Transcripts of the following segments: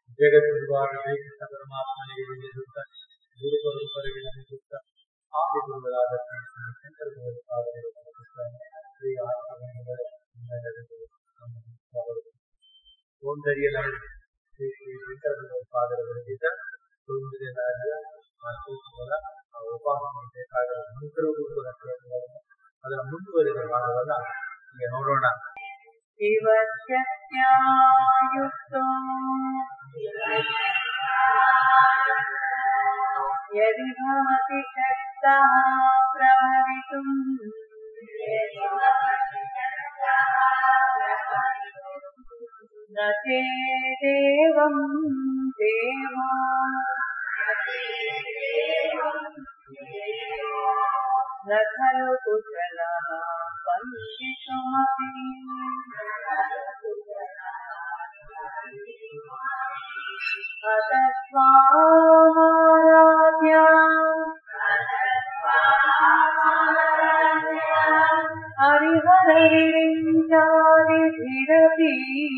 ಜಗದ್ಗುರುವಾದ ಶ್ರೀಕೃಷ್ಣ ಪರಮಾತ್ಮನಿಗೆ ವಂದಿಸುತ್ತ ಗುರುಪರಂಪರೆಗೆ ನಮಿಸುತ್ತ ಆದಿ ಗುರುಗಳಾದ ಶ್ರೀ ಶ್ರೀ ಶಂಕರ ಭಗವತ್ಪಾದರಿಗೆ ನಮಿಸುತ್ತೇನೆ ಶ್ರೀ ಆತ್ಮನಿಂದಲೇ ನಿಮ್ಮೆಲ್ಲರಿಗೂ ನಮ್ಮ ಸ್ವಾಗತ. ಸೌಂದರ್ಯಲಾಡಿ ಶ್ರೀ ಶ್ರೀ ಶಂಕರ ಭಗವತ್ಪಾದರ ವಿರಚಿತ ಸೌಂದರ್ಯ ರಾಜ್ಯ ಮತ್ತು ಅವರ ಆ ಉಪಾಸನೆ ಬೇಕಾದ ಮಂತ್ರ ರೂಪದ ಶ್ಲೋಕಗಳನ್ನು ಅದರ ಮುಂದುವರಿದ ಭಾಗವನ್ನ ಈಗ ನೋಡೋಣ शिवशक्त्यायुक्तो यदि भवति शक्तः प्रभवितुम् न चेदेवं देवो न खलु कुशलः वञ्चितुमपि अतस्वामाराध्या हरिहरविरिञ्चारिभिरपि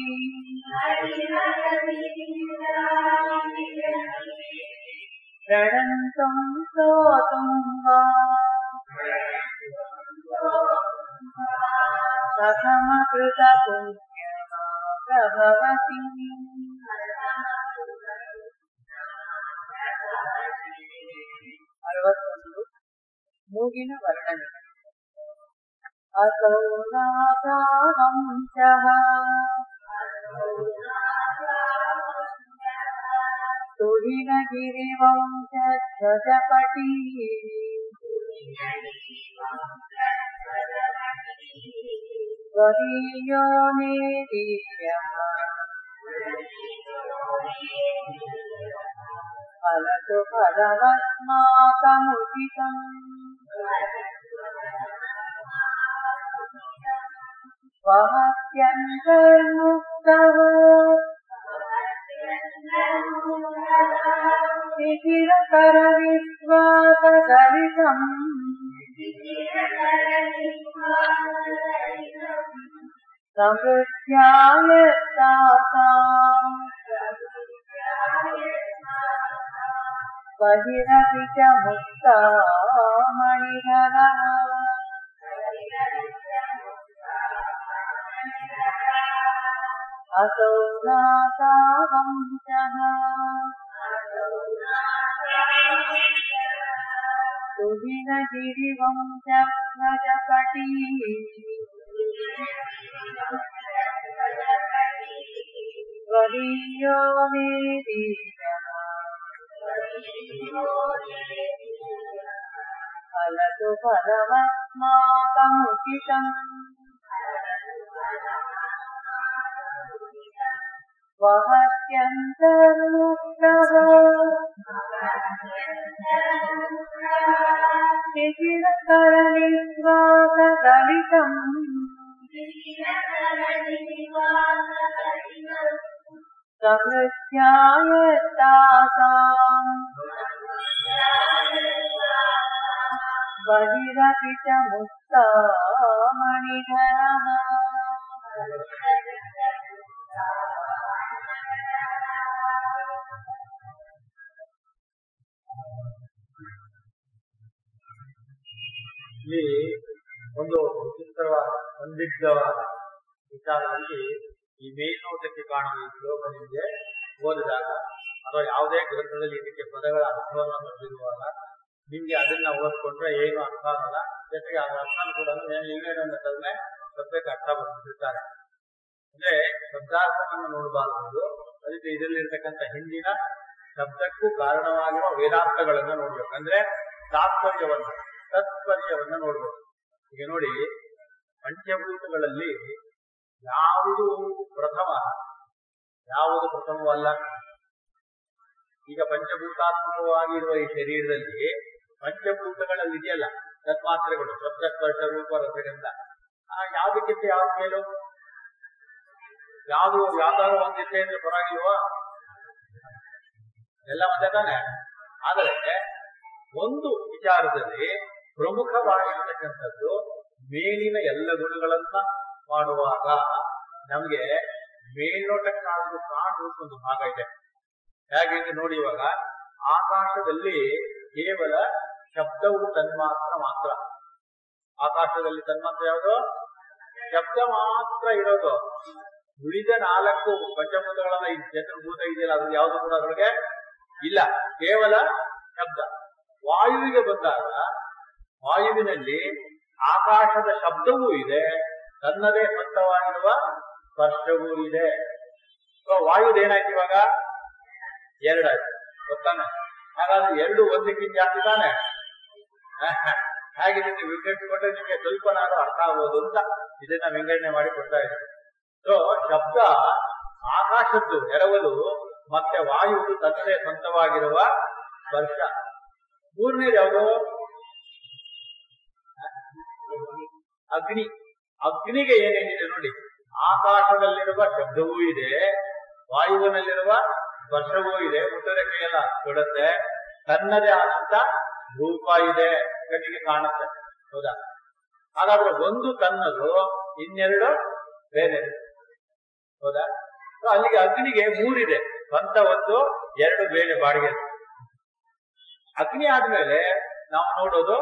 प्रणन्तं स्तोतुं वा कथमकृतपुण्यमा प्रभवति ಅರವತ್ತೊಂದು ಮೂಗಿನ ವರ್ಣನೆ असौ नाथावंशः तुहिनगिरिवंशध्वजपटी स्वदीयो मे दिव्यः फलतु फलवस्माकमुचितम् वहत्यन्तर्मुक्तः शिशिरकरविश्वासदलितम् समृद्ध्याय तासाम् बहिरपि च मुक्ता मणिधरः असौ नाथावंशः तुहिनगिरिवंशध्वजपटी स्वदीयो मे दीयः फलतु फलमस्माकमुचितम् वहत्यन्तर्मुक्तः शिशिरकरनिर्वासदलितम् समृद्ध्याय तासाम् बहिरपि च मुक्ता मणिधरः ಇಲ್ಲಿ ಒಂದು ವಿಚಿತ್ರವಾದ ಸಂದಿಗ್ಧವಾದ ವಿಚಾರದಲ್ಲಿ ಈ ಮೇಲ್ನೋಟಕ್ಕೆ ಕಾಣುವ ಈ ಶ್ಲೋಕ ನಿಮಗೆ ಓದಿದಾಗ ಅಥವಾ ಯಾವುದೇ ಗ್ರಂಥದಲ್ಲಿ ಇದಕ್ಕೆ ಪದಗಳ ಅರ್ಥವನ್ನು ನೋಡಿರುವಾಗ ನಿಮ್ಗೆ ಅದನ್ನ ಓದ್ಕೊಂಡ್ರೆ ಏನು ಅರ್ಥ ಆಗಲ್ಲ ಜೊತೆಗೆ ಅದರ ಅರ್ಥ ಕೂಡ ನೀವೇನನ್ನ ಕಡಿಮೆ ಸದ್ಯಕ್ಕೆ ಅರ್ಥ ಬಂದಿರ್ತಾರೆ ಅಂದ್ರೆ ಶಬ್ದಾರ್ಥವನ್ನು ನೋಡಬಾರದು ಅದಕ್ಕೆ ಇದರಲ್ಲಿರ್ತಕ್ಕಂಥ ಹಿಂದಿನ ಶಬ್ದಕ್ಕೂ ಕಾರಣವಾಗಿರುವ ವೇದಾರ್ಥಗಳನ್ನ ನೋಡ್ಬೇಕು ಅಂದ್ರೆ ತಾತ್ಪರ್ಯವನ್ನ ತಾತ್ಪರ್ಯವನ್ನ ನೋಡ್ಬೇಕು ಈಗ ನೋಡಿ ಪಂಚಭೂತಗಳಲ್ಲಿ ಯಾವುದು ಪ್ರಥಮ ಯಾವುದು ಪ್ರಥಮವಲ್ಲ ಈಗ ಪಂಚಭೂತಾತ್ಮಕವಾಗಿರುವ ಈ ಶರೀರದಲ್ಲಿ ಪಂಚಭೂತಗಳಲ್ಲಿ ಇದೆಯಲ್ಲ ತನ್ಮಾತ್ರೆಗಳು ಶಬ್ದ ಸ್ಪರ್ಶ ರೂಪ ರಸಗಂಧ ಆ ಯಾವ್ದಕ್ಕಿಂತ ಯಾವ್ದು ಮೇಲು ಯಾವುದು ಯಾವ್ದಾದ್ರು ಒಂದಿದೆ ಅಂದ್ರೆ ಪರವಾಗಿಲ್ವಾ ಎಲ್ಲ ಒಂದೇ ತಾನೆ ಆದರೆ ಒಂದು ವಿಚಾರದಲ್ಲಿ ಪ್ರಮುಖವಾಗಿರ್ತಕ್ಕಂಥದ್ದು ಮೇಲಿನ ಎಲ್ಲ ಗುಣಗಳನ್ನ ಮಾಡುವಾಗ ನಮಗೆ ಮೇಲ್ನೋಟಕ್ಕಾದ್ರೂ ಕಾಣುವ ಒಂದು ಭಾಗ ಇದೆ ಹೇಗೆ ಅಂದ್ರೆ ನೋಡಿ ಇವಾಗ ಆಕಾಶದಲ್ಲಿ ಕೇವಲ ಶಬ್ದವು ತನ್ಮಾತ್ರ ಮಾತ್ರ ಆಕಾಶದಲ್ಲಿ ತನ್ಮಾತ್ರ ಯಾವುದು ಶಬ್ದ ಮಾತ್ರ ಇರೋದು ಉಳಿದ ನಾಲ್ಕು ಪಂಚಭೂತಗಳನ್ನ ಈ ಚತುರ್ಭೂತ ಇದೆಯಲ್ಲ ಅದು ಯಾವುದು ಕೂಡ ಅದರೊಳಗೆ ಇಲ್ಲ ಕೇವಲ ಶಬ್ದ ವಾಯುವಿಗೆ ಬಂದಾಗ ವಾಯುವಿನಲ್ಲಿ ಆಕಾಶದ ಶಬ್ದವೂ ಇದೆ ತನ್ನದೇ ಸ್ವಂತವಾಗಿರುವ ಸ್ಪರ್ಶವೂ ಇದೆ ಸೊ ವಾಯುದೇನಾಯ್ತು ಇವಾಗ ಎರಡಾಯ್ತು ಗೊತ್ತಾನೆ ಹಾಗಾದ್ರೆ ಎರಡು ಒಂದಕ್ಕಿಂತ ಜಾಸ್ತಿ ತಾನೆ ಹಾಗೆ ನಿಮಗೆ ವಿಂಗಡಣೆ ಕೊಟ್ಟರೆ ನಿಮಗೆ ಸ್ವಲ್ಪನಾದ್ರೂ ಅರ್ಥ ಆಗ್ಬೋದು ಅಂತ ಇದನ್ನ ವಿಂಗಡಣೆ ಮಾಡಿ ಕೊಡ್ತಾ ಇದ್ದಾರೆ ಸೊ ಶಬ್ದ ಆಕಾಶದ್ದು ಎರವಲು ಮತ್ತೆ ವಾಯುವು ತನ್ನದೇ ಸ್ವಂತವಾಗಿರುವ ಸ್ಪರ್ಶ ಮೂರನೇದು ಯಾವುದು ಅಗ್ನಿ ಅಗ್ನಿಗೆ ಏನೇನಿದೆ ನೋಡಿ ಆಕಾಶದಲ್ಲಿರುವ ಶಬ್ದವೂ ಇದೆ ವಾಯುವಿನಲ್ಲಿರುವ ಸ್ಪರ್ಶವೂ ಇದೆ ಉತ್ತರ ಕೈಯೆಲ್ಲ ಕೊಡುತ್ತೆ ತನ್ನದೇ ಆದಂತ ರೂಪ ಇದೆ ಕಣ್ಣಿಗೆ ಕಾಣುತ್ತೆ ಹೌದಾ ಹಾಗಾದ್ರೆ ಒಂದು ತನ್ನದು ಇನ್ನೆರಡು ಬೇರೆ ಹೌದಾ So ಅಲ್ಲಿಗೆ ಅಗ್ನಿಗೆ ಮೂರಿದೆ ಸ್ವಂತ ಒಂದು ಎರಡು ಬೇರೆ ಬಾಡಿಗೆ ಅಗ್ನಿ ಆದ್ಮೇಲೆ ನಾವು ನೋಡೋದು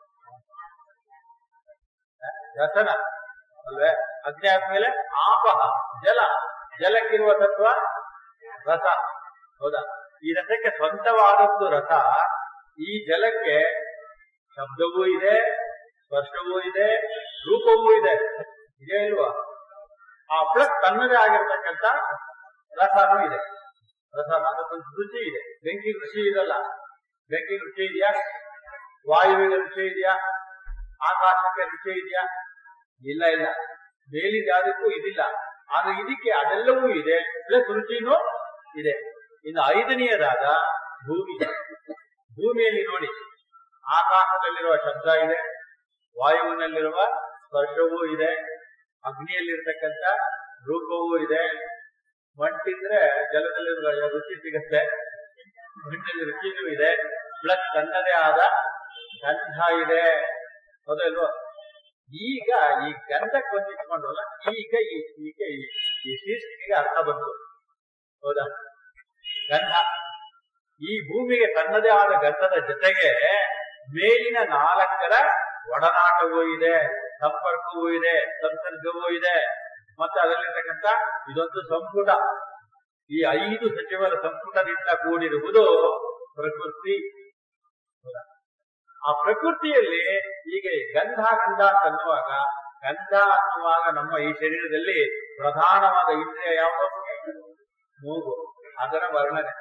ರಸನ ಅಲ್ವೇ ಅಗ್ನಿ ಆದ್ಮೇಲೆ ಆಪಹ ಜಲ ಜಲಕ್ಕಿರುವ ತತ್ವ ರಸ ಹೌದಾ ಈ ರಸಕ್ಕೆ ಸ್ವಂತವಾದದ್ದು ರಸ ಈ ಜಲಕ್ಕೆ ಶಬ್ದವೂ ಇದೆ ಸ್ಪರ್ಶವೂ ಇದೆ ರೂಪವೂ ಇದೆ ಇದೇ ಇಲ್ವಾ ಆ ಪ್ಲಸ್ ತನ್ನದೇ ಆಗಿರ್ತಕ್ಕಂಥ ರಸನೂ ಇದೆ ರಸನ ಅದಕ್ಕೊಂದು ರುಚಿ ಇದೆ ಬೆಂಕಿ ರುಚಿ ಇದಲ್ಲ ಬೆಂಕಿ ರುಚಿ ಇದೆಯಾ ವಾಯುವಿಗೆ ರುಚಿ ಇದೆಯಾ ಆಕಾಶಕ್ಕೆ ರುಚಿ ಇದೆಯಾ ಇಲ್ಲ ಇಲ್ಲ ಮೇಲಿದ ಯಾವುದಕ್ಕೂ ಇದಿಲ್ಲ ಆದ್ರೆ ಇದಕ್ಕೆ ಅದೆಲ್ಲವೂ ಇದೆ ಪ್ಲಸ್ ರುಚಿನೂ ಇದೆ ಇನ್ನು ಐದನೆಯದಾದ ಭೂಮಿ ಭೂಮಿಯಲ್ಲಿ ನೋಡಿ ಆಕಾಶದಲ್ಲಿರುವ ಶಬ್ದ ಇದೆ ವಾಯುವಿನಲ್ಲಿರುವ ಸ್ಪರ್ಶವೂ ಇದೆ ಅಗ್ನಿಯಲ್ಲಿರ್ತಕ್ಕಂಥ ರೂಪವೂ ಇದೆ ಮಣ್ಣಿದ್ರೆ ಜಲದಲ್ಲಿರುವ ರುಚಿ ಸಿಗುತ್ತೆ ಮಣ್ಣಲ್ಲಿ ರುಚಿನೂ ಇದೆ ಪ್ಲಸ್ ತನ್ನದೇ ಆದ ಗಂಧ ಇದೆ ಹೌದಲ್ವ ಈಗ ಈ ಗಂಧಕ್ಕೆ ಹೊಂದಿಸ್ಕೊಂಡಲ್ಲ ಈಗ ಈ ಈಗ ಈ ಈ ಶೀರ್ಷಿಕೆಗೆ ಅರ್ಥ ಬಂತು ಹೌದಾ ಗಂಧ ಈ ಭೂಮಿಗೆ ತನ್ನದೇ ಆದ ಗಂಧದ ಜೊತೆಗೆ ಮೇಲಿನ ನಾಲ್ಕರ ಒಡನಾಟವೂ ಇದೆ ಸಂಪರ್ಕವೂ ಇದೆ ಸಂಸರ್ಗವೂ ಇದೆ ಮತ್ತೆ ಅದರಲ್ಲಿರ್ತಕ್ಕಂಥ ಇದೊಂದು ಸಂಪುಟ ಈ ಐದು ಸಚಿವರ ಸಂಪುಟದಿಂದ ಕೂಡಿರುವುದು ಪ್ರಕೃತಿ ಹೌದಾ? ಆ ಪ್ರಕೃತಿಯಲ್ಲಿ ಈಗ ಈ ಗಂಧ ಗಂಧ ಅಂತ ಅನ್ನುವಾಗ ಗಂಧ ಅನ್ನುವಾಗ ನಮ್ಮ ಈ ಶರೀರದಲ್ಲಿ ಪ್ರಧಾನವಾದ ಇಂದ್ರಿಯ ಯಾವುದು ಮೂಗು ಅದರ ವರ್ಣನೆ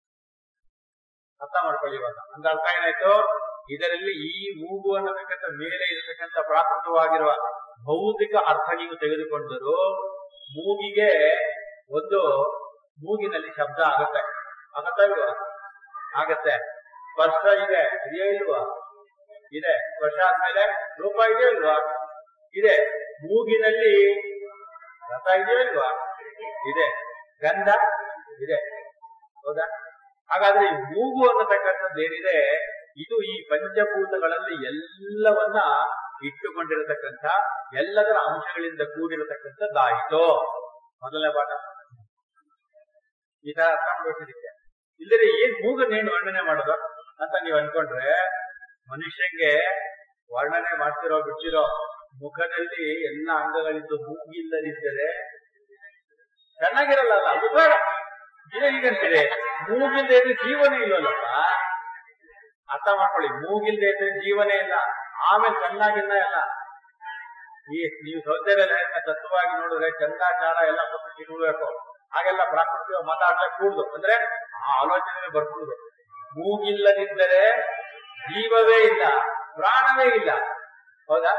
ಅರ್ಥ ಮಾಡ್ಕೊಳ್ಳಿ ಇವಾಗ ಅಂತ ಅರ್ಥ ಏನಾಯ್ತು ಇದರಲ್ಲಿ ಈ ಮೂಗು ಅನ್ನತಕ್ಕಂಥ ಮೇಲೆ ಇರತಕ್ಕಂಥ ಪ್ರಾಕೃತವಾಗಿರುವ ಭೌತಿಕ ಅರ್ಥ ನೀವು ತೆಗೆದುಕೊಂಡರು ಮೂಗಿಗೆ ಒಂದು ಮೂಗಿನಲ್ಲಿ ಶಬ್ದ ಆಗತ್ತೆ ಆಗತ್ತಾ ಇಲ್ವಾ ಆಗತ್ತೆ ಸ್ಪರ್ಶ ಇದೆ ಇದೆಯಾ ಇಲ್ವಾ ಇದೆ ಸ್ಪರ್ಶ ಆದ್ಮೇಲೆ ರೂಪ ಇದೆಯಾ ಇಲ್ವಾ ಇದೆ ಮೂಗಿನಲ್ಲಿ ರಸ ಇದೆಯಾ ಇಲ್ವಾ ಇದೆ ಗಂಧ ಇದೆ ಹೌದಾ ಹಾಗಾದ್ರೆ ಈ ಮೂಗು ಅನ್ನತಕ್ಕಂಥದ್ದು ಏನಿದೆ ಇದು ಈ ಪಂಚಭೂತಗಳಲ್ಲಿ ಎಲ್ಲವನ್ನ ಇಟ್ಟುಕೊಂಡಿರತಕ್ಕಂಥ ಎಲ್ಲದರ ಅಂಶಗಳಿಂದ ಕೂಡಿರತಕ್ಕಂಥದ್ದಾಯಿತು ಮೊದಲನೇ ಪಾಠ ಈ ತರ ಅರ್ಥ ಮಾಡ್ಬೇಕಿದಕ್ಕೆ ಇಲ್ಲದ್ರೆ ಏನ್ ಮೂಗನ್ನೇನು ವರ್ಣನೆ ಮಾಡೋದು ಅಂತ ನೀವು ಅನ್ಕೊಂಡ್ರೆ ಮನುಷ್ಯಂಗೆ ವರ್ಣನೆ ಮಾಡ್ತಿರೋ ಬಿಡ್ತಿರೋ ಮುಖದಲ್ಲಿ ಎಲ್ಲ ಅಂಗಗಳಿದ್ದು ಮೂಗಿಲ್ಲದಿದ್ದರೆ ಚೆನ್ನಾಗಿರಲ್ಲ ಅದು ಬೇಡ ಇದೇ ಹೀಗಂತೀರಿ ಮೂಗಿಲ್ದೆ ಇದ್ರೆ ಜೀವನ ಇಲ್ವಲ್ಲಪ್ಪ ಅರ್ಥ ಮಾಡ್ಕೊಳ್ಳಿ ಮೂಗಿಲ್ದೆ ಇದ್ರೆ ಜೀವನೇ ಇಲ್ಲ ಆಮೇಲೆ ಚೆನ್ನಾಗಿಲ್ಲ ಎಲ್ಲ ಈ ನೀವು ಸೌಂದರ್ಯ ತತ್ವವಾಗಿ ನೋಡಿದ್ರೆ ಚಂದಾಚಾರ ಎಲ್ಲ ಸ್ವಲ್ಪ ಇರಬೇಕು ಹಾಗೆಲ್ಲ ಪ್ರಾಕೃತಿಕ ಮಾತಾಡ್ಲಿಕ್ಕೆ ಕೂಡುದು ಅಂದ್ರೆ ಆ ಆಲೋಚನೆ ಬರ್ಕೂಡುದು ಮೂಗಿಲ್ಲದಿದ್ದರೆ ಜೀವವೇ ಇಲ್ಲ ಪ್ರಾಣವೇ ಇಲ್ಲ ಹೌದಾ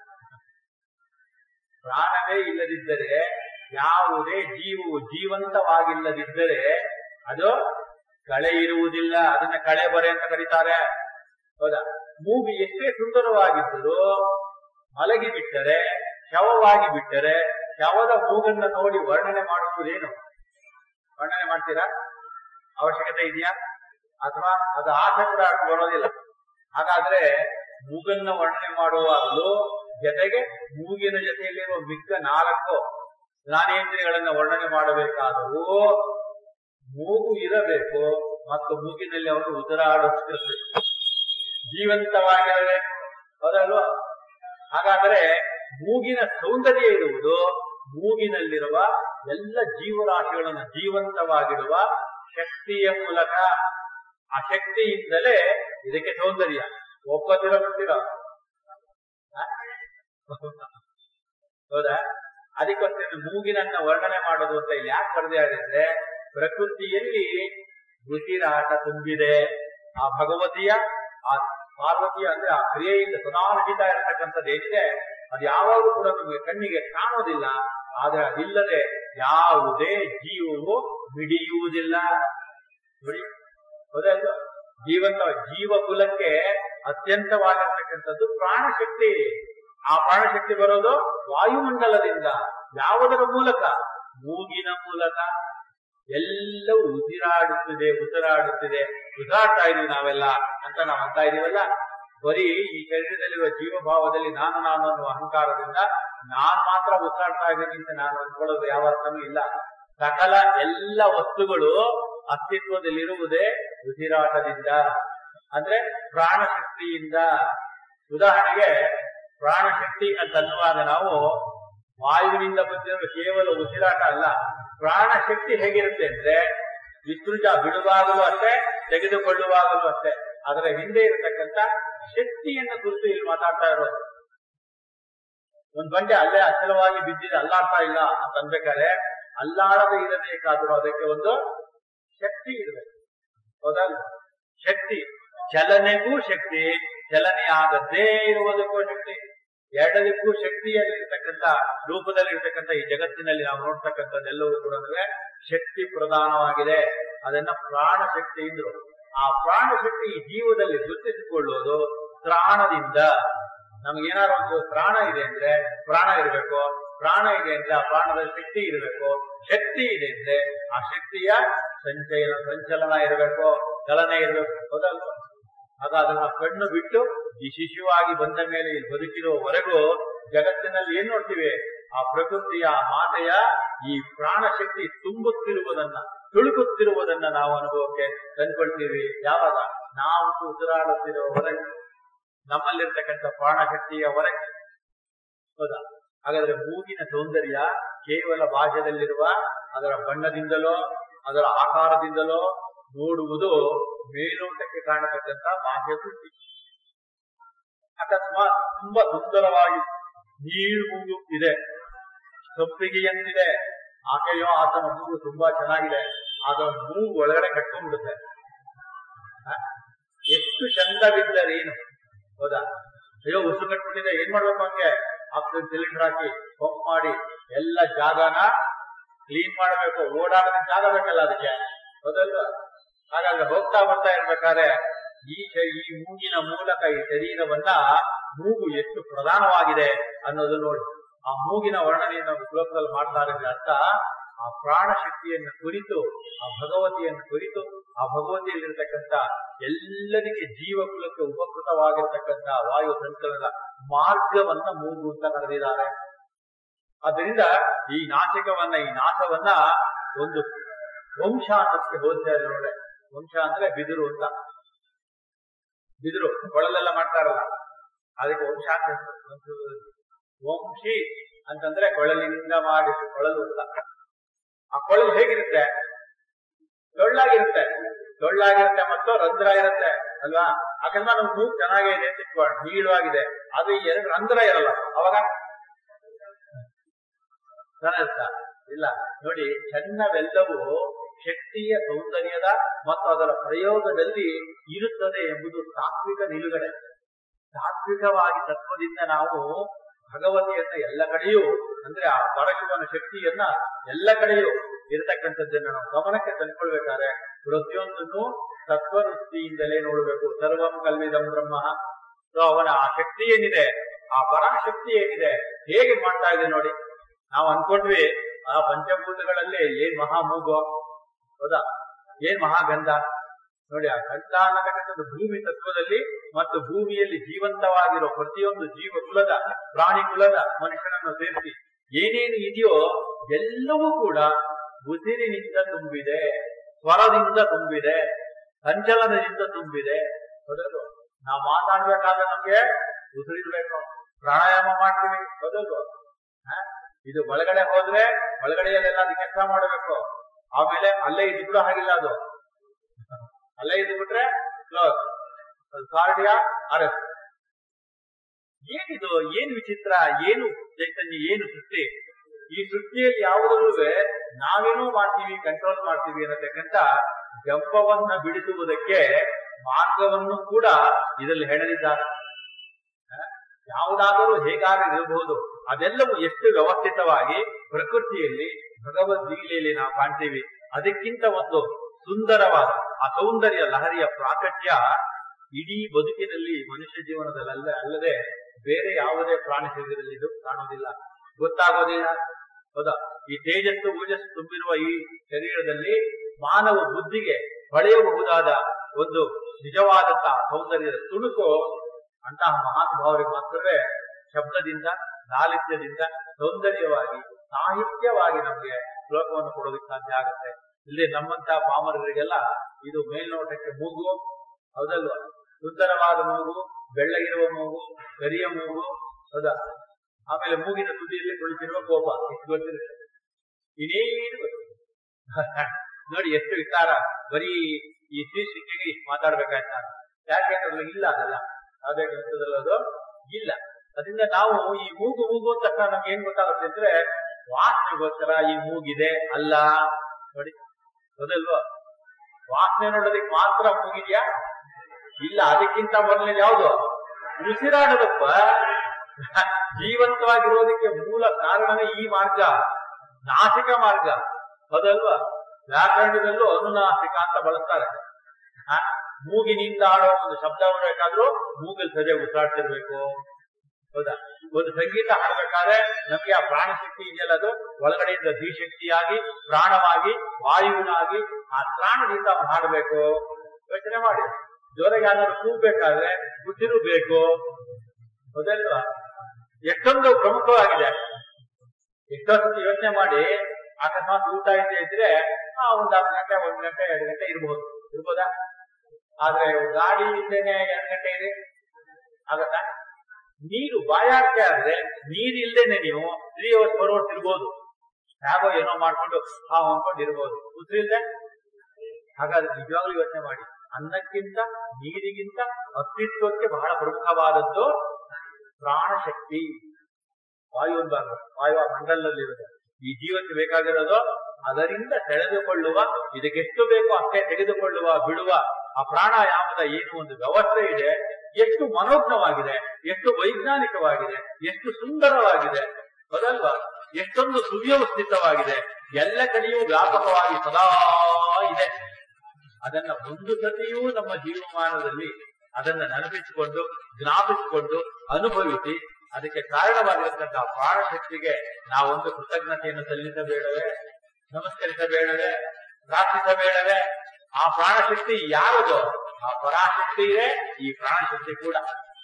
ಪ್ರಾಣವೇ ಇಲ್ಲದಿದ್ದರೆ ಯಾವುದೇ ಜೀವವು ಜೀವಂತವಾಗಿಲ್ಲದಿದ್ದರೆ ಅದು ಕಳೆ ಇರುವುದಿಲ್ಲ ಅದನ್ನ ಕಳೆ ಬರೆ ಅಂತ ಕರೀತಾರೆ ಹೌದಾ ಮೂಗು ಎಷ್ಟೇ ಸುಂದರವಾಗಿದ್ದರೂ ಮಲಗಿ ಬಿಟ್ಟರೆ ಶವವಾಗಿ ಬಿಟ್ಟರೆ ಶವದ ಮೂಗನ್ನ ನೋಡಿ ವರ್ಣನೆ ಮಾಡುವುದೇನು ವರ್ಣನೆ ಮಾಡ್ತೀರಾ ಅವಶ್ಯಕತೆ ಇದೆಯಾ ಅಥವಾ ಅದು ಆಸೆ ಕೂಡ ಬರೋದಿಲ್ಲ ಹಾಗಾದ್ರೆ ಮೂಗನ್ನ ವರ್ಣನೆ ಮಾಡುವಾಗಲೂ ಜೊತೆಗೆ ಮೂಗಿನ ಜೊತೆಯಲ್ಲಿರುವ ಮಿಕ್ಕ ನಾಲ್ಕು ಜ್ಞಾನೇಂದ್ರಿಯಗಳನ್ನ ವರ್ಣನೆ ಮಾಡಬೇಕಾದರೂ ಮೂಗು ಇರಬೇಕು ಮತ್ತು ಮೂಗಿನಲ್ಲಿ ಅವರು ಉಸಿರಾಡುತ್ತಿರಬೇಕು ಜೀವಂತವಾಗಿರಬೇಕು ಹೌದಲ್ವಾ ಹಾಗಾದರೆ ಮೂಗಿನ ಸೌಂದರ್ಯ ಇರುವುದು ಮೂಗಿನಲ್ಲಿರುವ ಎಲ್ಲ ಜೀವರಾಶಿಗಳನ್ನು ಜೀವಂತವಾಗಿಡುವ ಶಕ್ತಿಯ ಮೂಲಕ ಆ ಶಕ್ತಿಯಿಂದಲೇ ಇದಕ್ಕೆ ಸೌಂದರ್ಯ ಒಪ್ಪದಿರ ಬಿಡ್ತೀರ ಹೌದಾ ಅದಕ್ಕೋಸ್ಕರ ಮೂಗಿನನ್ನ ವರ್ಣನೆ ಮಾಡೋದು ಅಂತ ಇಲ್ಲಿ ಯಾಕೆ ಕರೆದಿದ್ದಾರೆ ಅಂದ್ರೆ ಪ್ರಕೃತಿಯಲ್ಲಿ ಉಸಿರಾಟ ತುಂಬಿದೆ ಆ ಭಗವತಿಯ ಆ ಪಾರ್ವತಿಯ ಅಂದ್ರೆ ಆ ಕ್ರಿಯೆಯಿಂದ ಸದಾ ನಡೀತಾ ಇರತಕ್ಕಂಥದ್ದು ಏನಿದೆ ಅದು ಯಾವಾಗಲೂ ಕೂಡ ನಮಗೆ ಕಣ್ಣಿಗೆ ಕಾಣೋದಿಲ್ಲ ಆದ್ರೆ ಅದಿಲ್ಲದೆ ಯಾವುದೇ ಜೀವವು ಮಿಡಿಯುವುದಿಲ್ಲ ನೋಡಿ ಹೌದಲ್ವ ಜೀವಂತ ಜೀವ ಕುಲಕ್ಕೆ ಅತ್ಯಂತವಾಗಿರ್ತಕ್ಕಂಥದ್ದು ಪ್ರಾಣಶಕ್ತಿ ಆ ಪ್ರಾಣಶಕ್ತಿ ಬರೋದು ವಾಯುಮಂಡಲದಿಂದ ಯಾವುದರ ಮೂಲಕ ಮೂಗಿನ ಮೂಲಕ ಎಲ್ಲವೂ ಉಸಿರಾಡುತ್ತಿದೆ ಉಸಿರಾಡುತ್ತಿದೆ ಉಸಿರಾಡ್ತಾ ಇದೀವಿ ನಾವೆಲ್ಲ ಅಂತ ನಾವು ಅಂತ ಇದೀವಲ್ಲ ಬರೀ ಈ ಶರೀರದಲ್ಲಿರುವ ಜೀವಭಾವದಲ್ಲಿ ನಾನು ನಾನು ಅನ್ನುವ ಅಹಂಕಾರದಿಂದ ನಾನ್ ಮಾತ್ರ ಉಸಿರಾಡ್ತಾ ಇದ್ದೀನಿ ಅಂತ ನಾನು ಅಂದ್ಕೊಳ್ಳೋದು ಯಾವ ಅರ್ಥನೂ ಇಲ್ಲ ಸಕಲ ಎಲ್ಲ ವಸ್ತುಗಳು ಅಸ್ತಿತ್ವದಲ್ಲಿರುವುದೇ ಉಸಿರಾಟದಿಂದ ಅಂದ್ರೆ ಪ್ರಾಣಶಕ್ತಿಯಿಂದ ಉದಾಹರಣೆಗೆ ಪ್ರಾಣಶಕ್ತಿ ಅಂತ ಅನ್ನುವಾಗ ನಾವು ವಾಯುವಿನಿಂದ ಬಂದಿರುವ ಕೇವಲ ಉಸಿರಾಟ ಅಲ್ಲ ಪ್ರಾಣಶಕ್ತಿ ಹೇಗಿರುತ್ತೆ ಅಂದ್ರೆ ವಿಸೃಜ ಬಿಡುವಾಗಲೂ ಅಷ್ಟೇ ತೆಗೆದುಕೊಳ್ಳುವಾಗಲೂ ಅಷ್ಟೇ ಅದರ ಹಿಂದೆ ಇರತಕ್ಕಂತ ಶಕ್ತಿಯನ್ನು ಕುರಿತು ಇಲ್ಲಿ ಮಾತಾಡ್ತಾ ಇರೋದು ಒಂದ್ ಬಂಡೆ ಅಲ್ಲೇ ಅಚಲವಾಗಿ ಬಿದ್ದಿದೆ ಅಲ್ಲಾಡ್ತಾ ಇಲ್ಲ ಅಂತ ಅನ್ಬೇಕಾದ್ರೆ ಅಲ್ಲಾಡದೆ ಇರಬೇಕಾದ್ರೂ ಅದಕ್ಕೆ ಒಂದು ಶಕ್ತಿ ಇರಬೇಕು ಹೌದಲ್ಲ ಶಕ್ತಿ ಚಲನೆಗೂ ಶಕ್ತಿ ಚಲನೆ ಆಗದೇ ಇರುವುದಕ್ಕೂ ಶಕ್ತಿ ಎರಡದಕ್ಕೂ ಶಕ್ತಿಯಲ್ಲಿರ್ತಕ್ಕಂಥ ರೂಪದಲ್ಲಿರ್ತಕ್ಕಂಥ ಈ ಜಗತ್ತಿನಲ್ಲಿ ನಾವು ನೋಡ್ತಕ್ಕಂಥದ್ದೆಲ್ಲವೂ ಕೂಡ ಅಂದ್ರೆ ಶಕ್ತಿ ಪ್ರಧಾನವಾಗಿದೆ ಅದನ್ನ ಪ್ರಾಣ ಶಕ್ತಿ ಇದ್ರು ಆ ಪ್ರಾಣ ಶಕ್ತಿ ಈ ಜೀವದಲ್ಲಿ ಗುರುತಿಸಿಕೊಳ್ಳುವುದು ತ್ರಾಣದಿಂದ ನಮಗೇನಾದ್ರು ಒಂದು ಪ್ರಾಣ ಇದೆ ಅಂದ್ರೆ ಪ್ರಾಣ ಇರಬೇಕು ಪ್ರಾಣ ಇದೆ ಅಂದ್ರೆ ಆ ಪ್ರಾಣದ ಶಕ್ತಿ ಇರಬೇಕು ಶಕ್ತಿ ಇದೆ ಅಂದ್ರೆ ಆ ಶಕ್ತಿಯ ಸಂಚಯನ ಸಂಚಲನ ಇರಬೇಕು ಚಲನೆ ಇರಬೇಕು ಹೌದಲ್ವ ಆಗ ಅದನ್ನ ಕಣ್ಣು ಬಿಟ್ಟು ಈ ಶಿಶುವಾಗಿ ಬಂದ ಮೇಲೆ ಇಲ್ಲಿ ಬದುಕಿರುವವರೆಗೂ ಜಗತ್ತಿನಲ್ಲಿ ಏನ್ ನೋಡ್ತೀವಿ ಆ ಪ್ರಕೃತಿಯ ಆ ಮಾತೆಯ ಈ ಪ್ರಾಣ ಶಕ್ತಿ ತುಂಬುತ್ತಿರುವುದನ್ನ ತುಳುಕುತ್ತಿರುವುದನ್ನ ನಾವು ಅನುಭವಕ್ಕೆ ತಂದ್ಕೊಳ್ತೀವಿ ಯಾವಾಗ ನಾವು ಉಸಿರಾಡುತ್ತಿರುವವರೆಗೆ ನಮ್ಮಲ್ಲಿರ್ತಕ್ಕಂಥ ಪ್ರಾಣ ಶಕ್ತಿಯ ಹೊರಗೆ ಹೌದಾ ಹಾಗಾದ್ರೆ ಮೂಗಿನ ಸೌಂದರ್ಯ ಕೇವಲ ಬಾಹ್ಯದಲ್ಲಿರುವ ಅದರ ಬಣ್ಣದಿಂದಲೋ ಅದರ ಆಕಾರದಿಂದಲೋ ನೋಡುವುದು ಮೇಲೋಟಕ್ಕೆ ಕಾಣತಕ್ಕಂಥ ಬಾಹ್ಯ ಸೃಷ್ಟಿ ಅಕಸ್ಮಾತ್ ತುಂಬಾ ಸುಂದರವಾಗಿ ನೀರು ಮೂಗು ಇದೆ ಸೊಪ್ಪಿಗೆಯಂತಿದೆ ಆಕೆಯೋ ಆತನ ಮೂಗು ತುಂಬಾ ಚೆನ್ನಾಗಿದೆ ಆತನ ಮೂಗು ಒಳಗಡೆ ಕಟ್ಕೊಂಡ್ಬಿಡುತ್ತೆ ಹ? ಎಷ್ಟು ಚಂದವಿದ್ದರೇನು ಹೌದಾ ಅಯ್ಯೋ ಉಸಿರು ಕಟ್ಬಿಟ್ಟಿದೆ ಏನ್ ಮಾಡ್ಬೇಕು ಹಂಗೆ ಆಕ್ಸಿಜನ್ ಸಿಲಿಂಡರ್ ಹಾಕಿ ಪಂಪ್ ಮಾಡಿ ಎಲ್ಲ ಜಾಗನ ಕ್ಲೀನ್ ಮಾಡಬೇಕು ಓಡಾಡದ ಜಾಗ ಬೇಕಲ್ಲ ಅದಕ್ಕೆ ಹೌದಲ್ವಾ ಹಾಗಾದ್ರೆ ಹೋಗ್ತಾ ಬರ್ತಾ ಇರ್ಬೇಕಾದ್ರೆ ಈ ಶ- ಈ ಮೂಗಿನ ಮೂಲಕ ಈ ಶರೀರವನ್ನ ಮೂಗು ಎಷ್ಟು ಪ್ರಧಾನವಾಗಿದೆ ಅನ್ನೋದು ನೋಡಿ ಆ ಮೂಗಿನ ವರ್ಣನೆಯನ್ನು ನಾವು ಶ್ಲೋಕದಲ್ಲಿ ಮಾಡ್ತಾ ಇರೋದ್ರ ಅರ್ಥ ಆ ಪ್ರಾಣ ಶಕ್ತಿಯನ್ನು ಕುರಿತು ಆ ಭಗವತಿಯನ್ನು ಕುರಿತು ಆ ಭಗವತಿಯಲ್ಲಿರ್ತಕ್ಕಂಥ ಎಲ್ಲರಿಗೆ ಜೀವಕುಲಕ್ಕೆ ಉಪಕೃತವಾಗಿರ್ತಕ್ಕಂಥ ವಾಯು ಸಂಚಲನದ ಮಾರ್ಗವನ್ನ ಮೂಗು ಅಂತ ಕರೆದಿದ್ದಾರೆ ಅದರಿಂದ ಈ ನಾಶಕವನ್ನ ಈ ನಾಶವನ್ನ ಒಂದು ವಂಶ ಅನ್ನೋದಕ್ಕೆ ಹೋಲಿಸಿದ್ದಾರೆ ನೋಡಿ ವಂಶ ಅಂದ್ರೆ ಬಿದಿರು ಅಂತ ಬಿದಿರು ಕೊಳಲೆಲ್ಲ ಮಾಡ್ತಾರಲ್ಲ ಅದಕ್ಕೆ ವಂಶ ಅಂತ ಹೆಸರು. ಸಂಸ್ಕೃತದಲ್ಲಿ. ವಂಶಿ ಅಂತಂದ್ರೆ ಕೊಳಲಿನಿಂದ ಮಾಡಿ ಕೊಳಲು ಅಂತ ಆ ಕೊಳಲು ಹೇಗಿರುತ್ತೆ ಟೊಳ್ಳಾಗಿರುತ್ತೆ ಟೊಳ್ಳಾಗಿರುತ್ತೆ ಮತ್ತು ರಂಧ್ರ ಇರುತ್ತೆ ಅಲ್ವಾ ಅಕಸ್ಮಾತ್ ನಮ್ ಮೂಗು ಚೆನ್ನಾಗಿದೆ ಅಂತ ಇಟ್ಕೊಳ್ಳೋಣ ನೀಳವಾಗಿದೆ ಅದು ಈ ಎರಡು ರಂಧ್ರ ಇರಲ್ಲ ಅವಾಗ ಚೆನ್ನಾಗಿರುತ್ತಾ? ಇಲ್ಲ ನೋಡಿ ಚನ್ನವೆಲ್ಲವೂ ಶಕ್ತಿಯ ಸೌಂದರ್ಯದ ಮತ್ತು ಅದರ ಪ್ರಯೋಗದಲ್ಲಿ ಇರುತ್ತದೆ ಎಂಬುದು ತಾತ್ವಿಕ ನಿಲುಗಡೆ ತಾತ್ವಿಕವಾಗಿ ತತ್ವದಿಂದ ನಾವು ಭಗವತಿಯನ್ನ ಎಲ್ಲ ಕಡೆಯೂ ಅಂದ್ರೆ ಆ ಪರಶುವನ ಶಕ್ತಿಯನ್ನ ಎಲ್ಲ ಕಡೆಯೂ ಇರತಕ್ಕಂಥದ್ದನ್ನ ನಾವು ಗಮನಕ್ಕೆ ತಂದ್ಕೊಳ್ಬೇಕಾದ್ರೆ ಪ್ರತಿಯೊಂದನ್ನು ತತ್ವದೃಷ್ಟಿಯಿಂದಲೇ ನೋಡಬೇಕು ಸರ್ವಂ ಕಲ್ವಿದಂ ಬ್ರಹ್ಮ ಸೊ ಅವನ ಆ ಶಕ್ತಿ ಏನಿದೆ ಆ ಪರಾಶಕ್ತಿ ಏನಿದೆ ಹೇಗೆ ಮಾಡ್ತಾ ಇದೆ ನೋಡಿ ನಾವು ಅನ್ಕೊಂಡ್ವಿ ಆ ಪಂಚಭೂತಗಳಲ್ಲಿ ಏನ್ ಮಹಾ ಮೂಗು ಹೌದಾ ಏನ್ ಮಹಾಗಂಧ ನೋಡಿ ಆ ಗಂಧ ಅನ್ನತಕ್ಕಂಥದ್ದು ಭೂಮಿ ತತ್ವದಲ್ಲಿ ಮತ್ತು ಭೂಮಿಯಲ್ಲಿ ಜೀವಂತವಾಗಿರೋ ಪ್ರತಿಯೊಂದು ಜೀವ ಕುಲದ ಪ್ರಾಣಿ ಕುಲದ ಮನುಷ್ಯನನ್ನು ಸೇರಿಸಿ ಏನೇನು ಇದೆಯೋ ಎಲ್ಲವೂ ಕೂಡ ಉಸಿರಿನಿಂದ ತುಂಬಿದೆ ಸ್ವರದಿಂದ ತುಂಬಿದೆ ಸಂಚಲನದಿಂದ ತುಂಬಿದೆ ಹೌದಲ್ವ ನಾವು ಮಾತಾಡ್ಬೇಕಾದ್ರೆ ನಮ್ಗೆ ಉಸಿರಿರ್ಬೇಕು ಪ್ರಾಣಾಯಾಮ ಮಾಡ್ತೀವಿ ಹೌದಲ್ವ ಹ? ಇದು ಒಳಗಡೆ ಹೋದ್ರೆ ಒಳಗಡೆಯಲ್ಲೆಲ್ಲ ಅದು ಕೆಲಸ ಮಾಡಬೇಕು ಆಮೇಲೆ ಅಲ್ಲೇ ಇದು ಕೂಡ ಹಾಗಿಲ್ಲ ಅದು ಅಲ್ಲೇ ಇದ್ದು ಬಿಟ್ರೆ ಕ್ಲೋಸ್ ಕಾರ್ಡಿಯಾ ಅರೆಸ್ಟ್ ಏನಿದು ಏನು ವಿಚಿತ್ರ ಏನು ಚೈತನ್ಯ ಏನು ಸೃಷ್ಟಿ ಈ ಸೃಷ್ಟಿಯಲ್ಲಿ ಯಾವುದಲ್ಲೂ ನಾವೇನೋ ಮಾಡ್ತೀವಿ ಕಂಟ್ರೋಲ್ ಮಾಡ್ತೀವಿ ಅನ್ನತಕ್ಕಂಥ ಜಂಬವನ್ನ ಬಿಡಿಸುವುದಕ್ಕೆ ಮಾರ್ಗವನ್ನು ಕೂಡ ಇದರಲ್ಲಿ ಹೆಣೆದಿದ್ದಾರೆ ಹ? ಯಾವುದಾದರೂ ಹೇಗಾದರೂ ಇರಬಹುದು ಅದೆಲ್ಲವೂ ಎಷ್ಟು ವ್ಯವಸ್ಥಿತವಾಗಿ ಪ್ರಕೃತಿಯಲ್ಲಿ ಭಗವದ್ಗೀತೆಯಲ್ಲಿ ನಾವು ಕಾಣ್ತೀವಿ ಅದಕ್ಕಿಂತ ಒಂದು ಸುಂದರವಾದ ಆ ಸೌಂದರ್ಯ ಲಹರಿಯ ಪ್ರಾಕಟ್ಯ ಇಡೀ ಬದುಕಿನಲ್ಲಿ ಮನುಷ್ಯ ಜೀವನದಲ್ಲಿ ಅಲ್ಲ ಅಲ್ಲದೆ ಬೇರೆ ಯಾವುದೇ ಪ್ರಾಣಿ ಶರೀರದಲ್ಲಿ ಇದು ಕಾಣುವುದಿಲ್ಲ ಗೊತ್ತಾಗೋದಿಲ್ಲ ಹೌದಾ ಈ ತೇಜಸ್ಸು ಓಜಸ್ಸು ತುಂಬಿರುವ ಈ ಶರೀರದಲ್ಲಿ ಮಾನವ ಬುದ್ಧಿಗೆ ಹೊಳೆಯಬಹುದಾದ ಒಂದು ನಿಜವಾದಂತಹ ಸೌಂದರ್ಯದ ತುಣುಕು ಅಂತಹ ಮಹಾನುಭಾವರಿಗೆ ಮಾತ್ರವೇ ಶಬ್ದದಿಂದ ಲಾಲಿತ್ಯದಿಂದ ಸೌಂದರ್ಯವಾಗಿ ಸಾಹಿತ್ಯವಾಗಿ ನಮಗೆ ಶ್ಲೋಕವನ್ನು ಕೊಡೋದಕ್ಕೆ ಸಾಧ್ಯ ಆಗುತ್ತೆ ಇಲ್ಲಿ ನಮ್ಮಂತಹ ಪಾಮರರಿಗೆಲ್ಲ ಇದು ಮೇಲ್ನೋಟಕ್ಕೆ ಮೂಗು ಹೌದಲ್ವಾ ಸುಂದರವಾದ ಮೂಗು ಬೆಳ್ಳಗಿರುವ ಮೂಗು ಕರಿಯ ಮೂಗು ಹೌದಾ ಆಮೇಲೆ ಮೂಗಿನ ತುದಿಯಲ್ಲಿ ಕುಳಿತಿರುವ ಕೋಪ ಇಷ್ಟು ಗೊತ್ತಿರುತ್ತೆ ಇನ್ನೇನು ಗೊತ್ತಿಲ್ಲ ನೋಡಿ ಎಷ್ಟು ವಿಚಾರ ಬರೀ ಈ ಶೀರ್ಷಿಕೆಗೆ ಇಷ್ಟು ಮಾತಾಡ್ಬೇಕಾಯ್ತು ನಾನು ಯಾಕೆಂದ್ರೆ ಇಲ್ಲ ಅದಲ್ಲ ಯಾವುದೇ ಗ್ರಂಥದಲ್ಲೂ ಅದು ಇಲ್ಲ ಅದರಿಂದ ನಾವು ಈ ಮೂಗು ಮೂಗು ಅಂತ ತಕ್ಷಣ ನಮ್ಗೆ ಏನ್ ಗೊತ್ತಾಗುತ್ತೆ ಅಂದ್ರೆ ವಾಸನೆಗೋಸ್ಕರ ಈ ಮೂಗಿದೆ ಅಲ್ಲ ನೋಡಿ ಹೌದಲ್ವಾ ವಾಸನೆ ನೋಡೋದಕ್ಕೆ ಮಾತ್ರ ಮೂಗಿದ್ಯಾ ಇಲ್ಲ ಅದಕ್ಕಿಂತ ಮೊದಲನೇ ಯಾವುದು ಉಸಿರಾಡದಪ್ಪ ಜೀವಂತವಾಗಿರೋದಕ್ಕೆ ಮೂಲ ಕಾರಣವೇ ಈ ಮಾರ್ಗ ನಾಸಿಕ ಮಾರ್ಗ ಹೌದಲ್ವಾ ವ್ಯಾಕರಣದಲ್ಲೂ ಅನುನಾಸಿಕ ಅಂತ ಬಳಸ್ತಾರೆ ಆ, ಮೂಗಿನಿಂದ ಆಡೋ ಒಂದು ಶಬ್ದ ಬರಬೇಕಾದ್ರೂ ಮೂಗಲ್ ಸರಿಯಾಗಿ ಉಸಿರಾಡ್ತಿರ್ಬೇಕು ಹೌದಾ ಒಂದು ಸಂಗೀತ ಹಾಡ್ಬೇಕಾದ್ರೆ ನಮ್ಗೆ ಆ ಪ್ರಾಣ ಶಕ್ತಿ ಇದೆಯಲ್ಲ ಅದು ಒಳಗಡೆಯಿಂದ ಧೀಶಕ್ತಿಯಾಗಿ ಪ್ರಾಣವಾಗಿ ವಾಯುವಿನಾಗಿ ಆ ಪ್ರಾಣದಿಂದ ಹಾಡಬೇಕು ಯೋಚನೆ ಮಾಡಿ ಜೋರಾಗಿ ಯಾರು ಕೂಗ್ಬೇಕಾದ್ರೆ ಉಸಿರು ಬೇಕು ಹೌದಲ್ವಾ ಎಷ್ಟೊಂದು ಪ್ರಮುಖವಾಗಿದೆ ಎಷ್ಟೋ ಸತಿ ಯೋಚನೆ ಮಾಡಿ ಅಕಸ್ಮಾತ್ ಊಟ ಇದ್ದೇ ಇದ್ರೆ ಆ ಒಂದ್ ಹತ್ತು ಗಂಟೆ ಒಂದ್ ಗಂಟೆ ಎರಡು ಗಂಟೆ ಇರ್ಬೋದು ಇರ್ಬೋದಾ ಆದ್ರೆ ಗಾಡಿ ಇಲ್ದೇನೆ ಎರಡು ಗಂಟೆ ಇದೆ ಆಗತ್ತಾ ನೀರು ಬಾಯಾರಿಕೆ ಆದ್ರೆ ನೀರ್ ಇಲ್ದೇನೆ ನೀವು ತ್ರೀ ಅವರ್ಸ್ ಫೋರ್ ಅವರ್ಸ್ ಇರ್ಬೋದು ಹೇಗೋ ಏನೋ ಮಾಡ್ಕೊಂಡು ಹಾ ಹೊಂದ್ಕೊಂಡು ಇರ್ಬೋದು ಉಸಿರಿಲ್ದೆ ಹಾಗಾದ್ರೆ ನಿಜವಾಗ್ಲೂ ಯೋಚನೆ ಮಾಡಿ ಅನ್ನಕ್ಕಿಂತ ನೀರಿಗಿಂತ ಅಸ್ತಿತ್ವಕ್ಕೆ ಬಹಳ ಪ್ರಮುಖವಾದದ್ದು ಪ್ರಾಣಶಕ್ತಿ ವಾಯು ಭಾಗ ವಾಯು ಮಂಡಲದಲ್ಲಿರುತ್ತೆ ಈ ಜೀವಕ್ಕೆ ಬೇಕಾಗಿರೋದು ಅದರಿಂದ ಸೆಳೆದುಕೊಳ್ಳುವ ಇದಕ್ಕೆಷ್ಟು ಬೇಕೋ ಅಷ್ಟೇ ತೆಗೆದುಕೊಳ್ಳುವ ಬಿಡುವ ಆ ಪ್ರಾಣಾಯಾಮದ ಏನು ಒಂದು ವ್ಯವಸ್ಥೆ ಇದೆ ಎಷ್ಟು ಮನೋಜ್ಞವಾಗಿದೆ ಎಷ್ಟು ವೈಜ್ಞಾನಿಕವಾಗಿದೆ ಎಷ್ಟು ಸುಂದರವಾಗಿದೆ ಹೌದಲ್ವಾ ಎಷ್ಟೊಂದು ಸುವ್ಯವಸ್ಥಿತವಾಗಿದೆ ಎಲ್ಲ ಕಡೆಯೂ ವ್ಯಾಪಕವಾಗಿ ಸದಾ ಇದೆ ಅದನ್ನ ಒಂದು ಸತಿಯೂ ನಮ್ಮ ಜೀವಮಾನದಲ್ಲಿ ಅದನ್ನ ನೆನಪಿಸಿಕೊಂಡು ಜ್ಞಾಪಿಸಿಕೊಂಡು ಅನುಭವಿಸಿ ಅದಕ್ಕೆ ಕಾರಣವಾಗಿರತಕ್ಕಂತಹ ಪ್ರಾಣಶಕ್ತಿಗೆ ನಾವೊಂದು ಕೃತಜ್ಞತೆಯನ್ನು ಸಲ್ಲಿಸಬೇಡವೇ ನಮಸ್ಕರಿಸಬೇಡವೇ ಪ್ರಾರ್ಥಿಸಬೇಡವೇ ಆ ಪ್ರಾಣಶಕ್ತಿ ಯಾರದು ಆ ಪರಾಶಕ್ತಿ ಇದೆ ಈ ಪ್ರಾಣಶಕ್ತಿ ಕೂಡ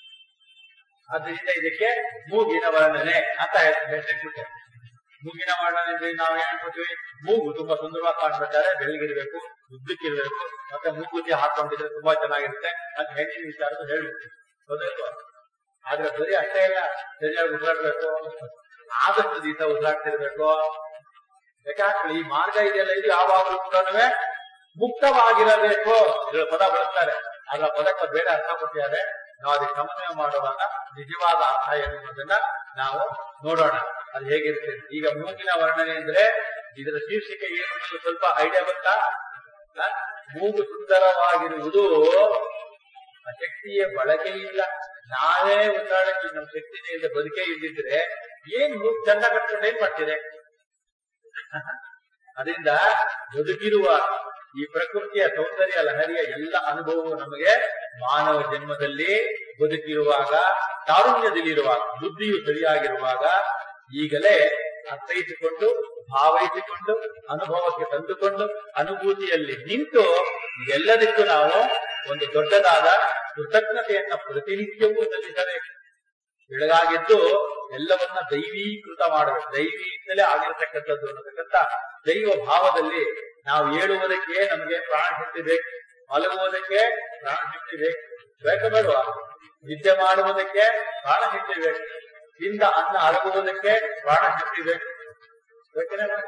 ಆದ್ದರಿಂದ ಇದಕ್ಕೆ ಮೂಗಿನ ವರ್ಣನೆ ಅಂತ ಹೇಳ್ಬಿಟ್ಟೆ ಮೂಗಿನ ವರ್ಣನೆ ಅಂದ್ರೆ ನಾವು ಏನ್ ಅನ್ಕೋತೀವಿ ಮೂಗು ತುಂಬಾ ಸುಂದರವಾಗಿ ಕಾಣ್ಬೇಕಾದ್ರೆ ಬೆಳಗಿರ್ಬೇಕು ಉದ್ದಕ್ಕಿರ್ಬೇಕು ಮತ್ತೆ ಮೂಗುತಿ ಹಾಕೊಂಡಿದ್ರೆ ತುಂಬಾ ಚೆನ್ನಾಗಿರುತ್ತೆ ಅಂತ ಹೆಣ್ಣಿನ ವಿಚಾರ ಹೇಳ್ಬಿಡ್ತೀವಿ ಹೌದಲ್ವಾ ಆದ್ರೆ ಬರೀ ಅಷ್ಟೇ ಇಲ್ಲ ಸರಿಯಾಗಿ ಉಸಿರಾಡ್ಬೇಕು ಆದಷ್ಟು ದಿವಸ ಉಸಿರಾಡ್ತಿರ್ಬೇಕು ಯಾಕಂದ್ರೆ ಈ ಮಾರ್ಗ ಇದೆಯಲ್ಲ ಇದು ಯಾವಾಗಲೂ ಕೂಡ ಮುಕ್ತವಾಗಿರಬೇಕು ಇದರ ಪದ ಬಳಸ್ತಾರೆ ಅದರ ಪದಕ್ಕೆ ಬೇರೆ ಅರ್ಥ ಕೊಟ್ಟಿದ್ದಾರೆ ನಾವು ಅದಕ್ಕೆ ಸಮನ್ವಯ ಮಾಡುವಾಗ ನಿಜವಾದ ಅರ್ಥ ಏನು ಅನ್ನೋದನ್ನ ನಾವು ನೋಡೋಣ ಅದು ಹೇಗಿರುತ್ತೆ ಈಗ ಮೂಗಿನ ವರ್ಣನೆ ಅಂದ್ರೆ ಇದರ ಶೀರ್ಷಿಕೆ ಏನು ಅನ್ನೋದು ಸ್ವಲ್ಪ ಐಡಿಯಾ ಗೊತ್ತಾ ಆ? ಮೂಗು ಸುಂದರವಾಗಿರುವುದು ಆ ಶಕ್ತಿಯ ಬಳಕೆ ಇಲ್ಲ ನಾವೇ ಉದಾಹರಣೆಗೆ ನಮ್ಮ ಶಕ್ತಿನೇ ಇಲ್ಲ ಬದುಕೇ ಇದ್ದಿದ್ರೆ ಏನ್ ಮೂಗು ಚಂದ ಕಟ್ಕೊಂಡು ಏನ್ ಮಾಡ್ತೀರಿ ಅದರಿಂದ ಬದುಕಿರುವ ಈ ಪ್ರಕೃತಿಯ ಸೌಂದರ್ಯ ಲಹರಿಯ ಎಲ್ಲ ಅನುಭವವು ನಮಗೆ ಮಾನವ ಜನ್ಮದಲ್ಲಿ ಬದುಕಿರುವಾಗ ತಾರುಣ್ಯದಲ್ಲಿರುವಾಗ ಬುದ್ಧಿಯು ಸರಿಯಾಗಿರುವಾಗ ಈಗಲೇ ಅರ್ಥೈಸಿಕೊಂಡು ಭಾವೈಸಿಕೊಂಡು ಅನುಭವಕ್ಕೆ ತಂದುಕೊಂಡು ಅನುಭೂತಿಯಲ್ಲಿ ನಿಂತು ಎಲ್ಲದಕ್ಕೂ ನಾವು ಒಂದು ದೊಡ್ಡದಾದ ಕೃತಜ್ಞತೆಯನ್ನ ಪ್ರತಿನಿತ್ಯವೂ ಸಲ್ಲಿಸಬೇಕು ಬೆಳಗಾಗಿದ್ದು ಎಲ್ಲವನ್ನ ದೈವೀಕೃತ ಮಾಡಬೇಕು ದೈವಿಯಿಂದಲೇ ಆಗಿರತಕ್ಕಂಥದ್ದು ಅನ್ನತಕ್ಕಂಥ ದೈವ ಭಾವದಲ್ಲಿ ನಾವು ಏಳುವುದಕ್ಕೆ ನಮಗೆ ಪ್ರಾಣಶಕ್ತಿ ಬೇಕು ಮಲಗುವುದಕ್ಕೆ ಪ್ರಾಣಶಕ್ತಿ ಬೇಕು ಬೇಕು ಬೇಡವಾ ನಿದ್ದೆ ಮಾಡುವುದಕ್ಕೆ ಪ್ರಾಣಶಕ್ತಿ ಬೇಕು ತಿಂದ ಅನ್ನ ಅರಗುವುದಕ್ಕೆ ಪ್ರಾಣಶಕ್ತಿ ಬೇಕು ಬೇಕೇನೆ ಬೇಡ?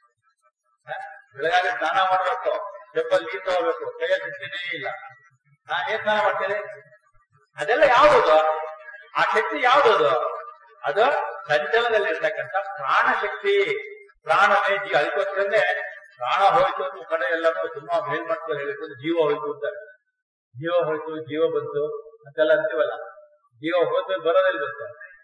ಹ? ಬೆಳಗಾಗೆ ಸ್ನಾನ ಮಾಡಬೇಕು ಚೆಪ್ಪಲ್ ನೀರು ತಗೋಬೇಕು ಕೈಯ ಶಕ್ತಿನೇ ಇಲ್ಲ ನಾ ಏನ್ ಸ್ನಾನ ಮಾಡ್ತೇನೆ ಅದೆಲ್ಲ ಯಾವುದು ಆ ಶಕ್ತಿ ಯಾವುದು ಅದು ಸಂಚಲನದಲ್ಲಿರ್ತಕ್ಕಂಥ ಪ್ರಾಣ ಶಕ್ತಿ ಪ್ರಾಣವೇ ಜೀವ ಅದಕ್ಕೋಸ್ಕರನೇ ಪ್ರಾಣ ಹೋಯ್ತು ಅಂತ ಕಡೆ ಎಲ್ಲರೂ ತುಂಬಾ ಮೇಲ್ಮಟ್ಟದಲ್ಲಿ ಹೇಳಿಕೊಂಡು ಜೀವ ಹೋಯ್ತು ಅಂತಾರೆ ಜೀವ ಹೋಯ್ತು ಜೀವ ಬಂತು ಅಂತೆಲ್ಲ ಅಂತೀವಲ್ಲ ಜೀವ ಹೋದ್ಮೇಲೆ ಬರೋದಲ್ಲಿ ಬಂತು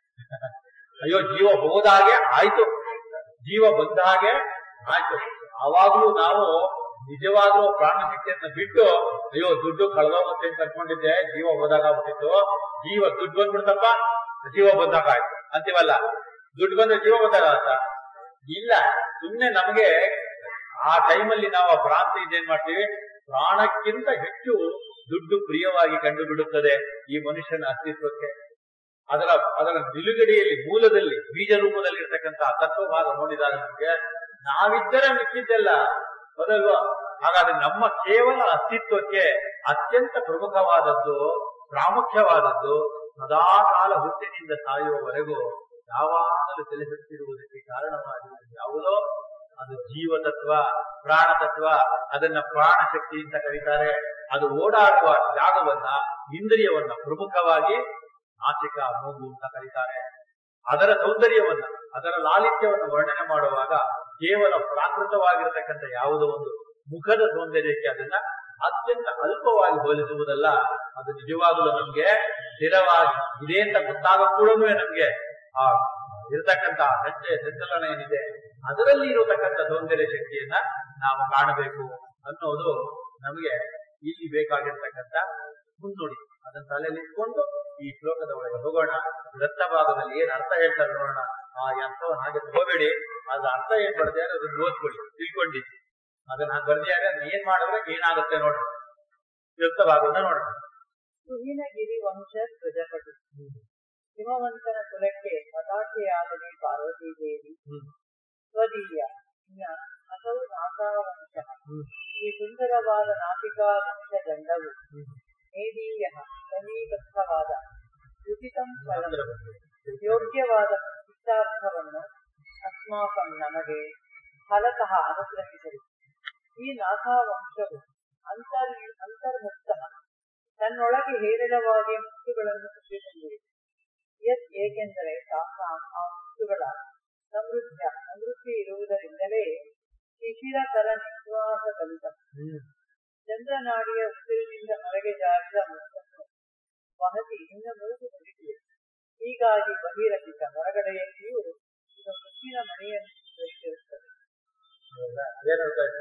ಅಯ್ಯೋ ಜೀವ ಹೋದಾಗೆ ಆಯ್ತು ಜೀವ ಬಂದ ಹಾಗೆ ಆಯ್ತು ಅವಾಗ್ಲೂ ನಾವು ನಿಜವಾಗ್ಲೂ ಪ್ರಾಣ ಶಕ್ತಿಯನ್ನ ಬಿಟ್ಟು ಅಯ್ಯೋ ದುಡ್ಡು ಕಳೆದೋಗುತ್ತೆ ಅಂತ ಅನ್ಕೊಂಡಿದ್ದೆ ಜೀವ ಹೋದಾಗ ಆಗ್ಬಿಟ್ಟಿತ್ತು ಜೀವ ದುಡ್ಡು ಬಂದ್ಬಿಡ್ತಪ್ಪ ಜೀವ ಬಂದಾಗ ಆಯ್ತು ಅಂತೀವಲ್ಲ ದುಡ್ಡು ಬಂದ್ರೆ ಜೀವ ಬಂದಾಗ ಆತ ಇಲ್ಲ ಸುಮ್ನೆ ನಮಗೆ ಆ ಟೈಮಲ್ಲಿ ನಾವು ಆ ಭ್ರಾಂತಿ ಇದೇನ್ ಮಾಡ್ತೀವಿ ಪ್ರಾಣಕ್ಕಿಂತ ಹೆಚ್ಚು ದುಡ್ಡು ಪ್ರಿಯವಾಗಿ ಕಂಡು ಬಿಡುತ್ತದೆ ಈ ಮನುಷ್ಯನ ಅಸ್ತಿತ್ವಕ್ಕೆ ಅದರ ಅದರ ನಿಲುಗಡೆಯಲ್ಲಿ ಮೂಲದಲ್ಲಿ ಬೀಜ ರೂಪದಲ್ಲಿ ಇರ್ತಕ್ಕಂತಹ ತತ್ವಭಾಗ ನೋಡಿದಾಗ ನಮಗೆ ನಾವಿದ್ದರೆ ಮಿಕ್ಕಿದ್ದೆಲ್ಲ ಹೌದಲ್ವಾ ಹಾಗಾದ್ರೆ ನಮ್ಮ ಕೇವಲ ಅಸ್ತಿತ್ವಕ್ಕೆ ಅತ್ಯಂತ ಪ್ರಮುಖವಾದದ್ದು ಪ್ರಾಮುಖ್ಯವಾದದ್ದು ಸದಾಕಾಲ ಹುಟ್ಟಿನಿಂದ ಸಾಯುವವರೆಗೂ ಯಾವಾಗಲೂ ಚಲಿಸುತ್ತಿರುವುದಕ್ಕೆ ಕಾರಣವಾಗಿರುವುದು ಯಾವುದೋ ಅದು ಜೀವತತ್ವ ಪ್ರಾಣ ತತ್ವ ಅದನ್ನ ಪ್ರಾಣ ಶಕ್ತಿ ಅಂತ ಕರೀತಾರೆ ಅದು ಓಡಾಡುವ ಜಾಗವನ್ನ ಇಂದ್ರಿಯವನ್ನ ಪ್ರಮುಖವಾಗಿ ನಾಸಿಕ ಮೂಗು ಅಂತ ಕರೀತಾರೆ ಅದರ ಸೌಂದರ್ಯವನ್ನ ಅದರ ಲಾಲಿತ್ಯವನ್ನು ವರ್ಣನೆ ಮಾಡುವಾಗ ಕೇವಲ ಪ್ರಾಕೃತವಾಗಿರತಕ್ಕಂಥ ಯಾವುದೋ ಒಂದು ಮುಖದ ಸೌಂದರ್ಯಕ್ಕೆ ಅದನ್ನ ಅತ್ಯಂತ ಅಲ್ಪವಾಗಿ ಹೋಲಿಸುವುದಲ್ಲ ಅದು ನಿಜವಾಗಲೂ ನಮ್ಗೆ ಸ್ಥಿರವಾಗಿ ಇದೆ ಅಂತ ಗೊತ್ತಾಗ ಕೂಡ ನಮ್ಗೆ ಆ ಇರತಕ್ಕಂತ ಸಂಚಯ ಸಂಚಲನ ಏನಿದೆ ಅದರಲ್ಲಿ ಇರತಕ್ಕಂಥ ಸೌಂದರ್ಯ ಶಕ್ತಿಯನ್ನ ನಾವು ಕಾಣಬೇಕು ಅನ್ನೋದು ನಮಗೆ ಇಲ್ಲಿ ಬೇಕಾಗಿರ್ತಕ್ಕಂಥ ಮುನ್ನುಡಿ ಅದನ್ನ ತಲೆಯಲ್ಲಿ ಇಟ್ಕೊಂಡು ಈ ಶ್ಲೋಕದ ಒಳಗೆ ಹೋಗೋಣ ವೃತ್ತ ಭಾಗದಲ್ಲಿ ಏನ್ ಅರ್ಥ ಹೇಳ್ತಾರೆ ನೋಡೋಣ ಆ ಅರ್ಥವನ್ನು ಹಾಗೆ ತಗೋಬೇಡಿ ಅದ್ರ ಅರ್ಥ ಏನ್ ಬರ್ದಿದ್ದಾರೆ ಅದನ್ನ ಓದ್ಕೊಳ್ಳಿ ತಿಳ್ಕೊಂಡಿ ಅದನ್ನ ಹಾಗೆ ಬರ್ದಿದ್ದಾರೆ ಅದನ್ನ ಏನ್ ಮಾಡಿದ್ರೆ ಏನಾಗುತ್ತೆ ನೋಡ್ರಿ ವೃತ್ತ ಭಾಗವನ್ನ ನೋಡೋಣ ಸುಹಿನಗಿರಿ ವಂಶ ಪ್ರಜಾಪತಿ ಹಿಮವಂತನ ಕುಲಕ್ಕೆ ಪತಾಕೆಯಾದನೆ ಪಾರ್ವತೀ ದೇವಿ ಹ್ಮ್ ಸ್ವದೀಯ ಇನ್ನ ಅಸೌ ನಾಸಾವಂಶ ಹ್ಮ್ ಈ ಸುಂದರವಾದ ನಾಟಿಕಾ ವಂಶ ದಂಡವು ಹ್ಮ್ ನೇದೀಯ ಸಮೀಪಸ್ಥವಾದ ಉಚಿತಂ ಫಲಂ ಅದರ ಬಗ್ಗೆ. ಯೋಗ್ಯವಾದ ಇಷ್ಟಾರ್ಥವನ್ನು ಅಸ್ಮಾಕಂ ನಮಗೆ ಫಲತಃ ಅನುಗ್ರಹಿಸಲಿ ಈ ನಾಥಾ ವಂಶವು ಅಂತರ್ ಅಂತರ್ಮುಕ್ತ ತನ್ನೊಳಗೆ ಹೇರಳವಾಗಿ ಮುತ್ತುಗಳನ್ನು ತುಂಬಿಕೊಂಡಿದೆ ಯತ್ ಏಕೆಂದರೆ ತಾಸಾಂ ಆ ಮುತ್ತುಗಳ ಸಮೃದ್ಧ ಸಮೃದ್ಧಿ ಇರುವುದರಿಂದಲೇ ಶಿಶಿರಕರ ನಿಶ್ವಾಸ ಕಲಿತ ಹ್ಮ್ ಚಂದ್ರನಾಡಿಯ ಉಸಿರಿನಿಂದ ಹೊರಗೆ ಜಾರಿದ ಮುತ್ತನ್ನು ವಹತಿ ಇನ್ನು ಮೂಗು ಮುಗಿದಿದೆ ಹೀಗಾಗಿ ಬಹಿರಂಗಿತ ಹೊರಗಡೆಯಲ್ಲಿಯೂ ಇದು ಮುತ್ತಿನ ಮಣಿಯನ್ನು ಧರಿಸಿರುತ್ತದೆ ಹೌದಾ? ಏನರ್ಥ ಆಯ್ತು?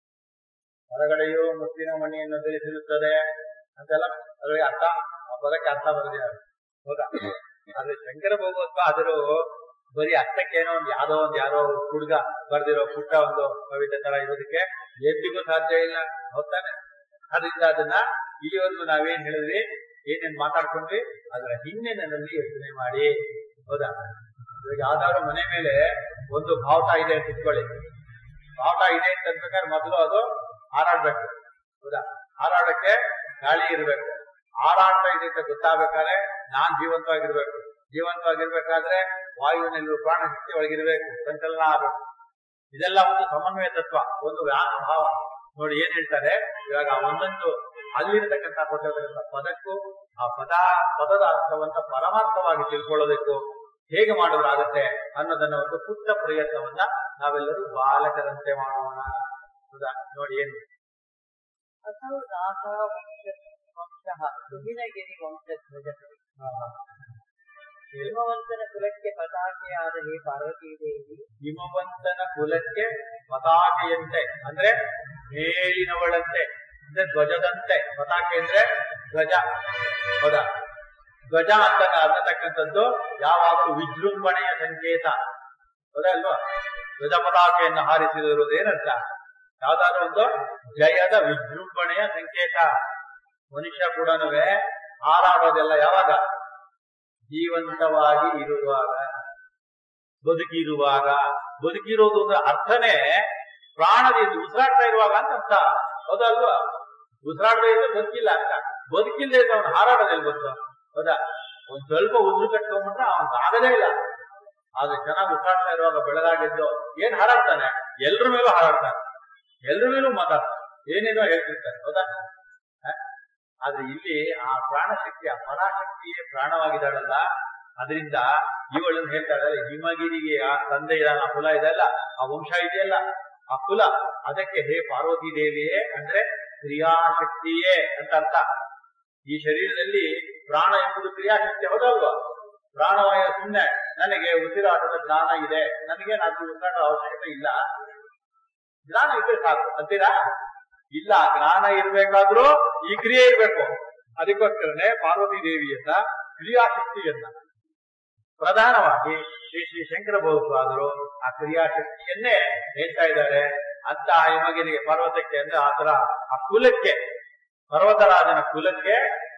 ಹೊರಗಡೆಯೂ ಮುತ್ತಿನ ಮಣಿಯನ್ನು ಧರಿಸಿರುತ್ತದೆ ಅಂತೆಲ್ಲ ಅದ್ರಲ್ಲಿ ಅರ್ಥ ಆ ಪದಕ್ಕೆ ಅರ್ಥ ಬರೆದಿದ್ದಾರೆ ಹೌದಾ ಆದ್ರೆ ಶಂಕರ ಭಗವತ್ವ ಆದರೂ ಬರೀ ಅರ್ಥಕ್ಕೇನೋ ಒಂದು ಯಾವ್ದೋ ಒಂದು ಯಾರೋ ಹುಡುಗ ಬರ್ದಿರೋ ಪುಟ್ಟ ಒಂದು ಕವಿತೆ ತರ ಇರೋದಕ್ಕೆ ಎಂದಿಗೂ ಸಾಧ್ಯ ಇಲ್ಲ ಹೌದಾನೆ ಅದರಿಂದ ಅದನ್ನ ಇಲ್ಲಿವರೆಗೂ ನಾವೇನ್ ಹೇಳಿದ್ವಿ ಏನೇನ್ ಮಾತಾಡ್ಕೊಂಡ್ವಿ ಅದರ ಹಿನ್ನೆಲೆಯಲ್ಲಿ ಯೋಚನೆ ಮಾಡಿ ಹೌದಾ ಇವಾಗ ಯಾವ್ದಾದ್ರು ಮನೆ ಮೇಲೆ ಒಂದು ಭಾವಟ ಇದೆ ಅಂತ ಇಟ್ಕೊಳ್ಳಿ ಭಾವಟ ಇದೆ ಅಂತ ಅನ್ಬೇಕಾದ್ರೆ ಮೊದಲು ಅದು ಹಾರಾಡ್ಬೇಕು ಹೌದಾ ಹಾರಾಡಕ್ಕೆ ಗಾಳಿ ಇರ್ಬೇಕು ಹಾರಾಡ್ತಾ ಇದೆ ಅಂತ ಗೊತ್ತಾಗ್ಬೇಕಾದ್ರೆ ನಾನ್ ಜೀವಂತವಾಗಿರ್ಬೇಕು ಜೀವಂತವಾಗಿರ್ಬೇಕಾದ್ರೆ ವಾಯುವಿನಲ್ಲಿ ಪ್ರಾಣ ಶಕ್ತಿ ಒಳಗಿರ್ಬೇಕು ಸಂಚಲನ ಆಗ್ಬೇಕು ಇದೆಲ್ಲ ಒಂದು ಸಮನ್ವಯ ತತ್ವ ಒಂದು ವ್ಯಾನ ಭಾವ ನೋಡಿ ಏನ್ ಹೇಳ್ತಾರೆ ಇವಾಗ ಆ ಒಂದೊಂದು ಅಲ್ಲಿರ್ತಕ್ಕಂಥ ಕೊಟ್ಟಿರ್ತಕ್ಕಂಥ ಪದಕ್ಕೂ ಆ ಪದ ಪದದ ಅರ್ಥವನ್ನ ಪರಮಾರ್ಥವಾಗಿ ತಿಳ್ಕೊಳ್ಳೋದಕ್ಕೂ ಹೇಗೆ ಮಾಡೋದಾಗತ್ತೆ ಅನ್ನೋದನ್ನ ಒಂದು ಪುಟ್ಟ ಪ್ರಯತ್ನವನ್ನ ನಾವೆಲ್ಲರೂ ಬಾಲಕರಂತೆ ಮಾಡೋಣ ಹೌದಾ ನೋಡಿ ಏನು ಅಸೌ ನಾಥಾ ವಂಶ ವಂಶಃ ಸುಹಿನಗಿರಿ ವಂಶಧ್ವಜ ಹಿಮವಂತನ ಕುಲಕ್ಕೆ ಪತಾಕೆಯಾದ ಹೇ ಪಾರ್ವತೀ ದೇವಿ ಹಿಮವಂತನ ಕುಲಕ್ಕೆ ಪತಾಕೆಯಂತೆ ಅಂದ್ರೆ ಮೇಲಿನವಳಂತೆ ಅಂದ್ರೆ ಧ್ವಜದಂತೆ ಪತಾಕೆ ಅಂದ್ರೆ ಧ್ವಜ ಹೌದಾ ಧ್ವಜ ಅಂತ ಅನ್ನತಕ್ಕಂಥದ್ದು ಯಾವಾಗಲೂ ವಿಜೃಂಭಣೆಯ ಸಂಕೇತ ಹೌದಾ ಅಲ್ವಾ ಧ್ವಜ ಪತಾಕೆಯನ್ನು ಹಾರಿಸಿರುವುದು ಏನರ್ಥ ಯಾವ್ದಾದ್ರು ಒಂದು ಜಯದ ವಿಜೃಂಭಣೆಯ ಸಂಕೇತ ಮನುಷ್ಯ ಕೂಡ ಹಾರಾಡೋದೆಲ್ಲ ಯಾವಾಗ ಜೀವಂತವಾಗಿ ಇರುವಾಗ ಬದುಕಿರುವಾಗ ಬದುಕಿರೋದು ಅಂದ್ರೆ ಅರ್ಥನೇ ಪ್ರಾಣದಿಂದ ಉಸಿರಾಡ್ತಾ ಇರುವಾಗ ಅಂತ ಅರ್ಥ ಹೌದಲ್ವಾ ಉಸಿರಾಡದೇ ಇದ್ರೆ ಬದುಕಿಲ್ಲ ಅಂತ ಬದುಕಿಲ್ಲದೆ ಇದ್ರೆ ಅವನು ಹಾರಾಡೋದಿಲ್ಲ ಗೊತ್ತು ಹೌದಾ ಒಂದ್ ಸ್ವಲ್ಪ ಉಸಿರು ಕಟ್ಕೊಂಡ್ಬಿಟ್ರೆ ಅವ್ನ್ ಆಗದೇ ಇಲ್ಲ ಆದ್ರೆ ಚೆನ್ನಾಗಿ ಉಸಿರಾಡ್ತಾ ಇರುವಾಗ ಬೆಳಗಾಗಿದ್ದು ಏನ್ ಹಾರಾಡ್ತಾನೆ ಎಲ್ರ ಮೇಲೂ ಹಾರಾಡ್ತಾನೆ ಎಲ್ರ ಮೇಲೂ ಮಾತಾಡ್ತಾನೆ ಏನೇನೋ ಹೇಳ್ತಿರ್ತಾನೆ ಹೌದಾ ಹ? ಆದ್ರೆ ಇಲ್ಲಿ ಆ ಪ್ರಾಣಶಕ್ತಿ ಆ ಪರಾಶಕ್ತಿಯೇ ಪ್ರಾಣವಾಗಿದ್ದಾಳಲ್ಲ ಅದರಿಂದ ಇವಳನ್ನು ಹೇಳ್ತಾಳೆ ಹಿಮಗಿರಿಗೆ ಆ ತಂದೆ ಇದ್ದಾನ ಆ ಕುಲ ಇದೆಲ್ಲ ಆ ವಂಶ ಇದೆಯಲ್ಲ ಆ ಕುಲ ಅದಕ್ಕೆ ಹೇ ಪಾರ್ವತಿ ದೇವಿಯೇ ಅಂದ್ರೆ ಕ್ರಿಯಾಶಕ್ತಿಯೇ ಅಂತ ಅರ್ಥ ಈ ಶರೀರದಲ್ಲಿ ಪ್ರಾಣ ಎಂಬುದು ಕ್ರಿಯಾಶಕ್ತಿ ಹೌದಲ್ವಾ ಪ್ರಾಣವಾಯು ಸುಮ್ಮನೆ ನನಗೆ ಉಸಿರಾಟದ ಜ್ಞಾನ ಇದೆ ನನಗೆ ನಾನು ಉಸಿರಾಟದ ಅವಶ್ಯಕತೆ ಇಲ್ಲ ಜ್ಞಾನ ಇದ್ರೆ ಸಾಕು ಅಂತೀರಾ ಇಲ್ಲ ಜ್ಞಾನ ಇರ್ಬೇಕಾದ್ರೂ ಈ ಕ್ರಿಯೆ ಇರ್ಬೇಕು ಅದಕ್ಕೋಸ್ಕರನೇ ಪಾರ್ವತಿ ದೇವಿಯನ್ನ ಕ್ರಿಯಾಶಕ್ತಿಯನ್ನ ಪ್ರಧಾನವಾಗಿ ಶ್ರೀ ಶ್ರೀ ಶಂಕರ ಭಗವತ್ಪಾದರು ಆ ಕ್ರಿಯಾಶಕ್ತಿಯನ್ನೇ ಹೇಳ್ತಾ ಇದ್ದಾರೆ ಅಂತ ಹಿಮಗಿರಿಗೆ ಪರ್ವತಕ್ಕೆ ಅಂದ್ರೆ ಆತರ ಆ ಕುಲಕ್ಕೆ ಪರ್ವತರಾಜನ ಕುಲಕ್ಕೆ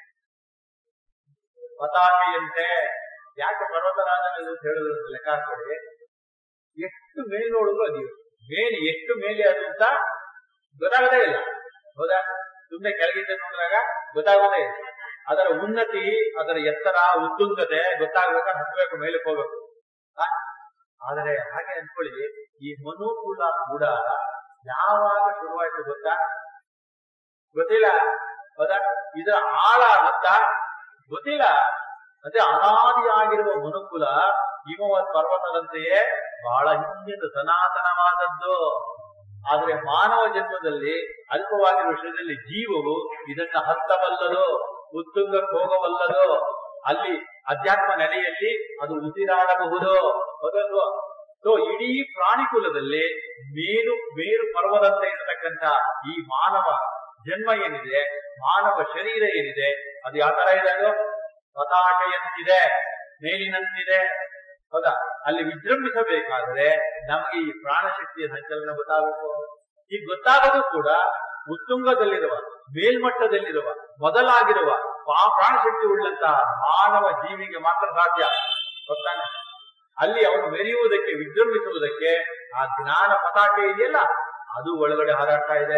ಪತಾಕೆಯಂತೆ ಯಾಕೆ ಪರ್ವತರಾಜನ ಅಂತ ಹೇಳಿದ್ರು ಅಂತ ಲೆಕ್ಕ ಹಾಕೊಳ್ಳಿ ಎಷ್ಟು ಮೇಲ್ ನೋಡಿದ್ರು ಅದು ಮೇಲೆ ಎಷ್ಟು ಮೇಲೆ ಅದು ಅಂತ ಗೊತ್ತಾಗದೇ ಇಲ್ಲ ಹೌದಾ ಸುಮ್ಮನೆ ಕೆಳಗಿಂದ ನೋಡಿದಾಗ ಗೊತ್ತಾಗೋದೇ ಇಲ್ಲ ಅದರ ಉನ್ನತಿ ಅದರ ಎತ್ತರ ಉತ್ತುಂಗತೆ ಗೊತ್ತಾಗ್ಬೇಕಾದ್ರೆ ಹತ್ತಬೇಕು ಮೇಲಕ್ಕೆ ಹೋಗ್ಬೇಕು ಆ? ಆದರೆ ಹಾಗೆ ಅನ್ಕೊಳ್ಳಿ ಈ ಮನುಕುಲ ಕೂಡ ಯಾವಾಗ ಶುರುವಾಯ್ತು ಗೊತ್ತಾ ಗೊತ್ತಿಲ್ಲ ಹೌದಾ ಇದರ ಆಳ ಗೊತ್ತಾ ಗೊತ್ತಿಲ್ಲ ಅದೇ ಅನಾದಿಯಾಗಿರುವ ಮನುಕುಲ ಹಿಮವತ್ ಪರ್ವತದಂತೆಯೇ ಬಹಳ ಹಿಂದಿನ ಸನಾತನವಾದದ್ದು ಆದ್ರೆ ಮಾನವ ಜನ್ಮದಲ್ಲಿ ಅಲ್ಪವಾಗಿರುವ ವಿಷಯದಲ್ಲಿ ಜೀವವು ಇದನ್ನ ಹತ್ತಬಲ್ಲದು ಉತ್ತುಂಗಕ್ಕೆ ಹೋಗಬಲ್ಲದು ಅಲ್ಲಿ ಅಧ್ಯಾತ್ಮ ನೆಲೆಯಲ್ಲಿ ಅದು ಉಸಿರಾಡಬಹುದು ಹೌದಲ್ವಾ ಸೊ ಇಡೀ ಪ್ರಾಣಿಕುಲದಲ್ಲಿ ಮೇರು ಮೇರು ಪರ್ವದಂತೆ ಇರತಕ್ಕಂತ ಈ ಮಾನವ ಜನ್ಮ ಏನಿದೆ ಮಾನವ ಶರೀರ ಏನಿದೆ ಅದು ಯಾವ ತರ ಇದೆ ಅದು ಪತಾಕೆಯಂತಿದೆ ಮೇಲಿನಂತಿದೆ ಹೌದಾ ಅಲ್ಲಿ ವಿಜೃಂಭಿಸಬೇಕಾದ್ರೆ ನಮಗೆ ಈ ಪ್ರಾಣಶಕ್ತಿಯ ಸಂಚಲನ ಗೊತ್ತಾಗಬೇಕು ಈ ಗೊತ್ತಾಗೋದು ಕೂಡ ಉತ್ತುಂಗದಲ್ಲಿರುವ ಮೇಲ್ಮಟ್ಟದಲ್ಲಿರುವ ಮೊದಲಾಗಿರುವ ಆ ಪ್ರಾಣಶಕ್ತಿ ಉಳ್ಳಂತಹ ಮಾನವ ಜೀವಿಗೆ ಮಾತ್ರ ಸಾಧ್ಯ ಗೊತ್ತಾನೆ ಅಲ್ಲಿ ಅವನು ಮೆರೆಯುವುದಕ್ಕೆ ವಿಜೃಂಭಿಸುವುದಕ್ಕೆ ಆ ಜ್ಞಾನ ಪತಾಕೆ ಇದೆಯಲ್ಲ ಅದು ಒಳಗಡೆ ಹಾರಾಡ್ತಾ ಇದೆ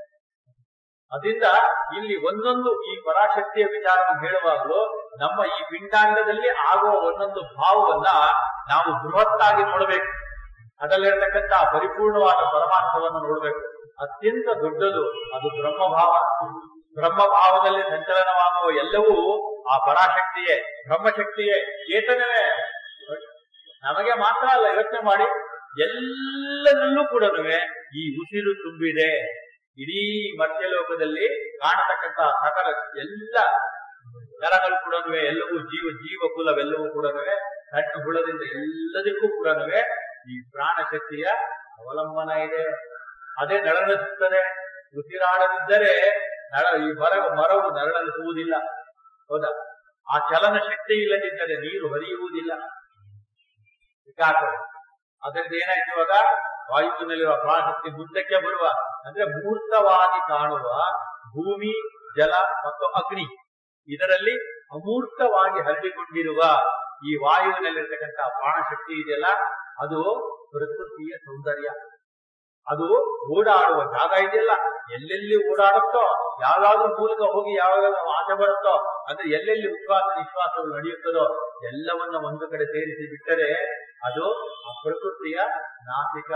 ಅದರಿಂದ ಇಲ್ಲಿ ಒಂದೊಂದು ಈ ಪರಾಶಕ್ತಿಯ ವಿಚಾರವನ್ನು ಹೇಳುವಾಗಲೂ ನಮ್ಮ ಈ ಪಿಂಡಾಂಗದಲ್ಲಿ ಆಗುವ ಒಂದೊಂದು ಭಾವವನ್ನ ನಾವು ಬೃಹತ್ತಾಗಿ ನೋಡಬೇಕು ಅದರಲ್ಲಿರತಕ್ಕಂತ ಪರಿಪೂರ್ಣವಾದ ಪರಮಾರ್ಥವನ್ನು ನೋಡಬೇಕು ಅತ್ಯಂತ ದೊಡ್ಡದು ಅದು ಬ್ರಹ್ಮಭಾವ ಬ್ರಹ್ಮಭಾವದಲ್ಲಿ ಸಂಚಲನವಾಗುವ ಎಲ್ಲವೂ ಆ ಪರಾಶಕ್ತಿಯೇ ಬ್ರಹ್ಮಶಕ್ತಿಯೇ ಚೇತನವೇ ನಮಗೆ ಮಾತ್ರ ಅಲ್ಲ ಯೋಚನೆ ಮಾಡಿ ಎಲ್ಲದರಲ್ಲೂ ಕೂಡ ಈ ಉಸಿರು ತುಂಬಿದೆ ಇಡೀ ಮಧ್ಯಲೋಕದಲ್ಲಿ ಕಾಣತಕ್ಕಂತಹ ಸಕಲ ಎಲ್ಲ ನರಗಳು ಕೂಡ ಎಲ್ಲವೂ ಜೀವ ಜೀವ ಕುಲವೆಲ್ಲವೂ ಕೂಡ ಸಣ್ಣ ಹುಳದಿಂದ ಎಲ್ಲದಕ್ಕೂ ಕೂಡ ಈ ಪ್ರಾಣಶಕ್ತಿಯ ಅವಲಂಬನ ಇದೆ ಅದೇ ನರಳಿಸುತ್ತದೆ ಉಸಿರಾಡದಿದ್ದರೆ ನಳ ಈ ಮರ ಮರವು ನರಳಿಸುವುದಿಲ್ಲ ಹೌದಾ ಆ ಚಲನ ಶಕ್ತಿ ಇಲ್ಲದಿದ್ದರೆ ನೀರು ಹರಿಯುವುದಿಲ್ಲ ವಿಕಾಸ ಅದರಿಂದ ಏನಾಯ್ತು ಇವಾಗ ವಾಯುವಿನಲ್ಲಿರುವ ಪ್ರಾಣಶಕ್ತಿ ಮುಂದಕ್ಕೆ ಬರುವ ಅಂದ್ರೆ ಮೂರ್ತವಾಗಿ ಕಾಣುವ ಭೂಮಿ ಜಲ ಮತ್ತು ಅಗ್ನಿ ಇದರಲ್ಲಿ ಅಮೂರ್ತವಾಗಿ ಹರಡಿಕೊಂಡಿರುವ ಈ ವಾಯುವಿನಲ್ಲಿರ್ತಕ್ಕಂಥ ಪ್ರಾಣಶಕ್ತಿ ಇದೆಯಲ್ಲ ಅದು ಪ್ರಕೃತಿಯ ಸೌಂದರ್ಯ ಅದು ಓಡಾಡುವ ಜಾಗ ಇದೆಯಲ್ಲ ಎಲ್ಲೆಲ್ಲಿ ಓಡಾಡುತ್ತೋ ಯಾವ್ದಾದ್ರೂ ಮೂಲಕ ಹೋಗಿ ಯಾವಾಗ ಆಚೆ ಬರುತ್ತೋ ಅಂದ್ರೆ ಎಲ್ಲೆಲ್ಲಿ ಉಚ್ಛ್ವಾಸ ನಿಶ್ವಾಸಗಳು ನಡೆಯುತ್ತದೋ ಎಲ್ಲವನ್ನ ಒಂದು ಕಡೆ ಸೇರಿಸಿ ಬಿಟ್ಟರೆ ಅದು ಆ ಪ್ರಕೃತಿಯ ನಾಸಿಕ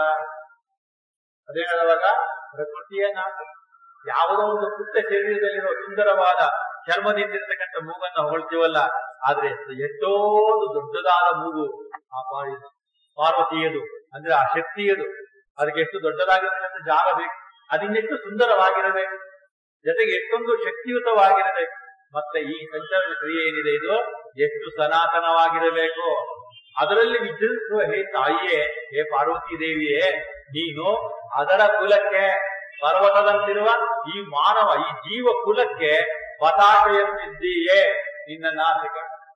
ಅದೇ ಹೇಳುವಾಗ ಪ್ರಕೃತಿಯ ನಾಸಿಕ ಯಾವುದೋ ಒಂದು ಪುಟ್ಟ ಶರೀರದಲ್ಲಿರೋ ಸುಂದರವಾದ ಚರ್ಮದಿಂದಿರ್ತಕ್ಕಂಥ ಮೂಗನ್ನ ಹೊಳ್ತೀವಲ್ಲ ಆದ್ರೆ ಎಷ್ಟೋದು ದೊಡ್ಡದಾದ ಮೂಗು ಆ ಪಾರಿ ಪಾರ್ವತಿಯದು ಅಂದ್ರೆ ಆ ಶಕ್ತಿಯದು ಅದಕ್ಕೆ ಎಷ್ಟು ದೊಡ್ಡದಾಗಿರ್ತಕ್ಕಂಥ ಜಾಗ ಬೇಕು ಅದಿನ್ನೆಷ್ಟು ಸುಂದರವಾಗಿರಬೇಕು ಜೊತೆಗೆ ಎಷ್ಟೊಂದು ಶಕ್ತಿಯುತವಾಗಿರಬೇಕು ಮತ್ತೆ ಈ ಸಂಚಲನ ಕ್ರಿಯೆ ಏನಿದೆ ಇದು ಎಷ್ಟು ಸನಾತನವಾಗಿರಬೇಕು ಅದರಲ್ಲಿ ವಿಜೃಂಭಿಸುವ ಹೇ ತಾಯಿಯೇ ಹೇ ಪಾರ್ವತಿ ದೇವಿಯೇ ನೀನು ಅದರ ಕುಲಕ್ಕೆ ಪರ್ವತದಂತಿರುವ ಈ ಮಾನವ ಈ ಜೀವ ಕುಲಕ್ಕೆ ಪತಾಕೆಯಂತಿದ್ದೀಯೇ ನಿನ್ನ ನಾಸಿಕ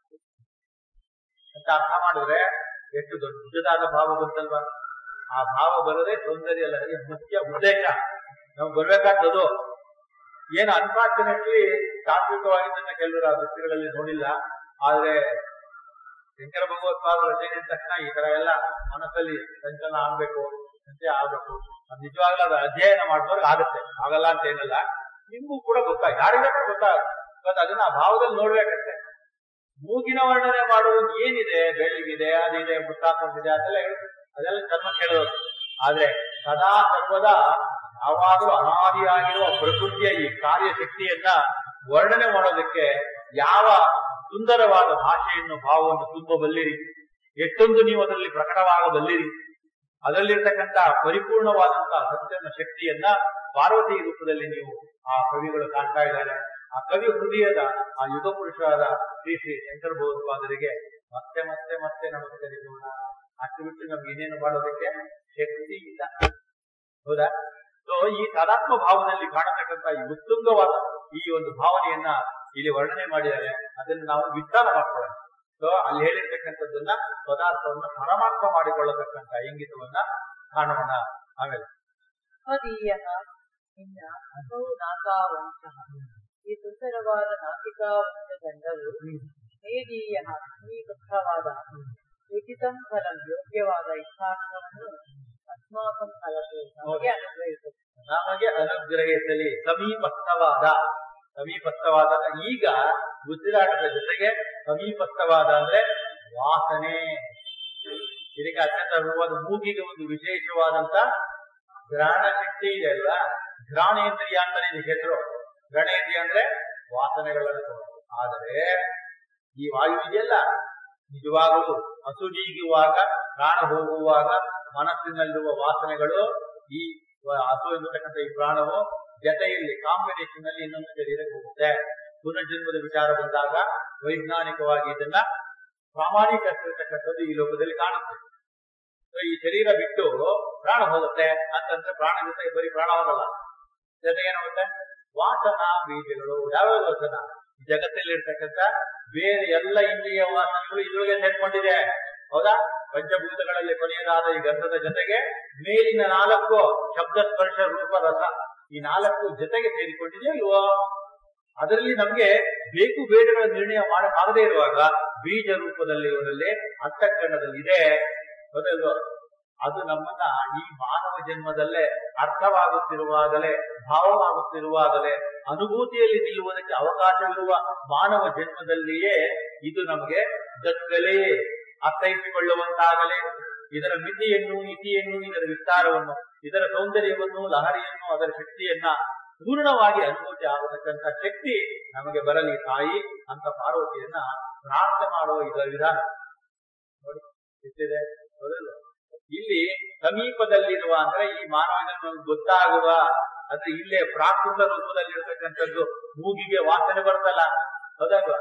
ಅಂತ ಅರ್ಥ ಮಾಡಿದ್ರೆ ಎಷ್ಟು ದೊಡ್ಡದಾದ ಭಾವ ಬಂತಲ್ವಾ ಆ ಭಾವ ಬರೋದೇ ಸೌಂದರ್ಯ ಅಲ್ಲ ಇದು ಮುಖ್ಯ ಉದ್ದೇಶ ನಾವು ಬರ್ಬೇಕಾದದು ಏನು ಅನ್ಫಾರ್ಚುನೇಟ್ಲಿ ತಾತ್ವಿಕವಾಗಿದ್ದನ್ನ ಕೆಲವರು ಆ ದೃಷ್ಟಿಗಳಲ್ಲಿ ನೋಡಿಲ್ಲ ಆದ್ರೆ ಶಂಕರ ಭಗವತ್ಪಾದ ರಚನೆ ತಕ್ಷಣ ಈ ತರ ಎಲ್ಲ ಮನಸ್ಸಲ್ಲಿ ಸಂಚಲನ ಆಗ್ಬೇಕು ಸಂಚಯ ಆಗ್ಬೇಕು ಅದ್ ನಿಜವಾಗ್ಲೂ ಅದು ಅಧ್ಯಯನ ಮಾಡಿದವ್ರಿಗೆ ಆಗುತ್ತೆ ಆಗಲ್ಲ ಅಂತ ಏನಲ್ಲ ನಿಮ್ಗೂ ಕೂಡ ಗೊತ್ತಾಗ ಯಾರಿಗಾದ್ರೂ ಗೊತ್ತಾಗುತ್ತೆ ಇವತ್ತು ಅದನ್ನ ಆ ಭಾವದಲ್ಲಿ ನೋಡ್ಬೇಕಷ್ಟೇ ಮೂಗಿನ ವರ್ಣನೆ ಮಾಡುವುದು ಏನಿದೆ ಬೆಳ್ಳಿಗಿದೆ ಅದಿದೆ ಮುತ್ತಾಕೊಂಡಿದೆ ಅದೆಲ್ಲ ಹೇಳು- ಅದೆಲ್ಲ ಕರ್ಮ ಕೇಳೋದು ಆದ್ರೆ ಸದಾ ಸರ್ವದಾ ಯಾವಾಗಲೂ ಅನಾದಿಯಾಗಿರುವ ಪ್ರಕೃತಿಯ ಈ ಕಾರ್ಯಶಕ್ತಿಯನ್ನ ವರ್ಣನೆ ಮಾಡೋದಕ್ಕೆ ಯಾವ ಸುಂದರವಾದ ಭಾಷೆಯನ್ನು ಭಾವವನ್ನು ತುಂಬಬಲ್ಲಿರಿ ಎಷ್ಟೊಂದು ನೀವು ಅದರಲ್ಲಿ ಪ್ರಕಟವಾಗಬಲ್ಲಿರಿ ಅದರಲ್ಲಿರ್ತಕ್ಕಂಥ ಪರಿಪೂರ್ಣವಾದಂತಹ ಸತ್ಯನ ಶಕ್ತಿಯನ್ನ ಪಾರ್ವತಿ ರೂಪದಲ್ಲಿ ನೀವು ಆ ಕವಿಗಳು ಕಾಣ್ತಾ ಇದ್ದಾರೆ ಆ ಕವಿ ಹೃದಯದ ಆ ಯುಗ ಪುರುಷರಾದ ಶ್ರೀ ಶ್ರೀ ಶಂಕರ ಭಗವತ್ಪಾದರಿಗೆ ಮತ್ತೆ ಮತ್ತೆ ಮತ್ತೆ ನಮಸ್ಕರಿಸೋಣ ಅಷ್ಟು ಬಿಟ್ಟು ನಮ್ಗೆ ಇನ್ನೇನು ಮಾಡೋದಕ್ಕೆ ಶಕ್ತಿ ಇಲ್ಲ ಹೌದಾ ಸೊ ಈ ತಾದಾತ್ಮ ಭಾವದಲ್ಲಿ ಕಾಣತಕ್ಕಂಥ ಈ ಉತ್ತುಂಗವಾದ ಈ ಒಂದು ಭಾವನೆಯನ್ನ ಇಲ್ಲಿ ವರ್ಣನೆ ಮಾಡಿದ್ದಾರೆ ಅದನ್ನು ನಾವು ವಿಸ್ತಾರ ಮಾಡ್ಕೊಳ್ಳೋಣ ಸೊ ಅಲ್ಲಿ ಹೇಳಿರ್ತಕ್ಕಂಥದ್ದನ್ನ ಪದಾರ್ಥವನ್ನ ಪರಮಾರ್ಥ ಮಾಡಿಕೊಳ್ಳತಕ್ಕಂಥ ಇಂಗಿತವನ್ನ ಕಾಣೋಣ ಆಮೇಲೆ ಮದೀಯ ನಿನ್ನ ಅಸೌ ನಾಕಾವಂಶ ಈ ಸುಂದರವಾದ ನಾಸಿಕಾವಂಶ ದಂಡವು ಮೇದೀಯ ಸಮೀಪಸ್ಥವಾದ ಉಚಿತಂ ಫಲಂ ಯೋಗ್ಯವಾದ ಇಚ್ಛಾರ್ಥವನ್ನು ಅಸ್ಮಾಕಂ ಫಲತೆ ನಮಗೆ ಅನುಗ್ರಹಿಸುತ್ತದೆ ನಮಗೆ ಅನುಗ್ರಹಿಸಲಿ ಸಮೀಪಸ್ಥವಾದ ಸಮೀಪಸ್ಥವಾದ ಈಗ ಉಸಿರಾಟದ ಜೊತೆಗೆ ಸಮೀಪಸ್ಥವಾದ ಅಂದ್ರೆ ವಾಸನೆ ಇದಕ್ಕೆ ಅತ್ಯಂತ ಅನುವಾದ ಮೂಗಿಗೆ ಒಂದು ವಿಶೇಷವಾದಂತ ಗ್ರಹಣ ಶಕ್ತಿ ಇದೆ ಅಲ್ವಾ ಘ್ರಾಣೇಂದ್ರಿಯ ಅಂತಾನೆ ಇದಕ್ಕೆ ಹೆಸರು ಘ್ರಾಣೇಂದ್ರಿಯ ಅಂದ್ರೆ ವಾಸನೆಗಳನ್ನು ತಗೊಳ್ಳೋದು. ಆದರೆ ಈ ವಾಯು ಇದೆಯಲ್ಲ ನಿಜವಾಗಲೂ ಹಸುಜೀಗುವಾಗ ಪ್ರಾಣ ಹೋಗುವಾಗ ಮನಸ್ಸಿನಲ್ಲಿರುವ ವಾಸನೆಗಳು ಈ ವ- ಹಸು ಎಂಬತಕ್ಕಂಥ ಈ ಪ್ರಾಣವು ಜೊತೆಯಲ್ಲಿ ಕಾಂಬಿನೇಷನ್ ಅಲ್ಲಿ ಇನ್ನೊಂದು ಶರೀರಕ್ಕೆ ಹೋಗುತ್ತೆ ಪುನರ್ಜನ್ಮದ ವಿಚಾರ ಬಂದಾಗ ವೈಜ್ಞಾನಿಕವಾಗಿ ಇದನ್ನ ಪ್ರಾಮಾಣಿಕರಿಸಿರ್ತಕ್ಕಂಥದ್ದು ಈ ಲೋಕದಲ್ಲಿ ಕಾಣುತ್ತೆ ಸೊ ಈ ಶರೀರ ಬಿಟ್ಟು ಪ್ರಾಣ ಹೋಗುತ್ತೆ ಅಂತಂದ್ರೆ ಪ್ರಾಣ ಜೊತೆಗೆ ಬರೀ ಪ್ರಾಣ ಹೋಗಲ್ಲ ಜೊತೆಗೆ ಏನಾಗುತ್ತೆ ವಾಸನಾ ಬೀಜಗಳು ಯಾವ್ಯಾವ ವಾಸನ ಈ ಜಗತ್ತಲ್ಲಿರ್ತಕ್ಕಂಥ ಬೇರೆ ಎಲ್ಲ ಇಂದ್ರಿಯ ವಾಸನೆಗಳು ಇದ್ರೊಳಗೆ ಸೇರ್ಕೊಂಡಿದೆ ಹೌದಾ ಪಂಚಭೂತಗಳಲ್ಲಿ ಕೊನೆಯದಾದ ಈ ಗಂಧದ ಜೊತೆಗೆ ಮೇಲಿನ ನಾಲ್ಕು ಶಬ್ದ ಸ್ಪರ್ಶ ರೂಪ ರಸ ಈ ನಾಲ್ಕು ಜೊತೆಗೆ ಸೇರಿಕೊಂಡಿದೆಯೋ ಇಲ್ವೋ ಅದರಲ್ಲಿ ನಮ್ಗೆ ಬೇಕು ಬೇಡಗಳ ನಿರ್ಣಯ ಮಾಡಕ್ಕಾಗದೇ ಇರುವಾಗ ಬೀಜ ರೂಪದಲ್ಲಿ ಇವರಲ್ಲಿ ಅಂತಃಕರಣದಲ್ಲಿ ಇದೆ ಹೌದಲ್ವೋ ಅದು ನಮ್ಮನ್ನ ಈ ಮಾನವ ಜನ್ಮದಲ್ಲೇ ಅರ್ಥವಾಗುತ್ತಿರುವಾಗಲೇ ಭಾವವಾಗುತ್ತಿರುವಾಗಲೇ ಅನುಭೂತಿಯಲ್ಲಿ ನಿಲ್ಲುವುದಕ್ಕೆ ಅವಕಾಶವಿರುವ ಮಾನವ ಜನ್ಮದಲ್ಲಿಯೇ ಇದು ನಮಗೆ ದಕ್ಕಲೇ ಅರ್ಥೈಸಿಕೊಳ್ಳುವಂತಾಗಲೇ ಇದರ ಮಿತಿಯನ್ನು ಇತಿಯನ್ನು ಇದರ ವಿಸ್ತಾರವನ್ನು ಇದರ ಸೌಂದರ್ಯವನ್ನು ಲಹರಿಯನ್ನು ಅದರ ಶಕ್ತಿಯನ್ನ ಪೂರ್ಣವಾಗಿ ಅನುಭೂತಿ ಆಗತಕ್ಕಂತ ಶಕ್ತಿ ನಮಗೆ ಬರಲಿ ತಾಯಿ ಅಂತ ಪಾರ್ವತಿಯನ್ನ ಪ್ರಾರ್ಥನೆ ಮಾಡುವ ಇದರ ವಿಧಾನ ನೋಡಿ ಎಷ್ಟಿದೆ ಹೌದಲ್ವ? ಇಲ್ಲಿ ಸಮೀಪದಲ್ಲಿರುವ ಅಂದ್ರೆ ಈ ಮಾನವನ ಗೊತ್ತಾಗುವ ಅಂದ್ರೆ ಇಲ್ಲೇ ಪ್ರಾಕೃತ ರೂಪದಲ್ಲಿರ್ತಕ್ಕಂಥದ್ದು ಮೂಗಿಗೆ ವಾಸನೆ ಬರ್ತಲ್ಲ ಹೌದಲ್ವಾ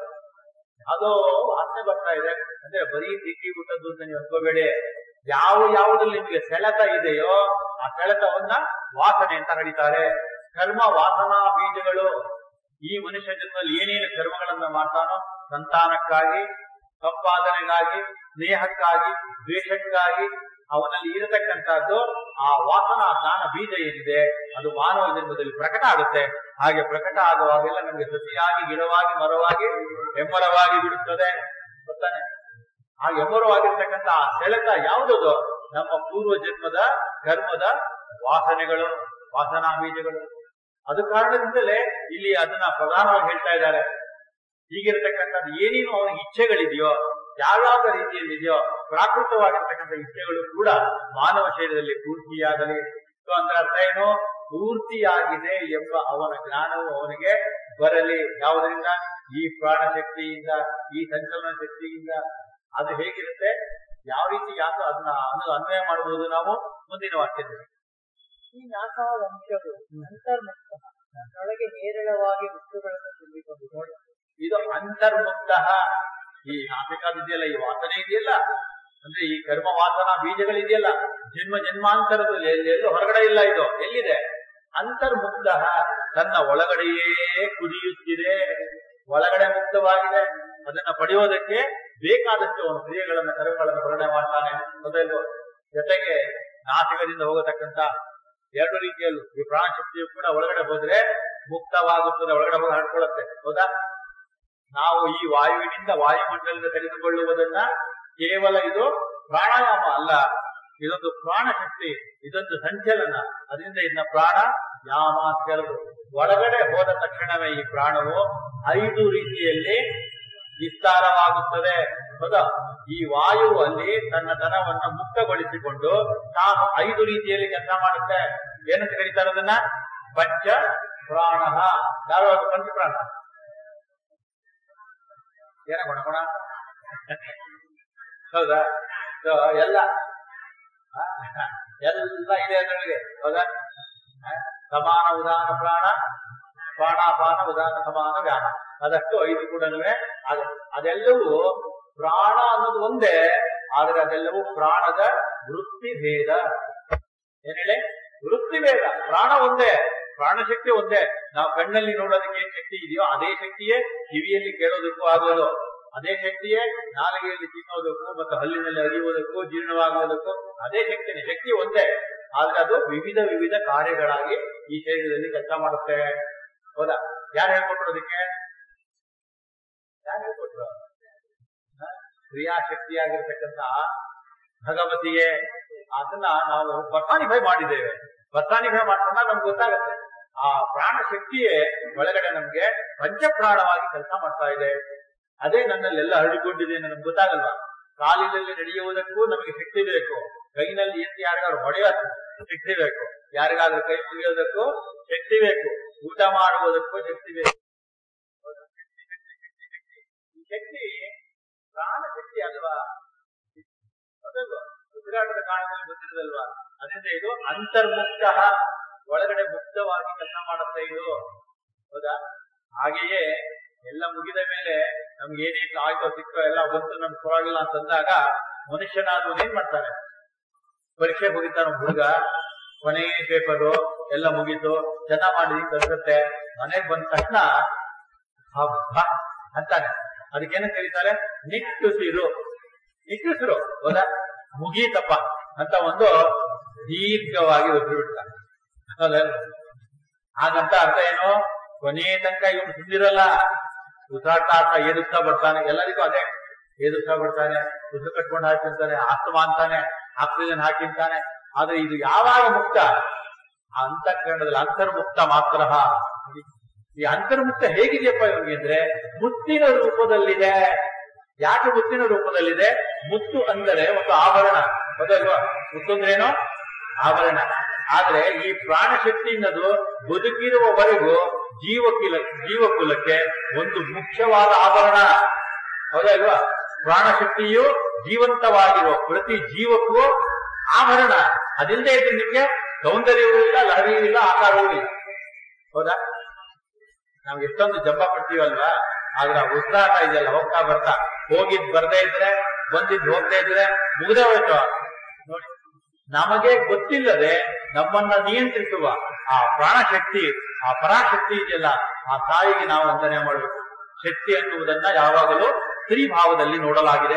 ಅದು ವಾಸನೆ ಬರ್ತಾ ಇದೆ ಅಂದ್ರೆ ಬರೀ ತಿಕ್ಕಿ ಊಟದ್ದು ಅಂತ ನೀವು ಅನ್ಕೋಬೇಡಿ ಯಾವ ಯಾವುದಲ್ಲಿ ನಿಮಗೆ ಸೆಳೆತ ಇದೆಯೋ ಆ ಸೆಳೆತವನ್ನ ವಾಸನೆ ಅಂತ ಕರೀತಾರೆ ಕರ್ಮ ವಾಸನಾ ಬೀಜಗಳು ಈ ಮನುಷ್ಯ ಜನ್ಮದಲ್ಲಿ ಏನೇನು ಕರ್ಮಗಳನ್ನ ಮಾಡ್ತಾನೋ ಸಂತಾನಕ್ಕಾಗಿ ಸಂಪಾದನೆಗಾಗಿ ಸ್ನೇಹಕ್ಕಾಗಿ ದ್ವೇಷಕ್ಕಾಗಿ ಅವನಲ್ಲಿ ಇರತಕ್ಕಂಥದ್ದು ಆ ವಾಸನಾ ಜ್ಞಾನ ಬೀಜ ಏನಿದೆ ಅದು ಮಾನವ ಜನ್ಮದಲ್ಲಿ ಪ್ರಕಟ ಆಗುತ್ತೆ ಹಾಗೆ ಪ್ರಕಟ ಆಗುವಾಗೆಲ್ಲ ನಮಗೆ ಸಸಿಯಾಗಿ ಗಿಡವಾಗಿ ಮರವಾಗಿ ಹೆಮ್ಮರವಾಗಿ ಬಿಡುತ್ತದೆ ಗೊತ್ತಾನೆ ಆ ಎಮ್ಮರವಾಗಿರ್ತಕ್ಕಂಥ ಆ ಸೆಳೆತ ಯಾವುದದು ನಮ್ಮ ಪೂರ್ವ ಜನ್ಮದ ಕರ್ಮದ ವಾಸನೆಗಳು ವಾಸನಾ ಬೀಜಗಳು ಅದು ಕಾರಣದಿಂದಲೇ ಇಲ್ಲಿ ಅದನ್ನ ಪ್ರಧಾನವಾಗಿ ಹೇಳ್ತಾ ಇದ್ದಾರೆ ಹೀಗಿರತಕ್ಕಂಥದ್ದು ಏನೇನು ಅವನ ಇಚ್ಛೆಗಳಿದೆಯೋ ಯಾವ್ಯಾವ ರೀತಿಯಲ್ಲಿದೆಯೋ ಪ್ರಾಕೃತವಾಗಿರ್ತಕ್ಕಂಥ ಇಚ್ಛೆಗಳು ಕೂಡ ಮಾನವ ಶರೀರದಲ್ಲಿ ಪೂರ್ತಿಯಾಗಲಿ ಸೊ ಅಂದ್ರೆ ಅರ್ಥ ಏನು ಪೂರ್ತಿಯಾಗಿದೆ ಎಂಬ ಅವನ ಜ್ಞಾನವು ಅವನಿಗೆ ಬರಲಿ ಯಾವುದರಿಂದ ಈ ಪ್ರಾಣ ಶಕ್ತಿಯಿಂದ ಈ ಸಂಚಲನ ಶಕ್ತಿಯಿಂದ ಅದು ಹೇಗಿರುತ್ತೆ ಯಾವ ರೀತಿ ಯಾಕೆ ಅದನ್ನ ಅನ್ನು ಅನ್ವಯ ಮಾಡಬಹುದು ನಾವು ಮುಂದಿನ ವಾಕ್ಯದಲ್ಲಿ ಈ ನಾಸಾವಂಶವು ಅಂತರ್ಮುಕ್ತ ಒಳಗೆ ಹೇರಳವಾಗಿ ವಸ್ತುಗಳನ್ನು ತುಂಬಿಕೊಂಡಿದೆ ಇದು ಅಂತರ್ಮುಕ್ತ ಈ ನಾಸಿಕಾದಿದೆಯಲ್ಲ ಈ ವಾಸನೆ ಇದೆಯಲ್ಲ ಅಂದ್ರೆ ಈ ಕರ್ಮ ವಾಸನಾ ಬೀಜಗಳಿದೆಯಲ್ಲ ಜನ್ಮ ಜನ್ಮಾಂತರದಲ್ಲಿ ಎಲ್ಲಿ ಎಲ್ಲೂ ಹೊರಗಡೆ ಇಲ್ಲ ಇದು ಎಲ್ಲಿದೆ ಅಂತರ್ಮುಕ್ತ ತನ್ನ ಒಳಗಡೆಯೇ ಕುದಿಯುತ್ತಿದೆ ಒಳಗಡೆ ಮುಕ್ತವಾಗಿದೆ ಅದನ್ನ ಪಡೆಯೋದಕ್ಕೆ ಬೇಕಾದಷ್ಟು ಅವನು ಕ್ರಿಯೆಗಳನ್ನ ಕರ್ಮಗಳನ್ನು ವರ್ಣನೆ ಮಾಡ್ತಾನೆ ಮೊದಲು ಜೊತೆಗೆ ನಾಸಿಕದಿಂದ ಹೋಗತಕ್ಕಂತ ಎರಡು ರೀತಿಯಲ್ಲೂ ಈ ಪ್ರಾಣ ಶಕ್ತಿಯು ಕೂಡ ಒಳಗಡೆ ಹೋದ್ರೆ ಮುಕ್ತವಾಗುತ್ತದೆ ಒಳಗಡೆ ಹೋಗಿ ಹರಡ್ಕೊಳ್ಳುತ್ತೆ ಹೌದಾ ನಾವು ಈ ವಾಯುವಿನಿಂದ ವಾಯುಮಂಡಲದಿಂದ ತೆಗೆದುಕೊಳ್ಳುವುದನ್ನ ಕೇವಲ ಇದು ಪ್ರಾಣಾಯಾಮ ಅಲ್ಲ ಇದೊಂದು ಪ್ರಾಣ ಶಕ್ತಿ ಇದೊಂದು ಸಂಚಲನ ಅದರಿಂದ ಇದನ್ನ ಪ್ರಾಣ ಯಾಮ ಅಂತ ಹೇಳುದು ಒಳಗಡೆ ಹೋದ ತಕ್ಷಣವೇ ಈ ಪ್ರಾಣವು ಐದು ರೀತಿಯಲ್ಲಿ ವಿಸ್ತಾರವಾಗುತ್ತದೆ ಹೌದಾ ಈ ವಾಯು ಅಲ್ಲಿ ತನ್ನ ದನವನ್ನ ಮುಕ್ತಗೊಳಿಸಿಕೊಂಡು ತಾನು ಐದು ರೀತಿಯಲ್ಲಿ ಕೆಲಸ ಮಾಡುತ್ತೆ ಏನಂತ ಕರೀತಾರೆ ಅದನ್ನ ಪಂಚ ಪ್ರಾಣ ಯಾರು ಅದು ಪಂಚ ಪ್ರಾಣ ಏನ ಗುಣ ಗುಣ ಹೌದಾ So, ಎಲ್ಲ ಆ, ಎಲ್ಲ ಇದೆ ಅದರೊಳಗೆ ಹೌದಾ ಆ, ಸಮಾನ ಉದಾನ ಪ್ರಾಣ ಪ್ರಾಣಾಪಾನ ಉದಾನ ಸಮಾನ ವ್ಯಾನ ಅದಷ್ಟು ಐದು ಕೂಡ ಅದೆ ಅದೆಲ್ಲವೂ ಪ್ರಾಣ ಅನ್ನೋದು ಒಂದೇ ಆದ್ರೆ ಅದೆಲ್ಲವೂ ಪ್ರಾಣದ ವೃತ್ತಿ ಭೇದ ಏನ್ ಹೇಳಿ ವೃತ್ತಿ ಭೇದ ಪ್ರಾಣ ಒಂದೇ ಪ್ರಾಣಶಕ್ತಿ ಒಂದೇ ನಾವು ಕಣ್ಣಲ್ಲಿ ನೋಡೋದಕ್ಕೆ ಏನ್ ಶಕ್ತಿ ಇದೆಯೋ ಅದೇ ಶಕ್ತಿಯೇ ಕಿವಿಯಲ್ಲಿ ಕೇಳೋದಕ್ಕೂ ಆಗೋದು ಅದೇ ಶಕ್ತಿಯೇ ನಾಲಿಗೆಯಲ್ಲಿ ತಿನ್ನೋದಕ್ಕೂ ಮತ್ತು ಹಲ್ಲಿನಲ್ಲಿ ಅರಿಯುವುದಕ್ಕೂ ಜೀರ್ಣವಾಗುವುದಕ್ಕೂ ಅದೇ ಶಕ್ತಿನೇ ಶಕ್ತಿ ಒಂದೇ ಆದ್ರೆ ಅದು ವಿವಿಧ ವಿವಿಧ ಕಾರ್ಯಗಳಾಗಿ ಈ ಶರೀರದಲ್ಲಿ ಕೆಲಸ ಮಾಡುತ್ತೆ ಹೌದಾ ಯಾರು ಹೇಳ್ಕೊಟ್ರು ಅದಕ್ಕೆ ಯಾರು ಹೇಳ್ಕೊಟ್ರು ಹ? ಕ್ರಿಯಾಶಕ್ತಿಯಾಗಿರ್ತಕ್ಕಂಥ ಭಗವತಿಯೇ ಅದನ್ನ ನಾವು ಬಸಾನಿಫೈ ಮಾಡಿದ್ದೇವೆ ಬಸಾನಿಫೈ ಮಾಡ್ಕೊಂಡ ನಮ್ಗೆ ಗೊತ್ತಾಗುತ್ತೆ ಆ ಪ್ರಾಣ ಶಕ್ತಿಯೇ ಒಳಗಡೆ ನಮ್ಗೆ ಪಂಚಪ್ರಾಣವಾಗಿ ಕೆಲಸ ಮಾಡ್ತಾ ಇದೆ ಅದೇ ನನ್ನಲ್ಲೆಲ್ಲ ಹರಡಿಕೊಂಡಿದೆ ನಮ್ಗೆ ಗೊತ್ತಾಗಲ್ವಾ ಕಾಲಿನಲ್ಲಿ ನಡೆಯುವುದಕ್ಕೂ ನಮಗೆ ಶಕ್ತಿ ಬೇಕು ಕೈನಲ್ಲಿ ಎತ್ತಿ ಯಾರಿಗಾದ್ರು ಹೊಡೆಯೋದಕ್ಕೆ ಶಕ್ತಿ ಬೇಕು ಯಾರಿಗಾದ್ರೂ ಕೈ ಮುಗಿಯೋದಕ್ಕೂ ಶಕ್ತಿ ಬೇಕು ಊಟ ಮಾಡುವುದಕ್ಕೂ ಶಕ್ತಿ ಬೇಕು ಹೌದಾ? ಶಕ್ತಿ, ಶಕ್ತಿ, ಶಕ್ತಿ, ಶಕ್ತಿ. ಈ ಶಕ್ತಿ ಪ್ರಾಣ ಶಕ್ತಿ ಅಲ್ವಾ ಅದಲ್ವಾ ಉಸಿರಾಟದ ಕಾರಣದಲ್ಲಿ ಗೊತ್ತಿರೋದಲ್ವಾ ಅದರಿಂದ ಇದು ಅಂತರ್ಮುಕ್ತ ಒಳಗಡೆ ಮುಕ್ತವಾಗಿ ಕೆಲಸ ಮಾಡುತ್ತೆ ಇದು ಹೌದಾ ಹಾಗೆಯೇ ಎಲ್ಲ ಮುಗಿದ ಮೇಲೆ ನಮ್ಗೆ ಏನೇನು ಆಯ್ತೋ ಸಿಕ್ಕೋ ಎಲ್ಲ ಬಂತು ನಮ್ಗೆ ಪರವಾಗಿಲ್ಲ ಅಂತಂದಾಗ ಮನುಷ್ಯನಾದ್ರು ಏನ್ ಮಾಡ್ತಾನೆ ಪರೀಕ್ಷೆ ಮುಗಿತಾನ ಹುಡುಗ ಕೊನೆಯ ಪೇಪರು ಎಲ್ಲ ಮುಗೀತು ಚೆನ್ನಾಗ್ ಮಾಡಿದೀನಿ ಕಲ್ಸತ್ತೆ ಮನೆಗ್ ಬಂದ ತಕ್ಷಣ ಹಬ್ಬ ಅಂತಾನೆ ಅದಕ್ಕೇನ ಕರೀತಾರೆ ನಿಟ್ಟುಸಿರು ನಿಟ್ಟುಸಿರು ಹೌದಾ ಮುಗೀತಪ್ಪ ಅಂತ ಒಂದು ದೀರ್ಘವಾಗಿ ಉಸಿರು ಬಿಡ್ತಾನೆ ಹೌದಲ್ವಾ? ಹಾಗಂತ ಅರ್ಥ ಏನು ಕೊನೆಯ ತನಕ ಇವನು ಸುಂದಿರಲ್ಲ ಉಸಿರಾಡ್ತಾ ಆಡ್ತಾ ಏದುಸ್ತಾ ಬರ್ತಾನೆ ಎಲ್ಲರಿಗೂ ಅದೇ ಏದುಸ್ತಾ ಬರ್ತಾನೆ ಉಸಿರು ಕಟ್ಕೊಂಡು ಹಾಕಿರ್ತಾನೆ ಆತ್ಮ ಅಂತಾನೆ ಆಕ್ಸಿಜನ್ ಹಾಕಿರ್ತಾನೆ ಆದ್ರೆ ಇದು ಯಾವಾಗ ಮುಕ್ತ ಆ ಅಂತಃಕರಣದಲ್ಲಿ ಅಂತರ್ಮುಕ್ತ ಮಾತ್ರ ಈ ಅಂತರ್ಮುಕ್ತ ಹೇಗಿದೆಯಪ್ಪ ಇವನಿಗೆ ಅಂದ್ರೆ ಮುತ್ತಿನ ರೂಪದಲ್ಲಿದೆ ಯಾಕೆ ಮುತ್ತಿನ ರೂಪದಲ್ಲಿದೆ ಮುತ್ತು ಅಂದರೆ ಒಂದು ಆಭರಣ ಹೌದಲ್ವಾ ಮುತ್ತು ಅಂದ್ರೇನು ಆಭರಣ ಆದ್ರೆ ಈ ಪ್ರಾಣಶಕ್ತಿ ಅನ್ನೋದು ಬದುಕಿರುವವರೆಗೂ ಜೀವಕಿಲ ಜೀವಕುಲಕ್ಕೆ ಒಂದು ಮುಖ್ಯವಾದ ಆಭರಣ ಹೌದಲ್ವಾ ಪ್ರಾಣಶಕ್ತಿಯು ಜೀವಂತವಾಗಿರುವ ಪ್ರತಿ ಜೀವಕ್ಕೂ ಆಭರಣ ಅದಿಲ್ಲದೆ ಇದ್ರೆ ನಿಮ್ಗೆ ಸೌಂದರ್ಯವೂ ಇಲ್ಲ ಲಹರಿಯೂ ಇಲ್ಲ ಆಕಾರವೂ ಇಲ್ಲ ಹೌದಾ ನಾವು ಎಷ್ಟೊಂದು ಜಂಬ ಪಡ್ತೀವಲ್ವಾ ಆದ್ರೆ ಆ ಉತ್ಸಾಹ ಇದೆಯಲ್ಲ ಹೋಗ್ತಾ ಬರ್ತಾ ಹೋಗಿದ್ ಬರ್ದೇ ಇದ್ರೆ ಬಂದಿದ್ ಹೋಗದೆ ಇದ್ರೆ ಮುಗ್ದೇ ಹೋಯ್ತು ನೋಡಿ ನಮಗೆ ಗೊತ್ತಿಲ್ಲದೆ ನಮ್ಮನ್ನ ನಿಯಂತ್ರಿಸುವ ಆ ಪ್ರಾಣಶಕ್ತಿ ಆ ಪರಾಶಕ್ತಿ ಇದೆಯಲ್ಲ ಆ ತಾಯಿಗೆ ನಾವು ವಂದನೆ ಮಾಡಬೇಕು ಶಕ್ತಿ ಅನ್ನುವುದನ್ನ ಯಾವಾಗಲೂ ಸ್ತ್ರೀಭಾವದಲ್ಲಿ ನೋಡಲಾಗಿದೆ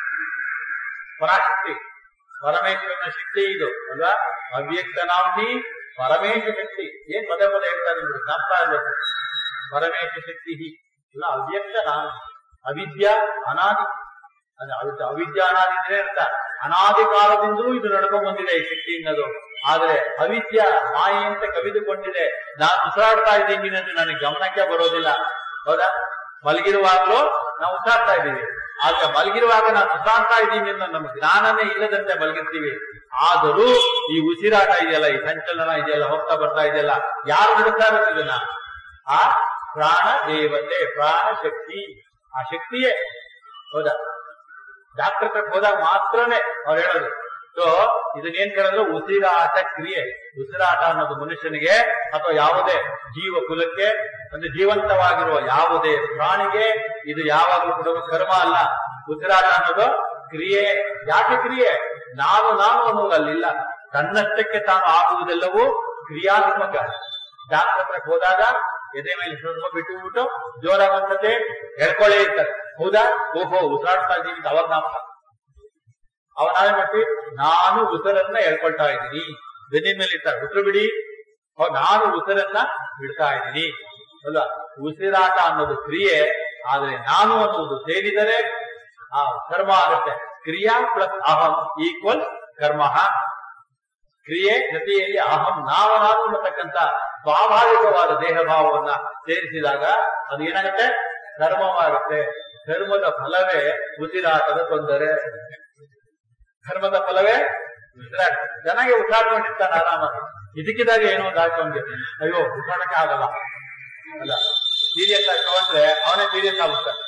ಪರಾಶಕ್ತಿ ಪರಮೇಶ್ವರನ ಶಕ್ತಿ ಇದು ಅಲ್ವಾ ಅವ್ಯಕ್ತ ನಾಮ್ನಿ ಪರಮೇಶ ಶಕ್ತಿ ಏನ್ ಪದೇ ಪದೇ ಹೇಳ್ತಾರೆ ನೋಡಿ ಜ್ಞಾಪಕ ಇರ್ಬೇಕು ಪರಮೇಶ ಶಕ್ತಿ ಇಲ್ಲ ಅವ್ಯಕ್ತ ನಾಮ ಅವಿದ್ಯಾ ಅನಾದಿ ಅದು ಅವಿದ್ಯ ಅವಿದ್ಯಾ ಅನಾದಿ ಅಂದ್ರೆ ಅರ್ಥ ಅನಾದಿ ಕಾಲದಿಂದಲೂ ಇದು ನಡ್ಕೊಂಡ್ ಬಂದಿದೆ ಈ ಶಕ್ತಿ ಅನ್ನೋದು ಆದ್ರೆ ಅವಿದ್ಯ ಮಾಯೆ ಅಂತ ಕವಿದುಕೊಂಡಿದೆ ನಾನು ಉಸಿರಾಡ್ತಾ ಇದ್ದೀನಿ ಅನ್ನೋದು ನನಗೆ ಗಮನಕ್ಕೆ ಬರೋದಿಲ್ಲ ಹೌದಾ ಮಲಗಿರುವಾಗ್ಲೂ ನಾವು ಉಸಿರಾಡ್ತಾ ಇದ್ದೀವಿ ಆದ್ರೆ ಮಲಗಿರುವಾಗ ನಾನು ಉಸಿರಾಡ್ತಾ ಇದ್ದೀನಿ ಅನ್ನೋ ನಮ್ಮ ಜ್ಞಾನನೇ ಇಲ್ಲದಂತೆ ಮಲಗಿರ್ತೀವಿ ಆದರೂ ಈ ಉಸಿರಾಟ ಇದೆಯಲ್ಲ ಈ ಸಂಚಲನ ಇದೆಯಲ್ಲ ಹೋಗ್ತಾ ಬರ್ತಾ ಇದೆಯಲ್ಲ ಯಾರು ನಡುತ್ತಾ ಇರೋದು ಇದನ್ನ ಆ ಪ್ರಾಣ ದೇವತೆ ಪ್ರಾಣ ಶಕ್ತಿ ಆ ಶಕ್ತಿಯೇ ಹೌದಾ ಡಾಕ್ಟರ್ ಹತ್ರ ಹೋದಾಗ ಮಾತ್ರನೇ ಅವ್ರು ಹೇಳೋದು ಸೊ ಇದನ್ನೇನ್ ಕೇಳಿದ್ರೆ ಉಸಿರಾಟ ಕ್ರಿಯೆ ಉಸಿರಾಟ ಅನ್ನೋದು ಮನುಷ್ಯನಿಗೆ ಅಥವಾ ಯಾವುದೇ ಜೀವ ಕುಲಕ್ಕೆ ಅಂದ್ರೆ ಜೀವಂತವಾಗಿರುವ ಯಾವುದೇ ಪ್ರಾಣಿಗೆ ಇದು ಯಾವಾಗಲೂ ಕೂಡ ಕರ್ಮ ಅಲ್ಲ ಉಸಿರಾಟ ಅನ್ನೋದು ಕ್ರಿಯೆ ಯಾಕೆ ಕ್ರಿಯೆ ನಾನು ನಾನು ಅನ್ನೋದು ಅಲ್ಲಿಲ್ಲ ತನ್ನಷ್ಟಕ್ಕೆ ತಾನು ಆಗುವುದೆಲ್ಲವೂ ಕ್ರಿಯಾತ್ಮಕ ಡಾಕ್ಟರ್ ಹತ್ರ ಹೋದಾಗ ಎದೆ ಮೇಲೆ ಸ್ವಲ್ಪ ಬಿಟ್ಟು ಜೋರಾಗಿ ಒಂದ್ಸತಿ ಹೇಳ್ಕೊಳ್ಳೇ ಇರ್ತಾರೆ ಹೌದಾ ಓಹೋ ಉಸಿರಾಡ್ತಾ ಇದ್ದೀನಿ ಅಂತ ಅವಾಗ ನಾವು ಅವಾಗ ನಾವೇ ಮಾಡ್ತೀವಿ ನಾನು ಉಸಿರನ್ನ ಹೇಳ್ಕೊಳ್ತಾ ಇದ್ದೀನಿ ಬೆನ್ನಿನ ಮೇಲೆ ಇರ್ತಾರೆ ಉಸಿರು ಬಿಡಿ ಅವಾಗ ನಾನು ಉಸಿರನ್ನ ಬಿಡ್ತಾ ಇದ್ದೀನಿ ಅಲ್ವಾ ಉಸಿರಾಟ ಅನ್ನೋದು ಕ್ರಿಯೆ ಆದ್ರೆ ನಾನು ಅನ್ನೋದು ಸೇರಿದರೆ ಆ ಕರ್ಮ ಆಗುತ್ತೆ ಕ್ರಿಯಾ ಪ್ಲಸ್ ಅಹಂ ಈಕ್ವಲ್ ಕರ್ಮ ಕ್ರಿಯೆ ಜೊತೆಯಲ್ಲಿ ಅಹಂ ನಾವನಾದು ಅನ್ನತಕ್ಕಂಥ ಸ್ವಾಭಾವಿಕವಾದ ದೇಹ ಭಾವವನ್ನ ಸೇರಿಸಿದಾಗ ಅದು ಏನಾಗುತ್ತೆ ಕರ್ಮವಾಗುತ್ತೆ ಕರ್ಮದ ಫಲವೇ ಉಸಿರಾಟದ ತೊಂದರೆ ಕರ್ಮದ ಫಲವೇ ಉಸಿರಾಟ ಚೆನ್ನಾಗಿ ಉಸಿರಾಡ್ಕೊಂಡಿರ್ತಾನೆ ಆರಾಮಾಗಿ ಇದಕ್ಕಿದಾಗ ಏನೋ ಒಂದು ಹಾಕೊಂಡ್ಗೆ ಅಯ್ಯೋ ಉಸಿರಾಟಕ್ಕೆ ಆಗಲ್ಲ ಅಲ್ಲ ಸೀರಿಯಸ್ ಹಾಕೊಂಡ್ರೆ ಅವನೇ ಸೀರಿಯಸ್ ಆಗ್ಬಿಡ್ತಾನೆ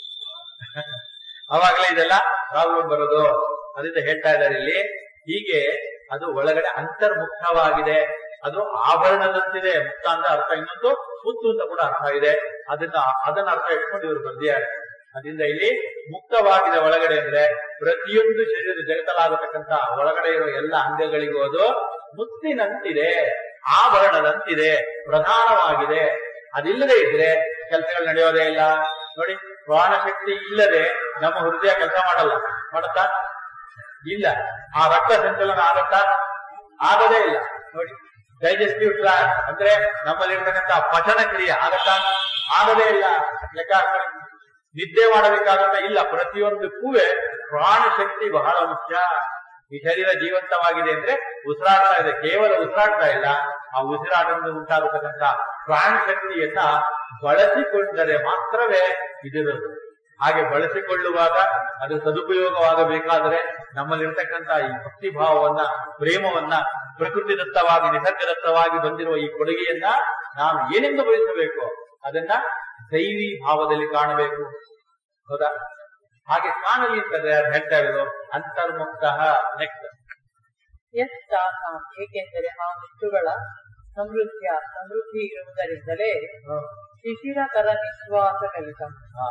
ಅವಾಗಲೇ ಇದೆಲ್ಲ ಪ್ರಾಬ್ಲಮ್ ಬರೋದು ಅದರಿಂದ ಹೇಳ್ತಾ ಇದ್ದಾರೆ ಇಲ್ಲಿ ಹೀಗೆ ಅದು ಒಳಗಡೆ ಅಂತರ್ಮುಕ್ತವಾಗಿದೆ ಅದು ಆಭರಣದಂತಿದೆ ಮುಕ್ತ ಅಂತ ಅರ್ಥ ಇನ್ನೊಂದು ಮುತ್ತು ಅಂತ ಕೂಡ ಅರ್ಥ ಇದೆ ಅದನ್ನ ಅದನ್ನ ಅರ್ಥ ಇಟ್ಕೊಂಡು ಇವರು ಬಂದಿದ್ದಾರೆ ಅದರಿಂದ ಇಲ್ಲಿ ಮುಕ್ತವಾಗಿದೆ ಒಳಗಡೆ ಅಂದ್ರೆ ಪ್ರತಿಯೊಂದು ಶರೀರದ ಜಗತ್ತಲಾಗತಕ್ಕಂತ ಒಳಗಡೆ ಇರೋ ಎಲ್ಲ ಅಂಗಗಳಿಗೂ ಅದು ಮುತ್ತಿನಂತಿದೆ ಆಭರಣದಂತಿದೆ ಪ್ರಧಾನವಾಗಿದೆ ಅದಿಲ್ಲದೆ ಇದ್ರೆ ಕೆಲಸಗಳು ನಡೆಯೋದೇ ಇಲ್ಲ ನೋಡಿ ಪ್ರಾಣಶಕ್ತಿ ಇಲ್ಲದೆ ನಮ್ಮ ಹೃದಯ ಕೆಲಸ ಮಾಡಲ್ಲ ಮಾಡುತ್ತಾ ಇಲ್ಲ ಆ ರಕ್ತ ಸಂಚಲನ ಆಗತ್ತಾ ಆಗದೇ ಇಲ್ಲ ನೋಡಿ ಡೈಜೆಸ್ಟಿವ್ ಟ್ರಾಕ್ ಅಂದ್ರೆ ನಮ್ಮಲ್ಲಿರ್ತಕ್ಕಂಥ ಪಚನ ಕ್ರಿಯೆ ಆಗತ್ತಾ ಆಗದೇ ಇಲ್ಲ ಲೆಕ್ಕ ಹಾಕೊಳ್ಳಿ. ನಿದ್ದೆ ಮಾಡಬೇಕಾಗತ್ತ ಇಲ್ಲ ಪ್ರತಿಯೊಂದಕ್ಕೂ ಪ್ರಾಣಶಕ್ತಿ ಬಹಳ ಮುಖ್ಯ ಈ ಶರೀರ ಜೀವಂತವಾಗಿದೆ ಅಂದ್ರೆ ಉಸಿರಾಡ್ತಾ ಇದೆ ಕೇವಲ ಉಸಿರಾಡ್ತಾ ಇಲ್ಲ ಆ ಉಸಿರಾಟದಿಂದ ಉಂಟಾಗತಕ್ಕಂಥ ಪ್ರಾಣಶಕ್ತಿಯನ್ನ ಬಳಸಿಕೊಂಡರೆ ಮಾತ್ರವೇ ಇದಿರೋದು ಹಾಗೆ ಬಳಸಿಕೊಳ್ಳುವಾಗ ಅದು ಸದುಪಯೋಗವಾಗಬೇಕಾದರೆ ನಮ್ಮಲ್ಲಿರ್ತಕ್ಕಂಥ ಈ ಭಕ್ತಿ ಭಾವವನ್ನ ಪ್ರೇಮವನ್ನ ಪ್ರಕೃತಿದತ್ತವಾಗಿ ನಿಸರ್ಗದತ್ತವಾಗಿ ಬಂದಿರುವ ಈ ಕೊಡುಗೆಯನ್ನ ನಾನು ಏನೆಂದು ಬಯಸಬೇಕು ಅದನ್ನ ದೈವಿ ಭಾವದಲ್ಲಿ ಕಾಣಬೇಕು ಹೌದಾ ಹಾಗೆ ಕಾಣಲಿ ಅಂತಂದ್ರೆ ಅದು ಹೇಳ್ತಾ ಇರೋದು ಅಂತರ್ಮುಕ್ತ ನೆಕ್ಸ್ಟ್ ಯತ್ತಾಸಾಂ ಏಕೆಂದರೆ ಆ ಮುತ್ತುಗಳ ಸಮೃದ್ಧಿಯ ಸಮೃದ್ಧಿ ಇರುವುದರಿಂದಲೇ ಶಿಶಿರಕರ ನಿಶ್ವಾಸ ಕಲಿತಂ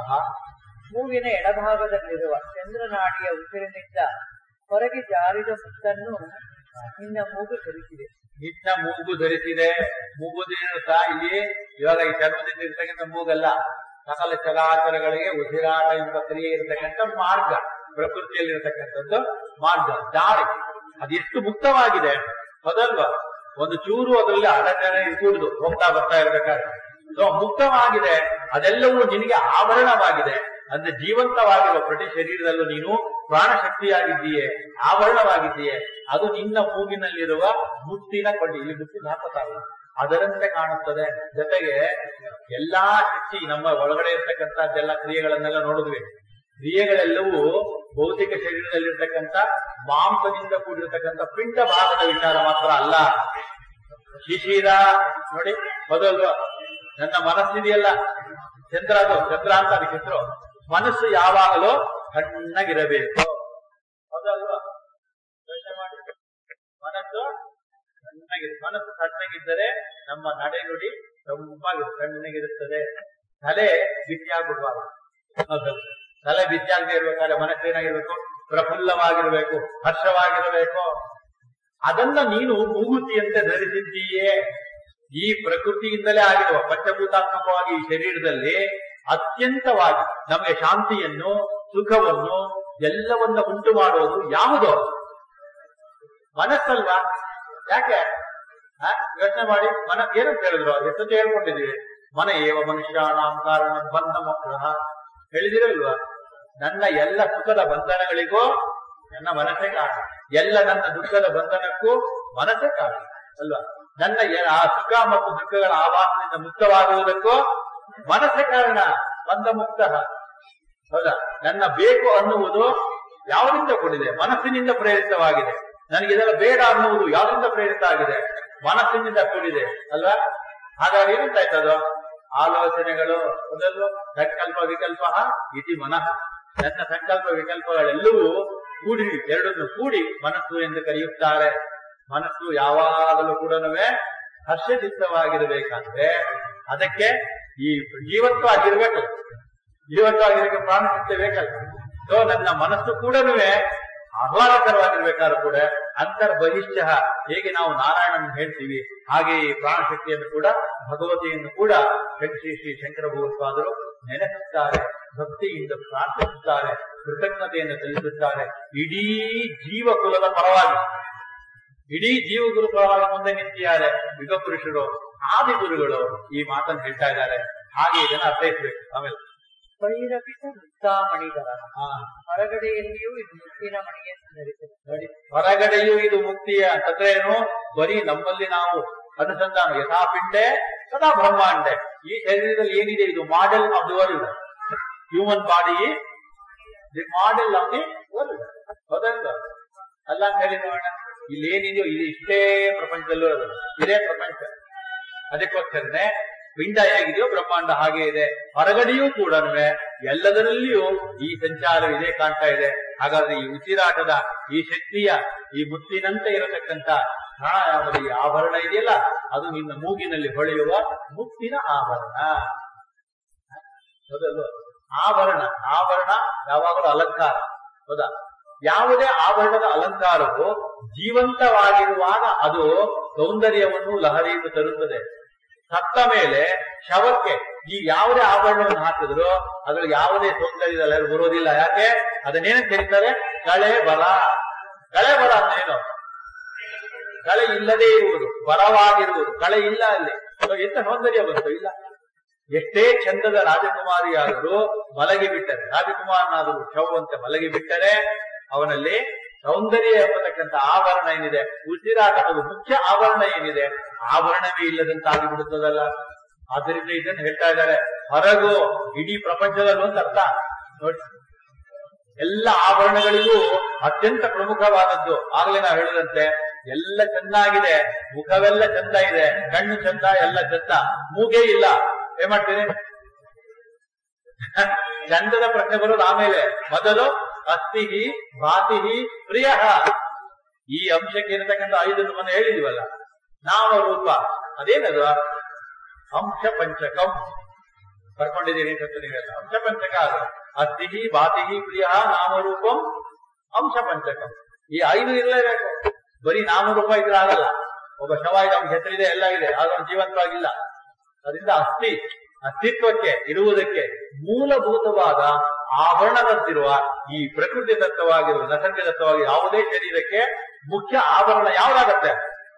ಮೂಗಿನ ಎಡಭಾಗದಲ್ಲಿರುವ ಚಂದ್ರನಾಡಿಯ ಉಸಿರಿನಿಂದ ಹೊರಗೆ ಜಾರಿದ ಮುತ್ತನ್ನು ನಿನ್ನ ಮೂಗು ಧರಿಸಿದೆ ನಿನ್ನ ಮೂಗು ಧರಿಸಿದೆ ಮೂಗುದೇನು ಸಹ ಇಲ್ಲಿ ಇವಾಗ ಈ ಚರ್ಮದಿಂದ ಇರ್ತಕ್ಕಂಥ ಮೂಗಲ್ಲ ಸಕಲ ಚರಾಚರಗಳಿಗೆ ಉಸಿರಾಟ ಎಂಬ ಕ್ರಿಯೆ ಇರತಕ್ಕಂಥ ಮಾರ್ಗ ಪ್ರಕೃತಿಯಲ್ಲಿರತಕ್ಕಂಥದ್ದು ಮಾರ್ಗ ದಾರಿ ಅದೆಷ್ಟು ಮುಕ್ತವಾಗಿದೆ ಹೌದಲ್ವಾ ಒಂದು ಚೂರು ಅದರಲ್ಲಿ ಅಡಚಣೆ ಕೂಡುದು ಹೋಗ್ತಾ ಬರ್ತಾ ಇರ್ಬೇಕಾದ್ರೆ ಸೊ ಮುಕ್ತವಾಗಿದೆ ಅದೆಲ್ಲವೂ ನಿನಗೆ ಆಭರಣವಾಗಿದೆ ಅಂದ್ರೆ ಜೀವಂತವಾಗಿರುವ ಪ್ರತಿ ಶರೀರದಲ್ಲೂ ನೀನು ಪ್ರಾಣಶಕ್ತಿಯಾಗಿದ್ದೀಯೆ ಆಭರಣವಾಗಿದ್ದೀಯೆ ಅದು ನಿನ್ನ ಮೂಗಿನಲ್ಲಿರುವ ಮುತ್ತಿನ ಕೊಂಡಿ ಇಲ್ಲಿ ಮುತ್ತಿನ ಹಾಕುತ್ತಾರೆ ಅದರಂತೆ ಕಾಣುತ್ತದೆ ಜೊತೆಗೆ ಎಲ್ಲಾ ಶಕ್ತಿ ನಮ್ಮ ಒಳಗಡೆ ಇರ್ತಕ್ಕಂಥದ್ದೆಲ್ಲ ಕ್ರಿಯೆಗಳನ್ನೆಲ್ಲ ನೋಡಿದ್ವಿ ಕ್ರಿಯೆಗಳೆಲ್ಲವೂ ಭೌತಿಕ ಶರೀರದಲ್ಲಿರ್ತಕ್ಕಂಥ ಮಾಂಸದಿಂದ ಕೂಡಿರ್ತಕ್ಕಂಥ ಪಿಂಡ ಭಾಗದ ವಿಚಾರ ಮಾತ್ರ ಅಲ್ಲ ಶಿಶಿರ ನೋಡಿ ಮೊದಲು ನನ್ನ ಮನಸ್ಸಿದೆಯಲ್ಲ ಚಂದ್ರ ಅದು ಚಂದ್ರ ಅಂತ ಅದಕ್ಕೆ ಹೆಸರು ಮನಸ್ಸು ಯಾವಾಗಲೂ ತಣ್ಣಗಿರಬೇಕು ಹೌದಲ್ವಾ ಯೋಚನೆ ಮಾಡಿ ಮನಸ್ಸು ತಣ್ಣಗಿ ಮನಸ್ಸು ತಣ್ಣಗಿದ್ದರೆ ನಮ್ಮ ನಡೆ ನುಡಿ ತಂಪಾಗಿ ತಣ್ಣಗಿರುತ್ತದೆ ತಲೆ ಬಿಸಿಯಾಗಬಾರದು ಹೌದಲ್ವಾ? ತಲೆ ಬಿಸಿಯಾಗದೆ ಇರ್ಬೇಕಾದ್ರೆ ಮನಸ್ಸು ಏನಾಗಿರ್ಬೇಕು ಪ್ರಫುಲ್ಲವಾಗಿರ್ಬೇಕು ಹರ್ಷವಾಗಿರಬೇಕು ಅದನ್ನ ನೀನು ಮೂಗುತಿಯಂತೆ ಧರಿಸಿದ್ದೀಯೇ ಈ ಪ್ರಕೃತಿಯಿಂದಲೇ ಆಗಿರುವ ಪಂಚಭೂತಾತ್ಮಕವಾಗಿ ಈ ಶರೀರದಲ್ಲಿ ಅತ್ಯಂತವಾಗಿ ನಮಗೆ ಶಾಂತಿಯನ್ನು ಸುಖವನ್ನು ಎಲ್ಲವನ್ನ ಉಂಟು ಮಾಡುವುದು ಯಾವುದು ಮನಸ್ಸಲ್ವಾ ಯಾಕೆ ಆ? ಯೋಚನೆ ಮಾಡಿ ಮನ ಏನಂತ ಹೇಳಿದ್ರು ಎಷ್ಟೊತ್ತು ಹೇಳ್ಕೊಂಡಿದೀವಿ ಮನ ಏವ ಮನುಷ್ಯಾನಾಂ ಕಾರಣ ಬಂಧ ಮೋಕ್ಷ ಹೇಳಿದಿರಲ್ವಾ ನನ್ನ ಎಲ್ಲ ಸುಖದ ಬಂಧನಗಳಿಗೂ ನನ್ನ ಮನಸ್ಸೇ ಕಾರಣ ಎಲ್ಲ ನನ್ನ ದುಃಖದ ಬಂಧನಕ್ಕೂ ಮನಸ್ಸೇ ಕಾರಣ ಅಲ್ವಾ ನನ್ನ ಎ- ಆ ಸುಖ ಮತ್ತು ದುಃಖಗಳ ಆವಾಸದಿಂದ ಮುಕ್ತವಾಗುವುದಕ್ಕೂ ಮನಸ್ಸೇ ಕಾರಣ ಬಂಧ ಮುಕ್ತ ಹೌದಾ ನನ್ನ ಬೇಕು ಅನ್ನುವುದು ಯಾವುದರಿಂದ ಕೂಡಿದೆ ಮನಸ್ಸಿನಿಂದ ಪ್ರೇರಿತವಾಗಿದೆ ನನಗೆ ಇದೆಲ್ಲ ಬೇಡ ಅನ್ನುವುದು ಯಾವುದರಿಂದ ಪ್ರೇರಿತ ಆಗಿದೆ ಮನಸ್ಸಿನಿಂದ ಕೂಡಿದೆ ಅಲ್ವಾ ಹಾಗಾಗಿ ಏನಂತಾಯ್ತದು ಆಲೋಚನೆಗಳು ಮೊದಲು ಸಂಕಲ್ಪ ವಿಕಲ್ಪ ಇತಿ ಮನಃ ನನ್ನ ಸಂಕಲ್ಪ ವಿಕಲ್ಪಗಳೆಲ್ಲವೂ ಕೂಡಿ ಎರಡನ್ನು ಕೂಡಿ ಮನಸ್ಸು ಎಂದು ಕರೆಯುತ್ತಾರೆ ಮನಸ್ಸು ಯಾವಾಗಲೂ ಕೂಡ ಹರ್ಷಚಿತ್ತವಾಗಿರಬೇಕಂದ್ರೆ ಅದಕ್ಕೆ ಈ ಜೀವತ್ವಾಗಿರ್ಬೇಕು ಜೀವಂತವಾಗಿರಕ್ಕೆ ಪ್ರಾಣಶಕ್ತಿ ಬೇಕಲ್ಲ ಸೊ ನನ್ನ ಮನಸ್ಸು ಕೂಡ ಆಹ್ಲಾದಕರವಾಗಿರ್ಬೇಕಾದ್ರೂ ಕೂಡ ಅಂತರ್ ಬಹಿಷ್ಠ ಹೇಗೆ ನಾವು ನಾರಾಯಣನ್ ಹೇಳ್ತೀವಿ ಹಾಗೆ ಈ ಪ್ರಾಣಶಕ್ತಿಯನ್ನು ಕೂಡ ಭಗವತಿಯನ್ನು ಕೂಡ ಶ್ರೀ ಶ್ರೀ ಶಂಕರ ಭಗವತ್ಪಾದರು ನೆನೆಸುತ್ತಾರೆ ಭಕ್ತಿಯಿಂದ ಪ್ರಾರ್ಥಿಸುತ್ತಾರೆ ಕೃತಜ್ಞತೆಯನ್ನು ಸಲ್ಲಿಸುತ್ತಾರೆ ಇಡೀ ಜೀವ ಕುಲದ ಪರವಾಗಿ ಇಡೀ ಜೀವ ಗುರು ಪರವಾಗಿ ಮುಂದೆ ನಿಂತಿದ್ದಾರೆ ಯುಗ ಪುರುಷರು ಆದಿ ಗುರುಗಳು ಈ ಮಾತನ್ನು ಹೇಳ್ತಾ ಇದ್ದಾರೆ ಹಾಗೆ ಇದನ್ನ ಅರ್ಥೈಸ್ಬೇಕು ಆಮೇಲೆ ಬಹಿರಪಿತ ಮುಕ್ತಾಮಣಿಗರ ಹಾ ಹೊರಗಡೆಯಲ್ಲಿಯೂ ಇದು ಮುತ್ತಿನ ಮಣಿಯನ್ನು ಧರಿಸಿದೆ ನೋಡಿ ಹೊರಗಡೆಯೂ ಇದು ಮುಕ್ತಿಯ ಅಂತಂದ್ರೆ ಏನು ಬರೀ ನಮ್ಮಲ್ಲಿ ನಾವು ಅನುಸಂಧಾನ ಯಥಾ ಪಿಂಡೆ ಸದಾ ಬ್ರಹ್ಮಾಂಡೆ ಈ ಶರೀರದಲ್ಲಿ ಏನಿದೆ ಇದು model of the world human body the model of the world ಹೌದಲ್ವಾ ಅಲ್ಲ ಅಂತ ಹೇಳಿ ನೋಡೋಣ ಇಲ್ಲಿ ಏನಿದೆಯೋ ಇದು ಇಷ್ಟೇ ಪ್ರಪಂಚದಲ್ಲೂ ಇರೋದು ಇದೇ ಪ್ರಪಂಚ ಅದಕ್ಕೋಸ್ಕರನೇ ಪಿಂಡ ಹೇಗಿದೆಯೋ ಬ್ರಹ್ಮಾಂಡ ಹಾಗೆ ಇದೆ ಹೊರಗಡೆಯೂ ಕೂಡ ಎಲ್ಲದರಲ್ಲಿಯೂ ಈ ಸಂಚಾರವಿದೆ ಕಾಣ್ತಾ ಇದೆ ಹಾಗಾದ್ರೆ ಈ ಉಸಿರಾಟದ ಈ ಶಕ್ತಿಯ ಈ ಮುತ್ತಿನಂತೆ ಇರತಕ್ಕಂತ ಪ್ರಾಣಾಯಾಮದ ಈ ಆಭರಣ ಇದೆಯಲ್ಲ ಅದು ನಿನ್ನ ಮೂಗಿನಲ್ಲಿ ಹೊಳೆಯುವ ಮುತ್ತಿನ ಆಭರಣ ಹೌದಲ್ವ ಆಭರಣ ಆಭರಣ ಯಾವಾಗಲೂ ಅಲಂಕಾರ ಹೌದಾ ಯಾವುದೇ ಆಭರಣದ ಅಲಂಕಾರವು ಜೀವಂತವಾಗಿರುವಾಗ ಅದು ಸೌಂದರ್ಯವನ್ನು ಲಹರಿಯನ್ನು ತರುತ್ತದೆ ಸತ್ತ ಮೇಲೆ ಶವಕ್ಕೆ ಈ ಯಾವುದೇ ಆಭರಣವನ್ನು ಹಾಕಿದ್ರು ಅದ್ರಲ್ಲಿ ಯಾವುದೇ ಸೌಂದರ್ಯದ ಲಹರಿ ಬರೋದಿಲ್ಲ ಯಾಕೆ ಅದನ್ನೇನಂತ ಕರೀತಾರೆ ಕಳೆ ಬರ ಕಳೆ ಬರ ಅಂದ್ರೇನು ಕಳೆ ಇಲ್ಲದೇ ಇರುವುದು ಬರವಾಗಿರುವುದು ಕಳೆ ಇಲ್ಲ ಅಲ್ಲಿ ಅದು ಎಂತ ಸೌಂದರ್ಯ ಬಂತು ಇಲ್ಲ ಎಷ್ಟೇ ಚಂದದ ರಾಜಕುಮಾರಿಯಾದರೂ ಮಲಗಿ ಬಿಟ್ಟರೆ ರಾಜಕುಮಾರನಾದರೂ ಶವವಂತೆ ಮಲಗಿ ಬಿಟ್ಟರೆ ಅವನಲ್ಲಿ ಸೌಂದರ್ಯ ಎಂಬತಕ್ಕಂಥ ಆಭರಣ ಏನಿದೆ ಉಸಿರಾಟ ಅನ್ನೋದು ಮುಖ್ಯ ಆಭರಣ ಏನಿದೆ ಆಭರಣವೇ ಇಲ್ಲದಂತಾಗಿ ಬಿಡುತ್ತದಲ್ಲ ಆದ್ದರಿಂದ ಇದನ್ನು ಹೇಳ್ತಾ ಇದ್ದಾರೆ ಹೊರಗು ಇಡೀ ಪ್ರಪಂಚದಲ್ಲೂ ಅಂತ ಅರ್ಥ ನೋಡಿ ಎಲ್ಲ ಆಭರಣಗಳಿಗೂ ಅತ್ಯಂತ ಪ್ರಮುಖವಾದದ್ದು ಆಗ್ಲೇ ನಾವು ಹೇಳಿದಂತೆ ಎಲ್ಲ ಚೆನ್ನಾಗಿದೆ ಮುಖವೆಲ್ಲ ಚಂದ ಇದೆ ಕಣ್ಣು ಚಂದ ಎಲ್ಲ ಚಂದ ಮೂಗೇ ಇಲ್ಲ ಏನ್ ಮಾಡ್ತೀರಿ ಚಂದದ ಪ್ರಶ್ನೆ ಬರೋದು ಆಮೇಲೆ ಮೊದಲು ಅಸ್ತಿಹಿ ಭಾತಿಹಿ ಪ್ರಿಯ ಈ ಅಂಶಕ್ಕೆ ಇರತಕ್ಕಂಥ ಐದನ್ನು ಮೊನ್ನೆ ಹೇಳಿದ್ವಲ್ಲ ನಾಮ ರೂಪ ಅದೇನದು ಅಂಶ ಪಂಚಕಂ ಬರ್ಕೊಂಡಿದ್ದೀರಿ ಅಂತ ನೀವೆಲ್ಲ ಅಂಶ ಪಂಚಕ ಅದು ಅಸ್ತಿಹಿ ಭಾತಿಹಿ ಪ್ರಿಯ ನಾಮರೂಪಂ ಅಂಶ ಪಂಚಕಂ ಈ ಐದು ಇರಲೇಬೇಕು ಬರೀ ನಾಮರೂಪ ಇದ್ರೆ ಆಗಲ್ಲ ಒಬ್ಬ ಶವ ಇದೆ ಅವ್ನ ಹೆಸರಿದೆ ಎಲ್ಲ ಇದೆ ಆದ್ರೆ ಅವ್ನು ಜೀವಂತವಾಗಿಲ್ಲ ಅದರಿಂದ ಅಸ್ಥಿ ಅಸ್ತಿತ್ವಕ್ಕೆ ಇರುವುದಕ್ಕೆ ಮೂಲಭೂತವಾದ ಆಭರಣದಂತಿರುವ ಈ ಪ್ರಕೃತಿ ದತ್ತವಾಗಿರುವ ನಸರ್ಗ ದತ್ತವಾಗಿ ಯಾವುದೇ ಶರೀರಕ್ಕೆ ಮುಖ್ಯ ಆಭರಣ ಯಾವ್ದಾಗತ್ತೆ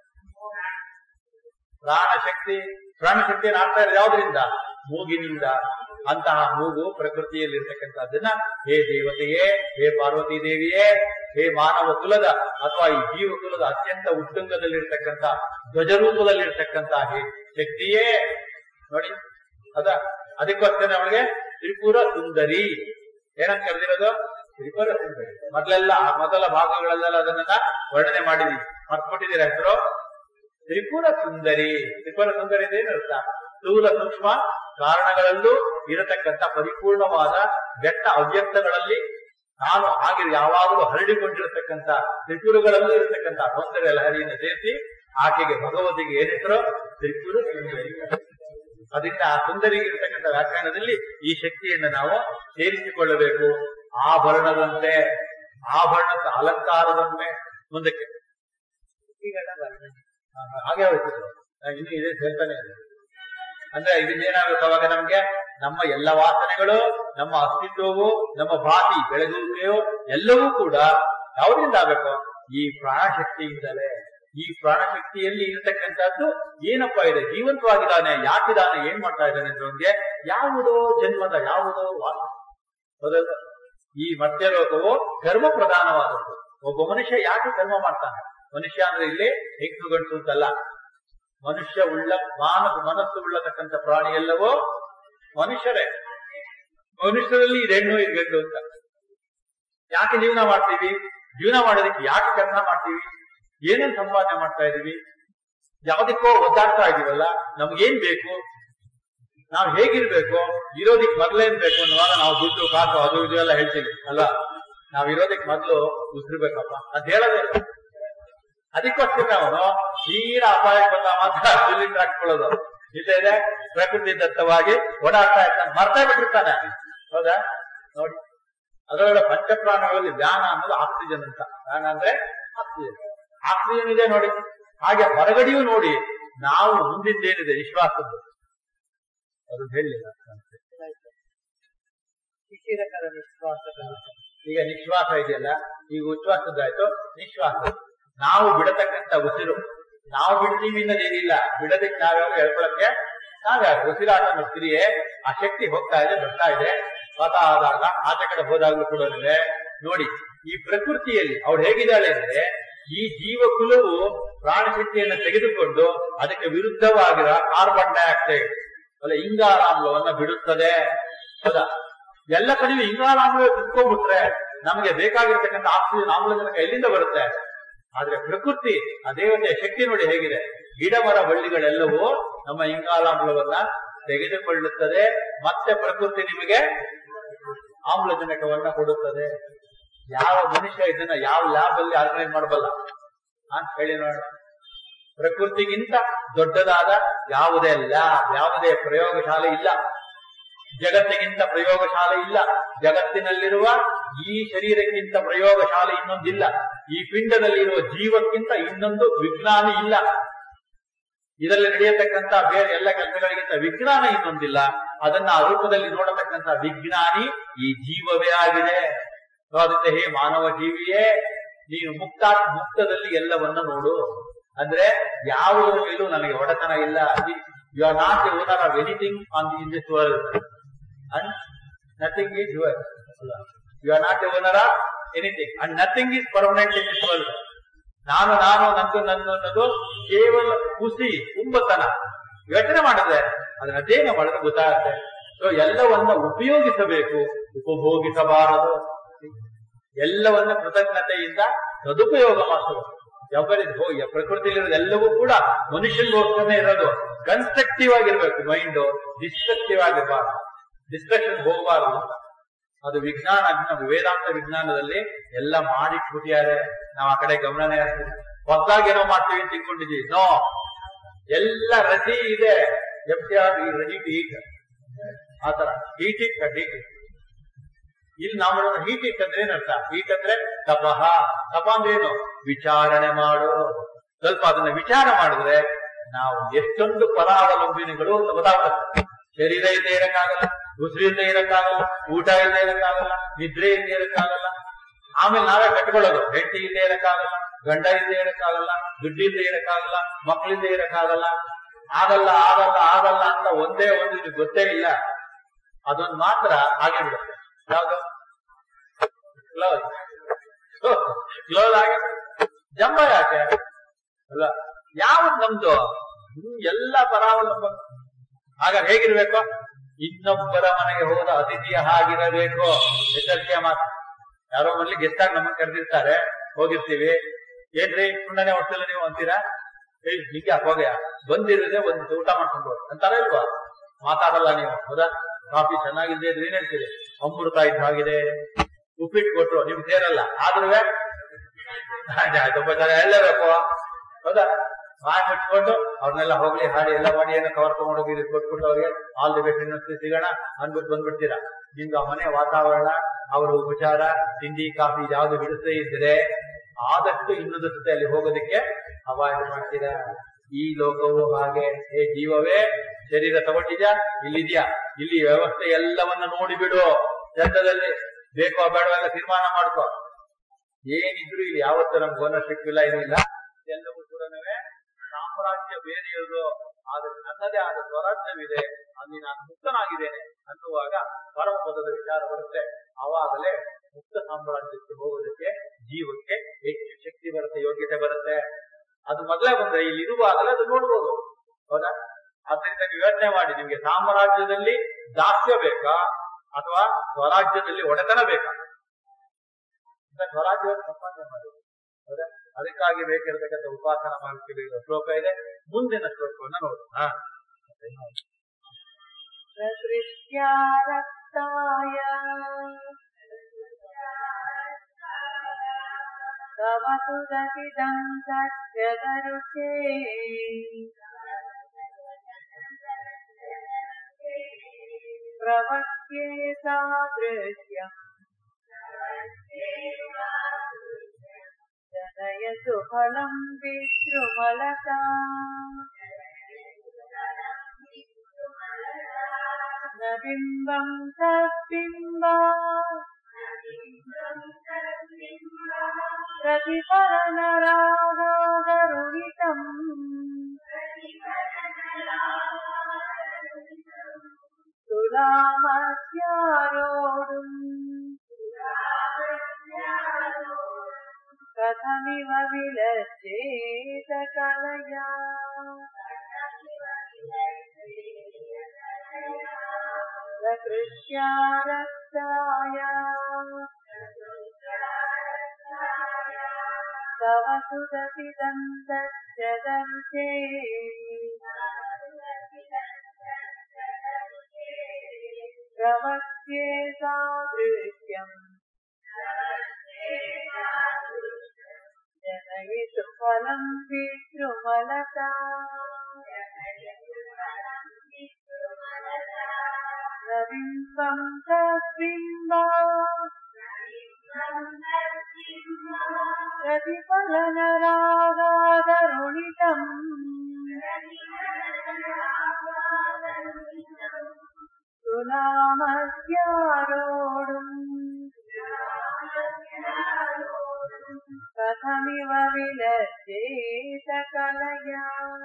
ಪ್ರಾಣಶಕ್ತಿ ಪ್ರಾಣಶಕ್ತಿಯನ್ನು ಆಡ್ತಾ ಇರೋದು ಯಾವ್ದ್ರಿಂದ ಮೂಗಿನಿಂದ ಅಂತಹ ಮೂಗು ಪ್ರಕೃತಿಯಲ್ಲಿರ್ತಕ್ಕಂಥದ್ದನ್ನ ಹೇ ದೇವತೆಯೇ ಹೇ ಪಾರ್ವತಿ ದೇವಿಯೇ ಹೇ ಮಾನವ ಕುಲದ ಅಥವಾ ಈ ಜೀವ ಕುಲದ ಅತ್ಯಂತ ಉತ್ತುಂಗದಲ್ಲಿರ್ತಕ್ಕಂಥ ಧ್ವಜರೂಪದಲ್ಲಿರ್ತಕ್ಕಂಥ ಹೇ ಶಕ್ತಿಯೇ ನೋಡಿ ಅದ ಅದಕ್ಕೋಸ್ಕರ ಅವಳಿಗೆ ತ್ರಿಪುರ ಸುಂದರಿ ಏನಂತ ಕರೆದಿರೋದು ತ್ರಿಪುರ ಸುಂದರಿ ಮೊದಲೆಲ್ಲ ಮೊದಲ ಭಾಗಗಳಲ್ಲೆಲ್ಲ ಅದನ್ನ ವರ್ಣನೆ ಮಾಡಿದೀವಿ ಮರ್ತ್ಬಿಟ್ಟಿದ್ದೀರ ಹೆಸರು ತ್ರಿಪುರ ಸುಂದರಿ ತ್ರಿಪುರ ಸುಂದರಿ ಅಂದ್ರೆ ಏನು ಅರ್ಥ ಸ್ಥೂಲ ಸೂಕ್ಷ್ಮ ಕಾರಣಗಳಲ್ಲೂ ಇರತಕ್ಕಂಥ ಪರಿಪೂರ್ಣವಾದ ಬೆಟ್ಟ ಅವ್ಯಕ್ತಗಳಲ್ಲಿ ನಾನು ಹಾಗೆ ಯಾವಾಗಲೂ ಹರಡಿಕೊಂಡಿರತಕ್ಕಂಥ ತ್ರಿಪುರಗಳಲ್ಲೂ ಇರತಕ್ಕಂಥ ಸೌಂದರ್ಯ ಲಹರಿಯನ್ನು ಸೇರಿಸಿ ಆಕೆಗೆ ಭಗವತಿಗೆ ಏನ್ ಹೆಸರು ತ್ರಿಪುರ ಸುಂದರಿ ಅದರಿಂದ ಆ ಸುಂದರಿಗೆ ಇರತಕ್ಕಂಥ ವ್ಯಾಖ್ಯಾನದಲ್ಲಿ ಈ ಶಕ್ತಿಯನ್ನು ನಾವು ಸೇರಿಸಿಕೊಳ್ಳಬೇಕು ಆಭರಣದಂತೆ ಆಭರಣದ ಅಲಂಕಾರದಂತೆ ಮುಂದಕ್ಕೆ ಶ್ರುತಿಗಳ ವರ್ಣನೆ ಆ, ಹಾಗೆ ಹೋಯ್ತು ಇನ್ನು ಇದೇ ಹೇಳ್ತಾನೆ ಇದೆ. ಅಂದ್ರೆ ಇದನ್ನೇನಾಗುತ್ತೆ ಅವಾಗ ನಮ್ಗೆ ನಮ್ಮ ಎಲ್ಲ ವಾಸನೆಗಳು ನಮ್ಮ ಅಸ್ತಿತ್ವವು ನಮ್ಮ ಭಾತಿ ಬೆಳೆದುವಿಕೆಯು ಎಲ್ಲವೂ ಕೂಡ ಯಾವುದರಿಂದ ಆಗ್ಬೇಕು ಈ ಪ್ರಾಣಶಕ್ತಿಯಿಂದಲೇ ಈ ಪ್ರಾಣಶಕ್ತಿಯಲ್ಲಿ ಇರತಕ್ಕಂಥದ್ದು ಏನಪ್ಪಾ ಇದೆ ಜೀವಂತವಾಗಿದ್ದಾನೆ ಯಾಕಿದಾನೆ ಏನ್ ಮಾಡ್ತಾ ಇದ್ದಾನೆ ಅಂದ್ರೆ ಯಾವುದೋ ಜನ್ಮದ ಯಾವುದೋ ವಾಸ ಹೌದಲ್ವ ಈ ಮಧ್ಯಲೋಕವು ಕರ್ಮ ಪ್ರಧಾನವಾದದ್ದು ಒಬ್ಬ ಮನುಷ್ಯ ಯಾಕೆ ಕರ್ಮ ಮಾಡ್ತಾನೆ ಮನುಷ್ಯ ಅಂದ್ರೆ ಇಲ್ಲಿ ಹೆಂಗು ಗಂಟು ಅಂತಲ್ಲ ಮನುಷ್ಯ ಉಳ್ಳ ಮಾನಸ ಮನಸ್ಸು ಉಳ್ಳತಕ್ಕಂಥ ಪ್ರಾಣಿ ಎಲ್ಲವೋ ಮನುಷ್ಯರೇ ಮನುಷ್ಯರಲ್ಲಿ ಇದು ಹೆಣ್ಣು ಇದು ಗಂಡು ಅಂತ ಯಾಕೆ ಜೀವನ ಮಾಡ್ತೀವಿ ಜೀವನ ಮಾಡೋದಕ್ಕೆ ಯಾಕೆ ಕೆಲಸ ಮಾಡ್ತೀವಿ ಏನನ್ನ ಸಂಪಾದನೆ ಮಾಡ್ತಾ ಇದೀವಿ ಯಾವ್ದಕ್ಕೋ ಒದ್ದಾಡ್ತಾ ಇದೀವಲ್ಲ ನಮ್ಗೇನ್ ಬೇಕು ನಾವ್ ಹೇಗಿರ್ಬೇಕು ಇರೋದಿಕ್ ಮೊದ್ಲೇನ್ ಬೇಕು ಅನ್ನುವಾಗ ನಾವು ದುಡ್ಡು ಕಾಸು ಅದು ಇದು ಎಲ್ಲ ಹೇಳ್ತೀವಿ ಅಲ್ವಾ ನಾವ್ ಇರೋದಿಕ್ ಮೊದ್ಲು ಉಸಿರ್ಬೇಕಪ್ಪ ಅಂತ ಹೇಳೋದೇ ಇಲ್ಲ. ಅದಕ್ಕೋಸ್ಕರ ಅವನು ತೀರಾ ಅಪಾಯಕ್ಕೆ ಬಂದ ಮಾತ್ರ ಸಿಲಿಂಡರ್ ಹಾಕೊಳ್ಳೋದು ಇಲ್ಲ ಇದೆ ಪ್ರಕೃತಿ ದತ್ತವಾಗಿ ಓಡಾಡ್ತಾ ಇರ್ತಾನೆ ಮರ್ತಾ ಬಿಟ್ಟಿರ್ತಾನೆ ಹೌದಾ ನೋಡಿ ಅದರೊಳಗೆ ಪಂಚಪ್ರಾಣಗಳಲ್ಲಿ ವ್ಯಾನ ಅನ್ನೋದು ಆಕ್ಸಿಜನ್ ಅಂತ ವ್ಯಾನ ಅಂದ್ರೆ ಆಕ್ಸಿಜನ್ ಆಕ್ಸಿಜನ್ ಇದೆ ನೋಡಿ ಹಾಗೆ ಹೊರಗಡೆಯೂ ನೋಡಿ ನಾವು ಮುಂದಿಂದೇನಿದೆ ವಿಶ್ವಾಸದ್ದು ಅದು ಹೇಳಲಿಲ್ಲ ಶಿಶಿರಕರ ನಿಶ್ವಾಸಗಳು ಈಗ ನಿಶ್ವಾಸ ಇದೆಯಲ್ಲ ಈಗ ಉಚ್ಛ್ವಾಸದ್ದಾಯ್ತು ನಿಶ್ವಾಸ ನಾವು ಬಿಡತಕ್ಕಂತ ಉಸಿರು ನಾವು ಬಿಡ್ತೀವಿ ಅನ್ನೋದೇನಿಲ್ಲ ಬಿಡದಕ್ಕೆ ನಾವ್ಯಾರು ಹೇಳ್ಕೊಳಕ್ಕೆ ನಾವ್ಯಾರು ಉಸಿರಾಟ ಅನ್ನೋ ಕ್ರಿಯೆ ಆ ಶಕ್ತಿ ಹೋಗ್ತಾ ಇದೆ ಬರ್ತಾ ಇದೆ ಪಾತ ಆದಾಗ ಆಚೆ ಕಡೆ ಹೋದಾಗ್ಲೂ ಕೂಡ ನೋಡಿ ಈ ಪ್ರಕೃತಿಯಲ್ಲಿ ಅವಳು ಹೇಗಿದ್ದಾಳೆ ಅಂದ್ರೆ ಈ ಜೀವಕುಲವು ಪ್ರಾಣಶಕ್ತಿಯನ್ನು ತೆಗೆದುಕೊಂಡು ಅದಕ್ಕೆ ವಿರುದ್ಧವಾಗಿರೋ ಕಾರ್ಬನ್ ಡೈಆಕ್ಸೈಡ್ ಅಲ್ಲ ಇಂಗಾಲಾಮ್ಲವನ್ನ ಬಿಡುತ್ತದೆ ಹೌದಾ ಎಲ್ಲ ಕಡೆಯೂ ಇಂಗಾಲಾಮ್ಲ ಕುತ್ಕೊಂಡ್ಬಿಟ್ರೆ ನಮಗೆ ಬೇಕಾಗಿರ್ತಕ್ಕಂಥ ಆಕ್ಸಿಜನ್ ಆಮ್ಲಜನಕ ಎಲ್ಲಿಂದ ಬರುತ್ತೆ ಆದ್ರೆ ಪ್ರಕೃತಿ ಆ ದೇವತೆಯ ಶಕ್ತಿ ನೋಡಿ ಹೇಗಿದೆ ಗಿಡ ಮರ ಬಳ್ಳಿಗಳೆಲ್ಲವೂ ನಮ್ಮ ಇಂಗಾಲಾಮ್ಲವನ್ನ ತೆಗೆದುಕೊಳ್ಳುತ್ತದೆ ಮತ್ತೆ ಪ್ರಕೃತಿ ನಿಮಗೆ ಆಮ್ಲಜನಕವನ್ನ ಕೊಡುತ್ತದೆ ಯಾವ ಮನುಷ್ಯ ಇದನ್ನ ಯಾವ ಲ್ಯಾಬ್ ಅಲ್ಲಿ ಆರ್ಗನೈಸ್ ಮಾಡಬಲ್ಲ ಅಂತ ಹೇಳಿ ನೋಡೋಣ ಪ್ರಕೃತಿಗಿಂತ ದೊಡ್ಡದಾದ ಯಾವುದೇ ಲ್ಯಾಬ್ ಯಾವುದೇ ಪ್ರಯೋಗಶಾಲೆ ಇಲ್ಲ ಜಗತ್ತಿಗಿಂತ ಪ್ರಯೋಗಶಾಲೆ ಇಲ್ಲ ಜಗತ್ತಿನಲ್ಲಿರುವ ಈ ಶರೀರಕ್ಕಿಂತ ಪ್ರಯೋಗಶಾಲೆ ಇನ್ನೊಂದಿಲ್ಲ ಈ ಪಿಂಡದಲ್ಲಿರುವ ಜೀವಕ್ಕಿಂತ ಇನ್ನೊಂದು ವಿಜ್ಞಾನಿ ಇಲ್ಲ ಇದರಲ್ಲಿ ನಡೆಯತಕ್ಕಂತ ಬೇರೆ ಎಲ್ಲ ಕೆಲಸಗಳಿಗಿಂತ ವಿಜ್ಞಾನ ಇನ್ನೊಂದಿಲ್ಲ ಅದನ್ನ ಆ ರೂಪದಲ್ಲಿ ನೋಡತಕ್ಕಂತ ವಿಜ್ಞಾನಿ ಈ ಜೀವವೇ ಆಗಿದೆ ಸೊ ಅದಕ್ಕೆ ಹೇ ಮಾನವ ಜೀವಿಯೇ ನೀನು ಮುಕ್ತ ಮುಕ್ತದಲ್ಲಿ ಎಲ್ಲವನ್ನ ನೋಡು ಅಂದ್ರೆ ಯಾವುದರ ಮೇಲೂ ನನಗೆ ಒಡೆತನ ಇಲ್ಲ you are not a owner of anything on in this world and nothing is your you are not a owner of anything and nothing is permanent in this world ನಾನು ನಾನು ನಂದು ನನ್ನ ಅನ್ನೋದು ಕೇವಲ ಖುಷಿ ಕುಂಬತನ ಯೋಚನೆ ಮಾಡಿದ್ರೆ ಅದನ್ನ ಅಧ್ಯಯನ ಮಾಡಿದ್ರೆ ಗೊತ್ತಾಗುತ್ತೆ ಸೊ ಎಲ್ಲವನ್ನ ಉಪಯೋಗಿಸಬೇಕು ಉಪಭೋಗಿಸಬಾರದು ಎಲ್ಲವನ್ನ ಕೃತಜ್ಞತೆಯಿಂದ ಸದುಪಯೋಗ ಮಾಡಬೇಕು ಎವರಿದ್ ಹೋಗಿ ಪ್ರಕೃತಿಯಲ್ಲಿರೋದು ಎಲ್ಲವೂ ಕೂಡ ಮನುಷ್ಯನಿಗೋಸ್ಕರನೇ ಇರೋದು ಕನ್ಸ್ಟ್ರಕ್ಟಿವ್ ಆಗಿರ್ಬೇಕು ಮೈಂಡ್ ಡಿಸ್ಟ್ರಕ್ಟಿವ್ ಆಗಿರ್ಬಾರ್ದು ಡಿಸ್ಟ್ರಕ್ಷನ್ ಹೋಗಬಾರ್ದು ಅಂತ ಅದು ವಿಜ್ಞಾನ ನಮ್ಮ ವೇದಾಂತ ವಿಜ್ಞಾನದಲ್ಲಿ ಎಲ್ಲ ಮಾಡಿಟ್ಬಿಟ್ಟಿದ್ದಾರೆ ನಾವು ಆ ಕಡೆ ಗಮನನೇ ಹಾಕ್ತೀವಿ ಹೊಸದಾಗಿ ಏನೋ ಮಾಡ್ತೀವಿ ಅಂತ ತಿಳ್ಕೊಂಡಿದೀವಿ ನೋ ಎಲ್ಲ ರಸಿ ಇದೆ ಎಫ್ ಸಿ ಆರ್ ಈ ರೆಡಿ ಟು ಈಟ್ ಆತರ ಹೀಟ್ ಇಟ್ ಹೀಟ್ ಇಟ್ ಇಲ್ಲಿ ನಾವು ಹೀಟ್ ಇಟ್ ಅಂದ್ರೆ ಏನರ್ಥ ಹೀಟ್ ಅಂದ್ರೆ ತಪಹ ತಪ ಅಂದ್ರೆ ಏನು ವಿಚಾರಣೆ ಮಾಡು ಸ್ವಲ್ಪ ಅದನ್ನ ವಿಚಾರ ಮಾಡಿದ್ರೆ ನಾವು ಎಷ್ಟೊಂದು ಪರಾವಲಂಬಿನಿಗಳು ಅಂತ ಗೊತ್ತಾಗುತ್ತೆ ಶರೀರ ಇಲ್ಲದೆ ಇರಕ್ಕಾಗಲ್ಲ ಉಸಿರು ಇಲ್ಲದೆ ಇರಕ್ಕಾಗಲ್ಲ ಊಟ ಇಲ್ಲದೆ ಇರಕ್ಕಾಗಲ್ಲ ನಿದ್ರೆ ಇಲ್ಲದೆ ಇರಕ್ಕಾಗಲ್ಲ ಆಮೇಲೆ ನಾವೇ ಕಟ್ಕೊಳ್ಳೋದು ಹೆಂಡತಿ ಇಲ್ಲದೆ ಇರಕ್ಕಾಗಲ್ಲ ಗಂಡ ಇಲ್ಲದೆ ಇರಕ್ಕಾಗಲ್ಲ ದುಡ್ಡು ಇಲ್ಲದೆ ಇರಕ್ಕಾಗಲ್ಲ ಮಕ್ಕಳಿಲ್ಲದೆ ಇರಕ್ಕಾಗಲ್ಲ ಆಗಲ್ಲ ಆಗಲ್ಲ ಆಗಲ್ಲ ಅಂತ ಒಂದೇ ಒಂದು ಇದು ಗೊತ್ತೇ ಇಲ್ಲ ಅದೊಂದು ಮಾತ್ರ ಹಾಗೆ ಬಿಡುತ್ತೆ ಯಾವ್ದು ಕ್ಲೋಸ್ ಕ್ಲೋಸ್ ಆಗಿ ಜಂಬ ಯಾಕೆ ಅಲ್ಲ ಯಾವ್ದು ನಮ್ದು ಹ್ಮ್, ಎಲ್ಲ ಪರಾವಲಂಬ ಹಾಗಾದ್ರೆ ಹೇಗಿರ್ಬೇಕು ಇನ್ನೊಬ್ಬರ ಮನೆಗೆ ಹೋದ ಅತಿಥಿಯ ಹಾಗಿರಬೇಕು ಎಚ್ಚರಿಕೆಯ ಮಾತು ಯಾರೋ ಮನೇಲಿ ಗೆಸ್ಟ್ ಆಗಿ ನಮ್ಮನ್ನ ಕರೆದಿರ್ತಾರೆ ಹೋಗಿರ್ತೀವಿ ಏನ್ರಿ ಸುಮ್ಮನೆ ಹೊಟ್ಟೆಲ್ಲ ನೀವು ಅಂತೀರಾ ಏ ಹಿಂಗೆ ಹೋಗ್ಯ ಬಂದಿರೋದೇ ಒಂದು ಊಟ ಮಾಡ್ಕೊಂಡು ಹೋಗಿ ಅಂತಾರ ಇಲ್ವಾ ಮಾತಾಡಲ್ಲ ನೀವು ಹೌದಾ ಕಾಫಿ ಚೆನ್ನಾಗಿದೆ ಅಂದ್ರೆ ಏನ್ ಹೇಳ್ತೀರಿ ಅಮೃತ ಇದ್ದಾಗಿದೆ ಉಪ್ಪಿಟ್ಟು ಕೊಟ್ರು ನಿಮ್ಗೆ ಸೇರಲ್ಲ ಆದ್ರೂ ತುಂಬಾ ಜನ ಹೇಳಲೇಬೇಕು ಹೌದಾ ಮಾಡಿ ಮುಟ್ಕೊಂಡು ಅವ್ರನ್ನೆಲ್ಲ ಹೋಗ್ಲಿ ಹಾಡಿ ಎಲ್ಲ ಮಾಡಿ ಏನೋ ಕವರ್ ತಗೊಂಡೋಗಿ ಇದು ಕೊಟ್ಬಿಟ್ಟು ಅವ್ರಿಗೆ ಆಲ್ ದಿ ಬೆಸ್ಟ್ ಇನ್ನೊಂದು ಸಿಗೋಣ ಅಂದ್ಬಿಟ್ಟು ಬಂದ್ಬಿಡ್ತೀರಾ ನಿಮ್ಗೆ ಆ ಮನೆ ವಾತಾವರಣ ಅವರ ಉಪಚಾರ ತಿಂಡಿ ಕಾಫಿ ಯಾವ್ದು ಬಿಡಿಸದೇ ಇದ್ರೆ ಆದಷ್ಟು ಇನ್ನೊಂದು ಜೊತೆ ಅಲ್ಲಿ ಹೋಗೋದಕ್ಕೆ ಅವಾಯ್ಡ್ ಮಾಡ್ತೀರಾ ಈ ಲೋಕವು ಹಾಗೆ ಹೇ ಜೀವವೇ ಶರೀರ ತಗೊಂಡಿದ್ಯಾ ಇಲ್ಲಿದ್ಯಾ ಇಲ್ಲಿ ವ್ಯವಸ್ಥೆ ಎಲ್ಲವನ್ನ ನೋಡಿಬಿಡು ಚಂದದಲ್ಲಿ ಬೇಕೋ ಬೇಡವೋ ಎಲ್ಲ ತೀರ್ಮಾನ ಮಾಡ್ಕೋ ಏನಿದ್ರು ಇಲ್ಲಿ ಯಾವತ್ತೂ ನಮ್ಗೆ ಓನರ್ಶಿಪ್ ಇಲ್ಲ ಏನಿಲ್ಲ ಎಲ್ಲವೂ ಕೂಡ ಸಾಮ್ರಾಜ್ಯ ಬೇರೆಯದು ಆದ್ರೆ ನನ್ನದೇ ಆದ ಸ್ವರಾಜ್ಯವಿದೆ ಅಲ್ಲಿ ನಾನು ಮುಕ್ತನಾಗಿದ್ದೇನೆ ಅನ್ನುವಾಗ ಪರಮ ಪದದ ವಿಚಾರ ಬರುತ್ತೆ ಆವಾಗಲೇ ಮುಕ್ತ ಸಾಮ್ರಾಜ್ಯಕ್ಕೆ ಹೋಗೋದಕ್ಕೆ ಜೀವಕ್ಕೆ ಹೆಚ್ಚು ಶಕ್ತಿ ಬರುತ್ತೆ ಯೋಗ್ಯತೆ ಬರುತ್ತೆ ಅದು ಮೊದಲೇ ಬಂದ್ರೆ ಇಲ್ಲಿ ಇರುವಾಗಲೇ ಅದು ನೋಡ್ಬೋದು ಹೌದಾ ಅದರಿಂದ ನೀವು ಯೋಚನೆ ಮಾಡಿ ನಿಮ್ಗೆ ಸಾಮ್ರಾಜ್ಯದಲ್ಲಿ ದಾಸ್ಯ ಬೇಕಾ ಅಥವಾ ಸ್ವರಾಜ್ಯದಲ್ಲಿ ಒಡೆತನ ಬೇಕಾ ಅಂತ ಸ್ವರಾಜ್ಯವನ್ನು ಸಂಪಾದನೆ ಮಾಡಿ ಹೌದಾ ಅದಕ್ಕಾಗಿ ಬೇಕಿರತಕ್ಕಂಥ ಉಪಾಸನ ಮಾರ್ಗಕ್ಕೆ ಶ್ಲೋಕ ಇದೆ ಮುಂದಿನ ಶ್ಲೋಕವನ್ನ ನೋಡೋಣ प्रकृत्या रक्ताय तव सुदतिदं सत्यदरुचे प्रवक्ष्ये सादृश्यम् जनयतु फलम् विद्रुमलता न बिम्बम् तद्बिम्बा प्रतिफलनरागादरुहितम् തുലാമസ്യാരോടും കഥമിവ വിലച്ചേത കലയാ പ്രകൃത്യാരക്തായ തവ സുതപിതന്തേ പ്രവക്ഷ്യേ സാദൃശ്യം जनयितु फलं पितृमलता रविम्बं तद्बिम्बा प्रतिफलनरागादरुणितम् सुनामस्यारोडुम् कथमिव विलज्जेत कलया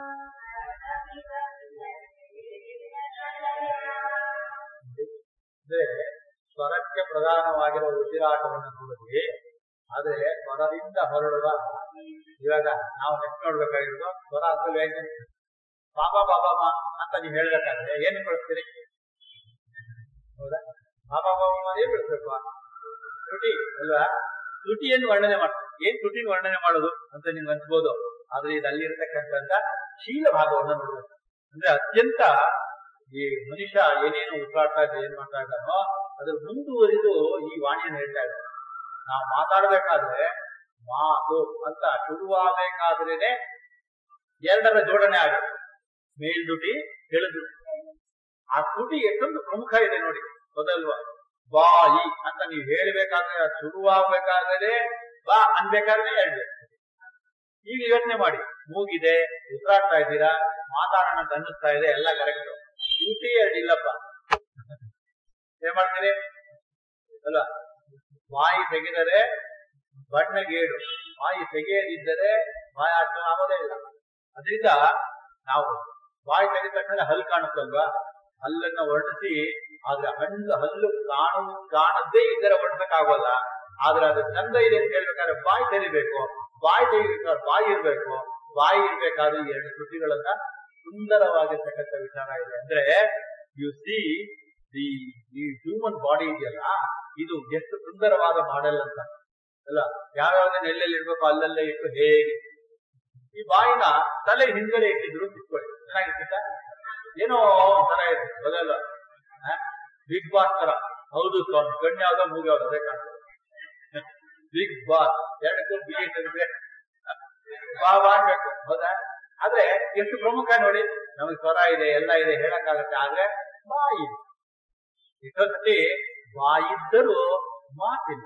ಅಂದ್ರೆ ಸ್ವರಕ್ಕೆ ಪ್ರಧಾನವಾಗಿರುವ ಉಸಿರಾಟವನ್ನು ನೋಡಿದ್ವಿ ಆದ್ರೆ ಸ್ವರದಿಂದ ಹೊರಡುವ ಇವಾಗ ನಾವು ನೆಕ್ಸ್ಟ್ ನೋಡ್ಬೇಕಾಗಿರೋದು ಸ್ವರ ಅಂದ್ರೆ ವ್ಯಂಜನ ಬಾಬಾ ಬಾಬಾ ಮಾ ಅಂತ ನೀವು ಹೇಳ್ಬೇಕಾದ್ರೆ ಏನ್ ಬಳಸ್ತೀರಿ ಹೌದಾ ಬಾಬಾ ಬಾಬಾ ಮಾ ಏನ್ ಬಳಸ್ಬೇಕು ತುಟಿ ಅಲ್ವಾ ತುಟಿಯನ್ನು ವರ್ಣನೆ ಮಾಡ್ತಾರೆ ಏನ್ ತುಟಿನ ವರ್ಣನೆ ಮಾಡೋದು ಅಂತ ನಿಮ್ಗೆ ಅನ್ಸ್ಬೋದು ಆದ್ರೆ ಇದು ಅಲ್ಲಿರ್ತಕ್ಕಂಥ ಶೀಲ ಭಾಗವನ್ನು ನೋಡ್ಬೇಕು ಅಂದ್ರೆ ಅತ್ಯಂತ ಈ ಮನುಷ್ಯ ಏನೇನು ಉಸಿರಾಡ್ತಾ ಇದ್ದ ಏನ್ ಮಾಡ್ತಾ ಇದ್ದಾನೋ ಅದ್ರ ಮುಂದುವರಿದು ಈ ವಾಣಿಯನ್ನು ಹೇಳ್ತಾ ಇದ್ದಾರೆ ನಾವು ಮಾತಾಡ್ಬೇಕಾದ್ರೆ ಮಾತು ಅಂತ ಶುರುವಾಗಬೇಕಾದ್ರೇನೆ ಎರಡರ ಜೋಡಣೆ ಆಗುತ್ತೆ ಮೇಲ್ದುಟಿ ಕೆಳದುಟಿ ಆ ತುಟಿ ಎಷ್ಟೊಂದು ಪ್ರಮುಖ ಇದೆ ನೋಡಿ ಹೌದಲ್ವಾ ಬಾಯಿ ಅಂತ ನೀವು ಹೇಳ್ಬೇಕಾದ್ರೆ ಅದು ಶುರುವಾಗಬೇಕಾದ್ರೆ ಬಾ ಅನ್ಬೇಕಾದ್ರೆ ಹೇಳ್ಬೇಕು ಈಗ ಯೋಚನೆ ಮಾಡಿ ಮೂಗಿದೆ ಉಸಿರಾಡ್ತಾ ಇದ್ದೀರಾ ಮಾತಾಡೋಣ ಅಂತ ಅನ್ನಿಸ್ತಾ ಇದೆ ಎಲ್ಲ ಕರೆಕ್ಟ್ ತುಟಿ ಎರಡಿಲ್ಲಪ್ಪ ಏನ್ ಮಾಡ್ತೀರಿ ಅಲ್ವಾ ಬಾಯಿ ತೆಗೆದರೆ ಬಣ್ಣಗೇಡು ಬಾಯಿ ತೆಗೆಯದಿದ್ದರೆ ಬಾಯಿ ಅರ್ಥ ಆಗೋದೇ ಇಲ್ಲ ಅದರಿಂದ ನಾವು ಬಾಯಿ ತೆಗೆದ ತಕ್ಷಣ ಹಲ್ಲು ಕಾಣುತ್ತಲ್ವಾ ಹಲ್ಲನ್ನ ವರ್ಣಿಸಿ ಆದ್ರೆ ಹಲ್ಲು ಹಲ್ಲು ಕಾಣು ಕಾಣದೇ ಇದ್ದರೆ ವರ್ಣಿಸಕ್ಕಾಗೋಲ್ಲ ಆದ್ರೆ ಅದು ಚಂದ ಇದೆ ಅಂತ ಹೇಳ್ಬೇಕಾದ್ರೆ ಬಾಯಿ ತೆರಿಬೇಕು ಬಾಯಿ ತೆಗಿಬೇಕಾದ್ರೆ ಬಾಯಿ ಇರ್ಬೇಕು ಬಾಯಿ ಇರ್ಬೇಕಾದ್ರೆ ಈ ಎರಡು ತುಟಿಗಳನ್ನ ಸುಂದರವಾಗಿರ್ತಕ್ಕಂಥ ವಿಚಾರ ಇದೆ ಅಂದ್ರೆ ಯು ಸಿ ದಿ ಈ ಹ್ಯೂಮನ್ ಬಾಡಿ ಇದೆಯಲ್ಲ ಇದು ಎಷ್ಟು ಸುಂದರವಾದ ಮಾಡೆಲ್ ಅಂತ ಅಲ್ಲ ಯಾವ್ಯಾವ್ದನ್ನ ಎಲ್ಲೆಲ್ಲಿ ಇರ್ಬೇಕು ಅಲ್ಲಲ್ಲೇ ಇಟ್ಟು ಹೇಗೆ ಈ ಬಾಯಿನ ತಲೆ ಹಿಂದ್ಗಡೆ ಇಟ್ಟಿದ್ರು ತಿಳ್ಕೊಳ್ಳಿ ಚೆನ್ನಾಗಿರ್ತಿತ್ತ ಏನೋ ಒಂಥರ ಇದೆ ಹೌದಲ್ಲ ಬಿಗ್ ಬಾಸ್ ತರ ಹೌದು ಸ್ವಾಮಿ ಕಣ್ಣು ಯಾವ್ದೋ ಮೂಗಿ ಯಾವ್ದು ಅದೇ ಕಾಣ್ತದೆ ಬಿಗ್ ಬಾಸ್ ಎರಡಕ್ಕೂ ಬಿ ತೆಗೆದ್ರೆ ಬಾ ಬಾ ಅನ್ಬೇಕು ಹೌದಾ ಆದ್ರೆ ಎಷ್ಟು ಪ್ರಮುಖ ನೋಡಿ ನಮಗೆ ಸ್ವರ ಇದೆ ಎಲ್ಲ ಇದೆ ಹೇಳಕ್ಕಾಗತ್ತೆ ಆದ್ರೆ ಬಾಯಿ ಇಷ್ಟೊತ್ತಿ ಬಾಯಿದ್ದರೂ ಮಾತಿಲ್ಲ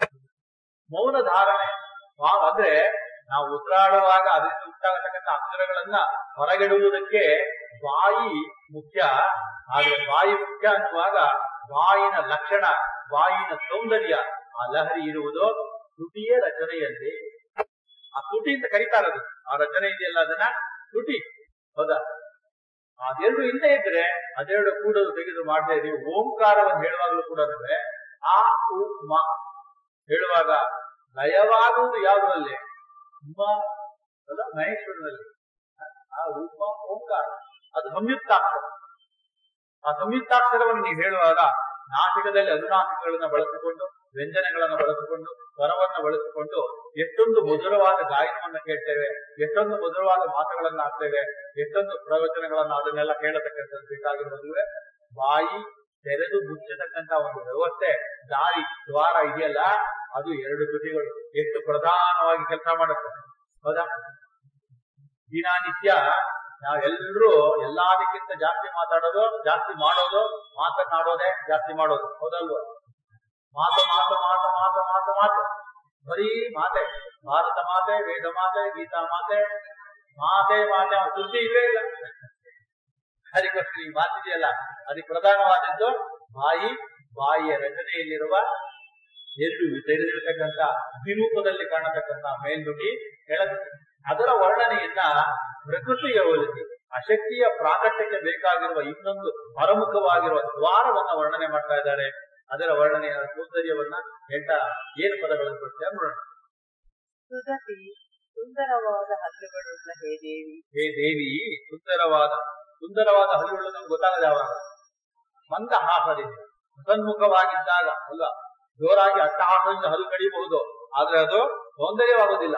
ಮೌನ ಧಾರಣೆ ಮಾ- ಅಂದ್ರೆ ನಾವು ಉಸಿರಾಡುವಾಗ ಅದರಿಂದ ಉಂಟಾಗತಕ್ಕಂಥ ಅಕ್ಷರಗಳನ್ನ ಹೊರಗಿಡುವುದಕ್ಕೆ ಬಾಯಿ ಮುಖ್ಯ ಆದ್ರೆ ಬಾಯಿ ಮುಖ್ಯ ಅನ್ನುವಾಗ ಬಾಯಿನ ಲಕ್ಷಣ ಬಾಯಿನ ಸೌಂದರ್ಯ ಆ ಲಹರಿ ಇರುವುದು ತುಟಿಯ ರಚನೆಯಲ್ಲಿ ಆ ತುಟಿ ಅಂತ ಕರೀತಾರದು ಆ ರಚನೆ ಇದೆಯಲ್ಲ ಅದನ್ನ ತುಟಿ ಹೌದಾ ಅದೆರಡು ಇಲ್ಲದೆ ಇದ್ರೆ ಅದೆರಡು ಕೂಡಲು ತೆಗೆದು ಮಾಡದೆ ನೀವು ಓಂಕಾರವನ್ನು ಹೇಳುವಾಗಲೂ ಕೂಡ ಆ ಉ ಮ ಹೇಳುವಾಗ ಲಯವಾಗುವುದು ಯಾವುದರಲ್ಲಿ ಮ ಅಲ್ಲ ಮಹೇಶ್ವರನಲ್ಲಿ ಆ ಉಪ ಓಂಕಾರ ಅದು ಸಂಯುಕ್ತಾಕ್ಷರ ಆ ಸಂಯುಕ್ತಾಕ್ಷರವನ್ನು ನೀವು ಹೇಳುವಾಗ ನಾಟಕದಲ್ಲಿ ಅನುನಾಸಿಕಗಳನ್ನ ಬಳಸಿಕೊಂಡು ವ್ಯಂಜನಗಳನ್ನ ಬಳಸಿಕೊಂಡು ಸ್ವರವನ್ನ ಬಳಸಿಕೊಂಡು ಎಷ್ಟೊಂದು ಮಧುರವಾದ ಗಾಯನವನ್ನ ಕೇಳ್ತೇವೆ ಎಷ್ಟೊಂದು ಮಧುರವಾದ ಮಾತುಗಳನ್ನ ಆಡ್ತೇವೆ ಎಷ್ಟೊಂದು ಪ್ರವಚನಗಳನ್ನ ಅದನ್ನೆಲ್ಲ ಕೇಳತಕ್ಕಂಥದ್ದು ಬೇಕಾಗಿರುವುದುವೆ ಬಾಯಿ ತೆರೆದು ಮುಚ್ಚತಕ್ಕಂತ ಒಂದು ವ್ಯವಸ್ಥೆ ದಾರಿ ದ್ವಾರ ಇದೆಯಲ್ಲ ಅದು ಎರಡು ತುಟಿಗಳು ಎಷ್ಟು ಪ್ರಧಾನವಾಗಿ ಕೆಲಸ ಮಾಡುತ್ತೆ ಹೌದಾ ದಿನನಿತ್ಯ ನಾವೆಲ್ಲರೂ ಎಲ್ಲದಕ್ಕಿಂತ ಜಾಸ್ತಿ ಮಾತಾಡೋದು ಜಾಸ್ತಿ ಮಾಡೋದು ಮಾತನಾಡೋದೇ ಜಾಸ್ತಿ ಮಾಡೋದು ಹೌದಲ್ವಾ ಮಾತು ಮಾತು ಮಾತು ಮಾತು ಮಾತು ಮಾತು ಬರೀ ಮಾತೆ ಭಾರತ ಮಾತೆ ವೇದ ಮಾತೆ ಗೀತಾ ಮಾತೆ ಮಾತೆ ಮಾತೆ ಆ ಸುದ್ದಿ ಇಲ್ಲೇ ಇಲ್ಲ ಅದಕ್ಕೋಸ್ಕರ ಈ ಮಾತಿದೆಯಲ್ಲ ಅದಕ್ಕೆ ಪ್ರಧಾನವಾದದ್ದು ಬಾಯಿ ಬಾಯಿಯ ರಚನೆಯಲ್ಲಿರುವ ಎರಡು ತೆರೆದಿರತಕ್ಕಂತ ವಿರೂಪದಲ್ಲಿ ಕಾಣತಕ್ಕಂತ ಮೇಲ್ನುಡಿ ಕೆಳನುಡಿ ಅದರ ವರ್ಣನೆಯನ್ನ ಪ್ರಕೃತಿಗೆ ಹೋಲಿಸಿ ಆ ಶಕ್ತಿಯ ಪ್ರಾಕಟ್ಯಕ್ಕೆ ಬೇಕಾಗಿರುವ ಇನ್ನೊಂದು ಹೊರಮುಖವಾಗಿರುವ ದ್ವಾರವನ್ನ ವರ್ಣನೆ ಮಾಡ್ತಾ ಇದ್ದಾರೆ ಅದರ ವರ್ಣನೆಯ ಸೌಂದರ್ಯವನ್ನ ಎಂಟ ಏನು ಪದಗಳನ್ನು ಕೊಡ್ತಾರೆ ನೋಡೋಣ ಸುಧತಿ ಸುಂದರವಾದ ಹಲ್ಲುಗಳುಳ್ಳ ಹೇ ದೇವಿ ಹೇ ದೇವಿ ಸುಂದರವಾದ ಸುಂದರವಾದ ಹಲ್ಲುಗಳು ನಮ್ಗೆ ಗೊತ್ತಾಗದೆ ಯಾವಾಗ ಮಂದ ಹಾಸದಿಂದ ಸನ್ಮುಖವಾಗಿದ್ದಾಗ ಅಲ್ಲ ಜೋರಾಗಿ ಅಟ್ಟಹಾಸದಿಂದ ಹಲ್ಲು ಕಡಿಯಬಹುದು ಆದ್ರೆ ಅದು ಸೌಂದರ್ಯವಾಗುವುದಿಲ್ಲ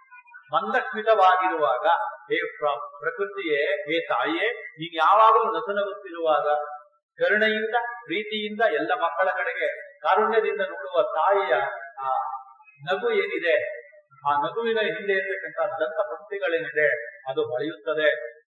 ಮಂದಸ್ಮಿತವಾಗಿರುವಾಗ ಹೇ ಪ್ರ- ಪ್ರಕೃತಿಯೇ ಹೇ ತಾಯಿಯೇ ನೀನು ಯಾವಾಗಲೂ ನಸುನಗುತ್ತಿರುವಾಗ ಕರುಣೆಯಿಂದ ಪ್ರೀತಿಯಿಂದ ಎಲ್ಲ ಮಕ್ಕಳ ಕಡೆಗೆ ಕಾರುಣ್ಯದಿಂದ ನೋಡುವ ತಾಯಿಯ ಆ ನಗು ಏನಿದೆ ಆ ನಗುವಿನ ಹಿಂದೆ ಇರತಕ್ಕಂಥ ದಂತ ಪಂಕ್ತಿಗಳೇನಿದೆ ಅದು ಹೊಳೆಯುತ್ತದೆ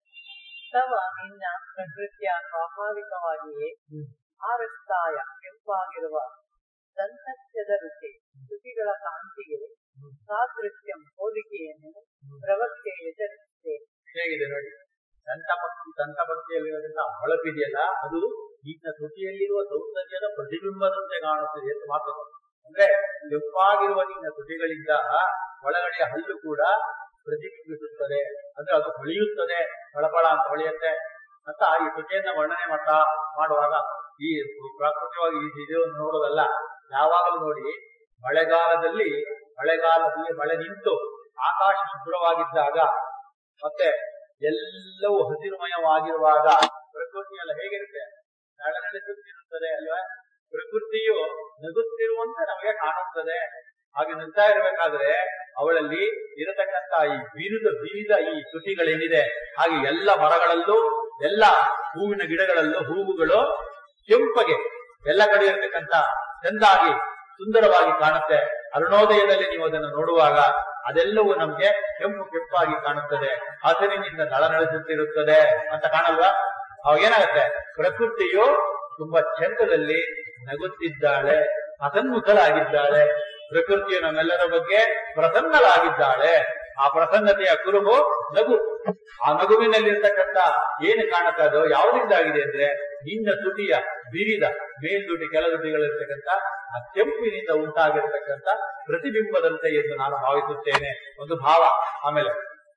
ತವ ನಿನ್ನ ಪ್ರಕೃತಿಯ ಸ್ವಾಭಾವಿಕವಾಗಿಯೇ ಆರಸ್ತಾಯ ಕೆಂಪಾಗಿರುವ ದಂತಸ್ಯದ ರುಚಿ ತುಟಿಗಳ ಕಾಂತಿಗೆ ಸಾದೃಶ್ಯಂ ಹೋಲಿಕೆಯನ್ನು ಪ್ರವಕ್ತೆ ಎಚ್ಚರಿಸಿದೆ ಹೇಗಿದೆ ನೋಡಿ ದಂತಪಕ್ಷಿ ದಂತಪಕ್ಷಿಯಲ್ಲಿರುವಂತಹ ಹೊಳಪಿದೆಯಲ್ಲ ಅದು ನಿನ್ನ ತುಟಿಯಲ್ಲಿರುವ ಸೌಂದರ್ಯದ ಪ್ರತಿಬಿಂಬದಂತೆ ಕಾಣುತ್ತದೆ ಅಂತ ಮಾತು ಅಂದ್ರೆ ಕೆಂಪಾಗಿರುವ ನಿನ್ನ ತುಟಿಗಳಿಂದ ಒಳಗಡೆಯ ಹಲ್ಲು ಕೂಡ ಪ್ರತಿಬಿಂಬಿಸುತ್ತದೆ ಅಂದ್ರೆ ಅದು ಹೊಳೆಯುತ್ತದೆ ಹೊಳಪಳ ಅಂತ ಹೊಳೆಯುತ್ತೆ ಅಂತ ಈ ತುಟಿಯನ್ನ ವರ್ಣನೆ ಮಾಡ್ತಾ ಮಾಡುವಾಗ ಈ ಪ್ರಾಕೃತಿಕವಾಗಿ ಈ ಇದನ್ನು ನೋಡೋದಲ್ಲ ಯಾವಾಗಲೂ ನೋಡಿ ಮಳೆಗಾಲದಲ್ಲಿ ಮಳೆಗಾಲದಲ್ಲಿ ಮಳೆ ನಿಂತು ಆಕಾಶ ಶುಭ್ರವಾಗಿದ್ದಾಗ ಮತ್ತೆ ಎಲ್ಲವೂ ಹಸಿರುಮಯವಾಗಿರುವಾಗ ಪ್ರಕೃತಿ ಎಲ್ಲ ಹೇಗಿರುತ್ತೆ ನಾಳೆ ನಡೆಸುತ್ತಿರುತ್ತದೆ ಅಲ್ವಾ ಪ್ರಕೃತಿಯು ನಗುತ್ತಿರುವಂತೆ ನಮಗೆ ಕಾಣುತ್ತದೆ ಹಾಗೆ ನಗ್ತಾ ಇರಬೇಕಾದ್ರೆ ಅವಳಲ್ಲಿ ಇರತಕ್ಕಂತ ಈ ಬಿರುದ ಬಿರಿದ ಈ ತುಟಿಗಳೇನಿದೆ ಹಾಗೆ ಎಲ್ಲ ಮರಗಳಲ್ಲೂ ಎಲ್ಲ ಹೂವಿನ ಗಿಡಗಳಲ್ಲೂ ಹೂವುಗಳು ಕೆಂಪಗೆ ಎಲ್ಲ ಕಡೆ ಇರತಕ್ಕಂತ ಚೆಂದಾಗಿ ಸುಂದರವಾಗಿ ಕಾಣುತ್ತೆ ಅರುಣೋದಯದಲ್ಲಿ ನೀವು ಅದನ್ನು ನೋಡುವಾಗ ಅದೆಲ್ಲವೂ ನಮ್ಗೆ ಕೆಂಪು ಕೆಂಪಾಗಿ ಕಾಣುತ್ತದೆ ಹಸಿರಿನಿಂದ ನಳನಳಿಸುತ್ತಿರುತ್ತದೆ ಅಂತ ಕಾಣಲ್ವಾ ಅವಾಗ ಏನಾಗುತ್ತೆ ಪ್ರಕೃತಿಯು ತುಂಬಾ ಚಂದದಲ್ಲಿ ನಗುತ್ತಿದ್ದಾಳೆ ಹಸನ್ಮುಖಳಾಗಿದ್ದಾಳೆ ಪ್ರಕೃತಿಯು ನಮ್ಮೆಲ್ಲರ ಬಗ್ಗೆ ಪ್ರಸನ್ನಳಾಗಿದ್ದಾಳೆ ಆ ಪ್ರಸನ್ನತೆಯ ಕುರುಹು ನಗು ಆ ನಗುವಿನಲ್ಲಿರ್ತಕ್ಕಂಥ ಏನು ಕಾಣುತ್ತದೋ ಯಾವುದಿಂದಾಗಿದೆ ಅಂದ್ರೆ ನಿನ್ನ ತುಟಿಯ ಬಿರಿದ ಮೇಲ್ದುಟಿ ಕೆಳದುಟಿಗಳಿರ್ತಕ್ಕಂಥ ಆ ಕೆಂಪಿನಿಂದ ಉಂಟಾಗಿರ್ತಕ್ಕಂಥ ಪ್ರತಿಬಿಂಬದಂತೆ ಎಂದು ನಾನು ಭಾವಿಸುತ್ತೇನೆ ಒಂದು ಭಾವ ಆಮೇಲೆ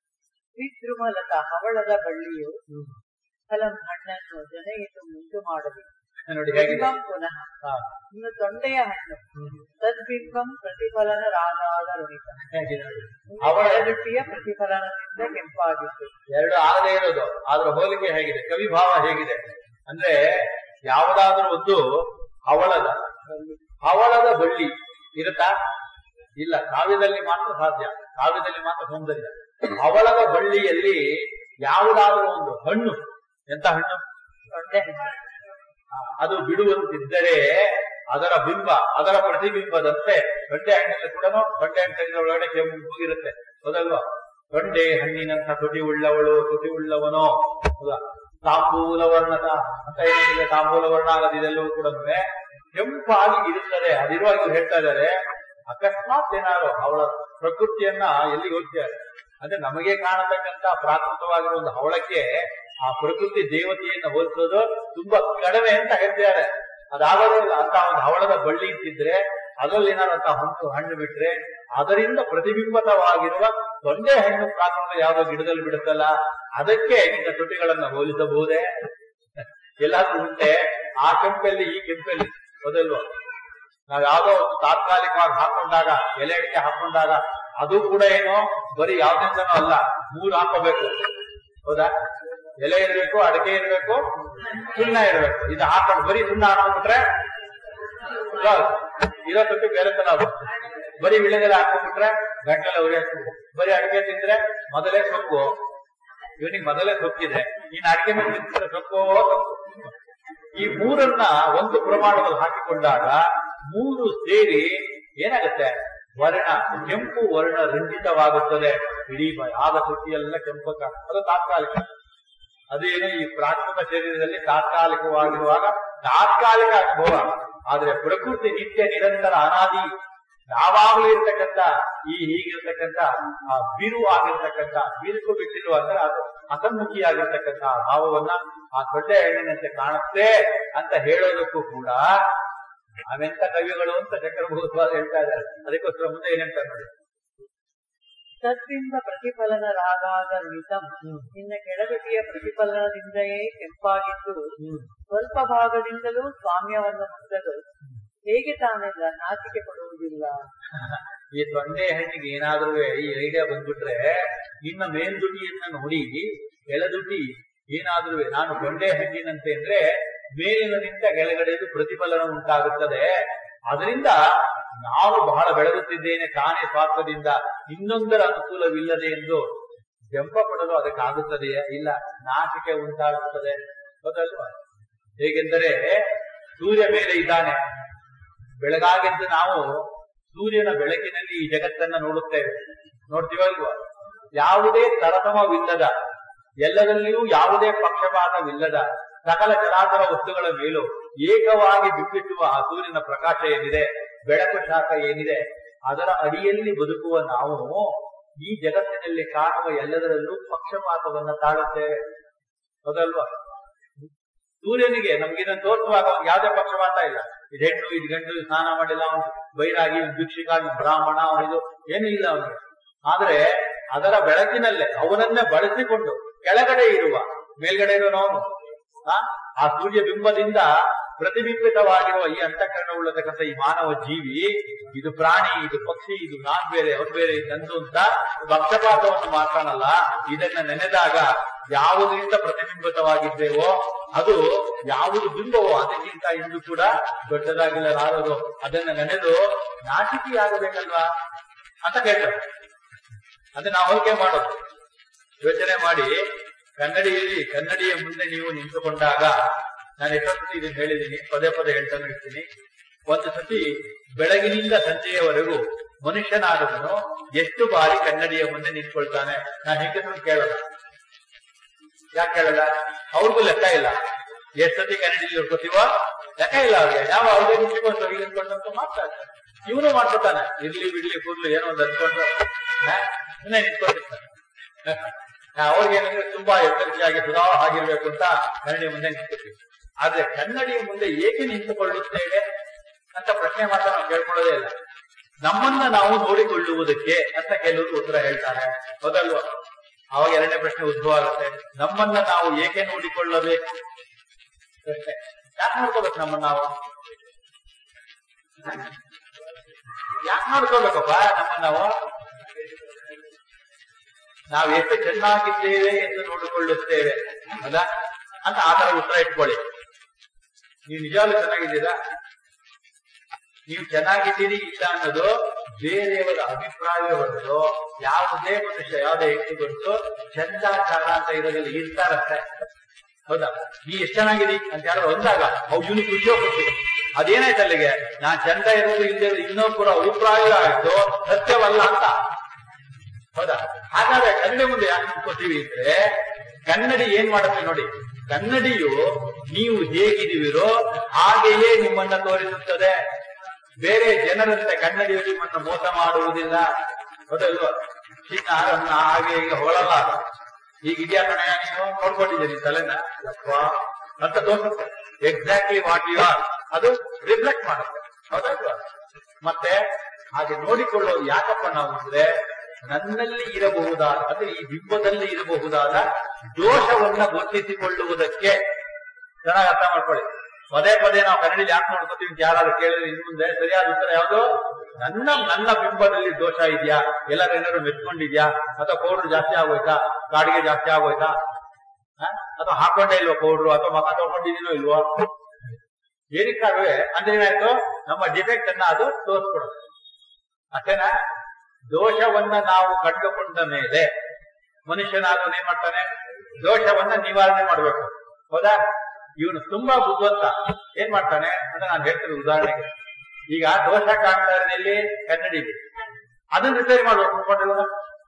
ವಿದ್ರುಮಲತ ಹವಳದ ಬಳ್ಳಿಯು ಫಲಂ ಹಣ್ಣನ್ನು ಜನಯಿತು ಮುಂದು ಮಾಡಲಿ ನೋಡಿ ಹೇಗಿದೆ ಬಿಂಬಂ ಪುನಃ ಹಾ. ಇನ್ನು ತೊಂಡೆಯ ಹಣ್ಣು ತದ್ಬಿಂಬಂ ಪ್ರತಿಫಲನ ರಾಗಾದ ರುಣಿತ ಹೇಗಿದೆ ನೋಡಿ ಅವಳ ಎಡದುಟ್ಟಿಯ ಪ್ರತಿಫಲನದಿಂದ ಕೆಂಪಾಗಿತ್ತು ಎರಡು ಆಗದೇ ಇರೋದು ಆದ್ರ ಹೋಲಿಕೆ ಹೇಗಿದೆ ಕವಿಭಾವ ಹೇಗಿದೆ ಅಂದ್ರೆ ಯಾವುದಾದ್ರೂ ಒಂದು ಹವಳದ ಹವಳದ ಬಳ್ಳಿ ಇರುತ್ತಾ ಇಲ್ಲ ಕಾವ್ಯದಲ್ಲಿ ಮಾತ್ರ ಸಾಧ್ಯ ಕಾವ್ಯದಲ್ಲಿ ಮಾತ್ರ ಸೌಂದರ್ಯ ಹವಳದ ಬಳ್ಳಿಯಲ್ಲಿ ಯಾವುದಾದ್ರೂ ಒಂದು ಹಣ್ಣು ಎಂತ ಹಣ್ಣು ತೊಂಡೆ ಹಣ್ಣು ಆ, ಅದು ಬಿಡುವಂತಿದ್ದರೆ ಅದರ ಬಿಂಬ ಅದರ ಪ್ರತಿಬಿಂಬದಂತೆ ತೊಂಡೆ ಹಣ್ಣಿನಲ್ಲಿ ಕೂಡ ತೊಂಡೆ ಹಣ್ಣಿನ ಒಳಗಡೆ ಕೆಂಪು ಇರುತ್ತೆ ಹೌದಲ್ವಾ ತೊಂಡೆ ಹಣ್ಣಿನಂತ ತುಟಿ ಉಳ್ಳವಳು ತುಟಿ ಉಳ್ಳವನೋ ಹೌದಾ ತಾಂಬೂಲ ವರ್ಣದ ಅಂತ ಏನಿದೆ ತಾಂಬೂಲ ವರ್ಣ ಆಗದು ಇದೆಲ್ಲವೂ ಕೂಡ ಕೆಂಪಾಗಿ ಇರುತ್ತದೆ ಅದಿರುವಾಗ ಇವ್ರು ಹೇಳ್ತಾ ಇದ್ದಾರೆ ಅಕಸ್ಮಾತ್ ಏನಾದ್ರು ಅವಳ ಪ್ರಕೃತಿಯನ್ನ ಎಲ್ಲಿ ಹೋಗ್ತಾರೆ ಅಂದ್ರೆ ನಮಗೆ ಕಾಣತಕ್ಕಂತ ಪ್ರಾಕೃತವಾಗಿರುವ ಒಂದು ಹವಳಕ್ಕೆ ಆ ಪ್ರಕೃತಿ ದೇವತೆಯನ್ನ ಹೋಲಿಸೋದು ತುಂಬಾ ಕಡಿಮೆ ಅಂತ ಹೇಳ್ತಿದ್ದಾರೆ ಅದಾಗದೇ ಇಲ್ಲ ಅಂತ ಒಂದು ಹವಳದ ಬಳ್ಳಿ ಇಟ್ಟಿದ್ರೆ ಅದರಲ್ಲಿ ಏನಾದ್ರು ಅಂತ ಹಣ್ಣು ಹಣ್ಣು ಬಿಟ್ರೆ ಅದರಿಂದ ಪ್ರತಿಬಿಂಬಿತವಾಗಿರುವ ತೊಂಡೆ ಹಣ್ಣು ಪ್ರಾಕೃತ ಯಾವುದೋ ಗಿಡದಲ್ಲಿ ಬಿಡುತ್ತಲ್ಲ ಅದಕ್ಕೆ ನಿನ್ನ ತುಟಿಗಳನ್ನ ಹೋಲಿಸಬಹುದೇ ಎಲ್ಲಾದ್ರೂ ಉಂಟೆ ಆ ಕೆಂಪಲ್ಲಿ ಈ ಕೆಂಪಲ್ಲಿ ಹೌದಲ್ವಾ ನಾವ್ ಯಾವ್ದೋ ಒಂದು ತಾತ್ಕಾಲಿಕವಾಗಿ ಹಾಕೊಂಡಾಗ ಎಲೆ ಅಡಿಕೆ ಹಾಕೊಂಡಾಗ ಅದು ಕೂಡ ಏನು ಬರೀ ಯಾವ್ದಿಂದನೂ ಅಲ್ಲ ಮೂರು ಹಾಕೋಬೇಕು ಹೌದಾ ಎಲೆ ಇರಬೇಕು ಅಡಿಕೆ ಇರಬೇಕು ಸುಣ್ಣ ಇರಬೇಕು ಇದು ಹಾಕೊಂಡು ಬರೀ ಸುಣ್ಣ ಹಾಕೊಂಡ್ಬಿಟ್ರೆ ಇಲ್ಲ, ಇರೋ ತುಟ್ಟಿ ಬೇರೆ ತರ ಆಗುತ್ತೆ ಬರೀ ವಿಳೆದೆಲೆ ಹಾಕೊಂಡ್ಬಿಟ್ರೆ ಗಂಟಲ ಉರಿ ಹಾಕ್ಬೇಕು ಬರೀ ಅಡಿಕೆ ತಿಂದ್ರೆ ಮೊದಲೇ ಸೊಪ್ಪು ಇವನಿಗೆ ಮೊದಲೇ ಸೊಕ್ಕಿದೆ ಇನ್ನು ಅಡಿಕೆ ಮೇಲೆ ತಿಂದ್ರೆ ಸೊಪ್ಪು ಸೊಪ್ಪು ಈ ಮೂರನ್ನ ಒಂದು ಪ್ರಮಾಣದಲ್ಲಿ ಹಾಕಿಕೊಂಡಾಗ ಮೂರು ಸೇರಿ ಏನಾಗುತ್ತೆ ವರ್ಣ ಕೆಂಪು ವರ್ಣ ರಂಜಿತವಾಗುತ್ತದೆ ಇಡೀ ಬ- ಆದ ತುಟಿಯೆಲ್ಲ ಕೆಂಪು ಕಾಣ ಅದು ತಾತ್ಕಾಲಿಕ ಅದೇನು ಈ ಪ್ರಾಕೃತ ಶರೀರದಲ್ಲಿ ತಾತ್ಕಾಲಿಕವಾಗಿರುವಾಗ ತಾತ್ಕಾಲಿಕ ಅನುಭವ ಆದ್ರೆ ಪ್ರಕೃತಿ ನಿತ್ಯ ನಿರಂತರ ಅನಾದಿ ಯಾವಾಗಲೂ ಇರ್ತಕ್ಕಂಥ ಈ ಹೀಗಿರ್ತಕ್ಕಂಥ ಆ ಬಿರು ಆಗಿರ್ತಕ್ಕಂಥ ಬಿರುಕು ಬಿಟ್ಟಿರುವ ಅಂದ್ರೆ ಅದು ಹಸನ್ಮುಖಿಯಾಗಿರ್ತಕ್ಕಂಥ ಆ ಭಾವವನ್ನ ಆ ದೊಡ್ಡ ಹೆಣ್ಣಿನಂತೆ ಕಾಣುತ್ತೆ ಅಂತ ಹೇಳೋದಕ್ಕೂ ಕೂಡ ನಾವೆಂತ ಕವಿಗಳು ಅಂತ ಚಕ್ರಭೂತವಾದ ಹೇಳ್ತಾ ಇದ್ದಾರೆ ಅದಕ್ಕೋಸ್ಕರ ಮುಂದೆ ಏನ್ ಹೇಳ್ತಾರೆ ನೋಡಿ ತದ್ಬಿಂಬ ಪ್ರತಿಫಲನ ರಾಗಾಗರ್ವಿತಂ ನಿನ್ನ ಕೆಳಗಟಿಯ ಪ್ರತಿಫಲನದಿಂದಲೇ ಕೆಂಪಾಗಿದ್ದು ಸ್ವಲ್ಪ ಭಾಗದಿಂದಲೂ ಸ್ವಾಮ್ಯವನ್ನು ಹೊಂದಲು ಹೇಗೆ ತಾನೆಲ್ಲ ನಾಚಿಕೆ ಪಡುವುದಿಲ್ಲ ಈ ತೊಂಡೆ ಹಣ್ಣಿಗೆ ಏನಾದ್ರೂ ಈ ಐಡಿಯಾ ಬಂದ್ಬಿಟ್ರೆ ನಿನ್ನ ಮೇಲ್ದುಡಿಯನ್ನ ನೋಡಿ ಕೆಳದುಡಿ ಏನಾದ್ರೂ ನಾನು ತೊಂಡೆ ಹಣ್ಣಿನಂತೆ ಅಂದ್ರೆ ಮೇಲಿನಿಂದ ಕೆಳಗಡೆದು ಪ್ರತಿಫಲನ ಉಂಟಾಗುತ್ತದೆ ಅದರಿಂದ ನಾನು ಬಹಳ ಬೆಳಗುತ್ತಿದ್ದೇನೆ ತಾನೇ ಸ್ವಾರ್ಥದಿಂದ ಇನ್ನೊಂದರ ಅನುಕೂಲವಿಲ್ಲದೆ ಎಂದು ಜಂಪ ಪಡಲು ಅದಕ್ಕಾಗುತ್ತದೆಯೇ ಇಲ್ಲ ನಾಚಿಕೆ ಉಂಟಾಗುತ್ತದೆ ಹೌದಲ್ವಾ ಹೇಗೆಂದರೆ ಸೂರ್ಯ ಮೇಲೆ ಇದ್ದಾನೆ ಬೆಳಗಾಗೆದ್ದು ನಾವು ಸೂರ್ಯನ ಬೆಳಕಿನಲ್ಲಿ ಈ ಜಗತ್ತನ್ನ ನೋಡುತ್ತೇವೆ ನೋಡ್ತೀವಲ್ವಾ ಯಾವುದೇ ತರತಮವಿಲ್ಲದ ಎಲ್ಲದಲ್ಲಿಯೂ ಯಾವುದೇ ಪಕ್ಷಪಾತವಿಲ್ಲದ ಸಕಲ ಚರಾಚರ ವಸ್ತುಗಳ ಮೇಲೂ ಏಕವಾಗಿ ಬಿಂಬಿಸುವ ಆ ಸೂರ್ಯನ ಪ್ರಕಾಶ ಏನಿದೆ ಬೆಳಕು ಶಾಖ ಏನಿದೆ ಅದರ ಅಡಿಯಲ್ಲಿ ಬದುಕುವ ನಾವು ಈ ಜಗತ್ತಿನಲ್ಲಿ ಕಾಣುವ ಎಲ್ಲದರಲ್ಲೂ ಪಕ್ಷಪಾತವನ್ನ ತಾಳುತ್ತೇವೆ ಹೌದಲ್ವಾ ಸೂರ್ಯನಿಗೆ ನಮ್ಗೆ ಇದನ್ನು ತೋರಿಸುವಾಗ ಅವ್ನಿಗೆ ಯಾವುದೇ ಪಕ್ಷಪಾತ ಇಲ್ಲ ಇದು ಹೆಣ್ಣು ಇದು ಗಂಡು ಇದು ಸ್ನಾನ ಮಾಡಿಲ್ಲ ಅವನು ಬೈರಾಗಿ ಇವ್ನು ಭಿಕ್ಷುಕ ಇವ್ನು ಬ್ರಾಹ್ಮಣ ಅವನಿದು ಏನೂ ಇಲ್ಲ ಅವನಿಗೆ ಆದ್ರೆ ಅದರ ಬೆಳಕಿನಲ್ಲೇ ಅವನನ್ನೇ ಬಳಸಿಕೊಂಡು ಕೆಳಗಡೆ ಇರುವ ಮೇಲ್ಗಡೆ ಇರುವವನು ಆ ಆ ಸೂರ್ಯ ಬಿಂಬದಿಂದ ಪ್ರತಿಬಿಂಬಿತವಾಗಿರುವ ಈ ಅಂತಃಕರಣ ಉಳ್ಳತಕ್ಕಂಥ ಈ ಮಾನವ ಜೀವಿ ಇದು ಪ್ರಾಣಿ ಇದು ಪಕ್ಷಿ ಇದು ನಾನ್ ಬೇರೆ ಅವ್ನು ಬೇರೆ ಇದು ನಂದು ಅಂತ ಪಕ್ಷಪಾತವನ್ನು ಮಾತಾಡಲ್ಲ ಇದನ್ನ ನೆನೆದಾಗ ಯಾವುದರಿಂದ ಪ್ರತಿಬಿಂಬಿತವಾಗಿದ್ದೇವೋ ಅದು ಯಾವುದು ಬಿಂಬವೋ ಅದಕ್ಕಿಂತ ಇಂದು ಕೂಡ ದೊಡ್ಡದಾಗಿಲ್ಲಲಾರದು ಅದನ್ನ ನೆನೆದು ನಾಚಿಕೆಯಾಗಬೇಕಲ್ವಾ ಅಂತ ಕೇಳ್ತಾರೆ ಅದನ್ನ ನಾವು ಹೋಲಿಕೆ ಮಾಡೋದು ಯೋಚನೆ ಮಾಡಿ ಕನ್ನಡಿಯಲ್ಲಿ ಕನ್ನಡಿಯ ಮುಂದೆ ನೀವು ನಿಂತುಕೊಂಡಾಗ ನಾನು ಎಷ್ಟೊತ್ತು ಇದನ್ನ ಹೇಳಿದ್ದೀನಿ ಪದೇ ಪದೇ ಹೇಳ್ತಾನೆ ಇರ್ತೀನಿ ಒಂದು ಸತಿ ಬೆಳಗಿನಿಂದ ಸಂಜೆಯವರೆಗೂ ಮನುಷ್ಯನಾದವನು ಎಷ್ಟು ಬಾರಿ ಕನ್ನಡಿಯ ಮುಂದೆ ನಿಂತ್ಕೊಳ್ತಾನೆ ನಾನು ಹೆಂಗಸರು ಕೇಳಲ್ಲ ಯಾಕೆ ಕೇಳಲ್ಲ ಅವ್ರಿಗೂ ಲೆಕ್ಕ ಇಲ್ಲ ಎಷ್ಟು ಸತಿ ಕನ್ನಡಿಯಲ್ಲಿ ಇರ್ಕೋತೀವೋ ಲೆಕ್ಕ ಇಲ್ಲ ಅವ್ರಿಗೆ ಯಾವ ಅವ್ರಿಗೆ ನಿಂತ್ಕೊಂಡು ಅವ್ರಿಗೆ ನಿಂತ್ಕೊಂಡು ಅಂತ ಮಾತಾಡ್ತಾರೆ ಇವನು ಮಾಡ್ಕೊತಾನೆ ಇರ್ಲಿ ಬಿಡ್ಲಿ ಕೂದ್ಲು ಏನೋ ಒಂದು ಅಂದ್ಕೊಂಡು ಹಾ, ಸುಮ್ನೆ ನಿಂತ್ಕೊಂಡಿರ್ತಾನೆ ಅವ್ರಿಗೆ ಏನಂದ್ರೆ ತುಂಬಾ ಎಚ್ಚರಿಕೆಯಾಗಿ ಸದಾ ಆಗಿರ್ಬೇಕು ಅಂತ ಕನ್ನಡಿಯ ಮುಂದೆ ನಿಂತ್ಕೊತೀವಿ ಆದ್ರೆ ಕನ್ನಡಿಯ ಮುಂದೆ ಏಕೆ ನಿಂತುಕೊಳ್ಳುತ್ತೇವೆ ಅಂತ ಪ್ರಶ್ನೆ ಮಾತ್ರ ನಾವು ಕೇಳ್ಕೊಳ್ಳೋದೇ ಇಲ್ಲ ನಮ್ಮನ್ನ ನಾವು ನೋಡಿಕೊಳ್ಳುವುದಕ್ಕೆ ಅಂತ ಕೆಲವರು ಉತ್ತರ ಹೇಳ್ತಾರೆ ಹೌದಲ್ವಾ ಅವಾಗ ಎರಡನೇ ಪ್ರಶ್ನೆ ಉದ್ಭವ ಆಗುತ್ತೆ ನಮ್ಮನ್ನ ನಾವು ಏಕೆ ನೋಡಿಕೊಳ್ಳಬೇಕು ಪ್ರಶ್ನೆ ಯಾಕೆ ನೋಡ್ಕೋಬೇಕು ನಮ್ಮನ್ನ ನಾವು ಯಾಕೆ ನೋಡ್ಕೋಬೇಕಪ್ಪ ನಮ್ಮನ್ನ ನಾವು ನಾವು ಎಷ್ಟು ಚೆನ್ನಾಗಿದ್ದೇವೆ ಎಂದು ನೋಡಿಕೊಳ್ಳುತ್ತೇವೆ ಅಲ್ಲ ಅಂತ ಆ ತರ ಉತ್ತರ ಇಟ್ಕೊಳ್ಳಿ ನೀವು ನಿಜವಾಗ್ಲೂ ಚೆನ್ನಾಗಿದ್ದೀರಾ ನೀವು ಚೆನ್ನಾಗಿದ್ದೀರಿ ಇಲ್ಲ ಅನ್ನೋದು ಬೇರೆಯವರ ಅಭಿಪ್ರಾಯವೇ ಹೊರತು ಯಾವುದೇ ಮನುಷ್ಯ ಯಾವುದೇ ಹೆಣ್ಣು ಬಂತು ಚಂದಾಚಾರ ಅಂತ ಇರೋದ್ರಲ್ಲಿ ಇರ್ತಾರಷ್ಟೇ ಹೌದಾ ನೀ ಎಷ್ಟ್ ಚೆನ್ನಾಗಿರಿ ಅಂತ ಯಾರು ಅಂದಾಗ ಅವ್ ಇವನು ಖುಷಿಯೋ ಖುಷಿ ಅದೇನಾಯ್ತು ಅಲ್ಲಿಗೆ ನಾನ್ ಚಂದ ಇರೋದು ಇಲ್ಲದೆ ಇನ್ನೊಬ್ಬರ ಅಭಿಪ್ರಾಯ ಆಯ್ತು ಸತ್ಯವಲ್ಲ ಅಂತ ಹೌದಾ ಹಾಗಾದ್ರೆ ಕನ್ನಡಿ ಮುಂದೆ ಯಾಕೆ ನಿಂತ್ಕೋತೀವಿ ಅಂದ್ರೆ ಕನ್ನಡಿ ಏನ್ ಮಾಡುತ್ತೆ ನೋಡಿ ಕನ್ನಡಿಯು ನೀವು ಹೇಗಿದ್ದೀವಿರೋ ಹಾಗೆಯೇ ನಿಮ್ಮನ್ನ ತೋರಿಸುತ್ತದೆ ಬೇರೆ ಜನರಂತೆ ಕನ್ನಡಿಯು ನಿಮ್ಮನ್ನ ಮೋಸ ಮಾಡುವುದಿಲ್ಲ ಹೌದಲ್ವಾ ಚಿನ್ನ ಹಾಗೆ ಈಗ ಹೊಳಲ್ಲ ಈಗ ಇದೆಯಾ ಕಣ ನೀನು ನೋಡ್ಕೊಂಡಿದ್ದೀನಿ ತಲೆನ ಯಪ್ಪ ಅಂತ ತೋರಿಸುತ್ತೆ ಎಕ್ಸಾಕ್ಟ್ಲಿ ವಾಟ್ ಯು ಆರ್ ಅದು ರಿಫ್ಲೆಕ್ಟ್ ಮಾಡುತ್ತೆ ಹೌದಲ್ವಾ ಮತ್ತೆ ಹಾಗೆ ನೋಡಿಕೊಳ್ಳೋದು ಯಾಕಪ್ಪ ನಾವು ಅಂದ್ರೆ ನನ್ನಲ್ಲಿ ಇರಬಹುದಾದ ಅಂದ್ರೆ ಈ ಬಿಂಬದಲ್ಲಿ ಇರಬಹುದಾದ ದೋಷವನ್ನ ಗುರುತಿಸಿಕೊಳ್ಳುವುದಕ್ಕೆ ಚೆನ್ನಾಗಿ ಅರ್ಥ ಮಾಡ್ಕೊಳ್ಳಿ ಪದೇ ಪದೇ ನಾವು ಕನ್ನಡಿಲಿ ಯಾಕೆ ನೋಡ್ಕೋತೀವಿ ಅಂತ ಯಾರಾದ್ರೂ ಕೇಳಿದ್ರೆ ಇನ್ ಮುಂದೆ ಸರಿಯಾದ ಉತ್ತರ ಯಾವುದು ನನ್ನ ನನ್ನ ಬಿಂಬದಲ್ಲಿ ದೋಷ ಇದೆಯಾ ಎಲ್ಲರೂ ಏನಾದ್ರು ಮೆಚ್ಕೊಂಡಿದ್ಯಾ ಅಥವಾ ಪೌಡ್ರ್ ಜಾಸ್ತಿ ಆಗೋಯ್ತಾ ಗಾಡಿಗೆ ಜಾಸ್ತಿ ಆಗೋಯ್ತಾ ಹ? ಅಥವಾ ಹಾಕೊಂಡೇ ಇಲ್ವೋ ಪೌಡ್ರು ಅಥವಾ ಮಗ ತಗೊಂಡಿದ್ದೀನೋ ಇಲ್ವೋ ಏನಕ್ಕಾಗವೆ ಅಂದ್ರೆ ಏನಾಯ್ತು ನಮ್ಮ ಡಿಫೆಕ್ಟ್ ಅನ್ನ ಅದು ತೋರಿಸ್ಕೊಡುತ್ತೆ ಅಷ್ಟೇನಾ ದೋಷವನ್ನ ನಾವು ಕಂಡುಕೊಂಡ ಮೇಲೆ ಮನುಷ್ಯನಾದವನು ಏನ್ ಮಾಡ್ತಾನೆ ದೋಷವನ್ನ ನಿವಾರಣೆ ಮಾಡ್ಬೇಕು ಹೌದಾ ಇವನು ತುಂಬಾ ಬುದ್ಧಿವಂತ ಏನ್ ಮಾಡ್ತಾನೆ ಅಂತ ನಾನು ಹೇಳ್ತೀನಿ ಉದಾಹರಣೆಗೆ ಈಗ ದೋಷ ಕಾಣ್ತಾ ಇರೋದಲ್ಲಿ ಕನ್ನಡಿ ಅದನ್ನ ರಿಪೇರಿ ಮಾಡ್ಬೇಕು ಅನ್ಕೊಂಡಿಲ್ವ?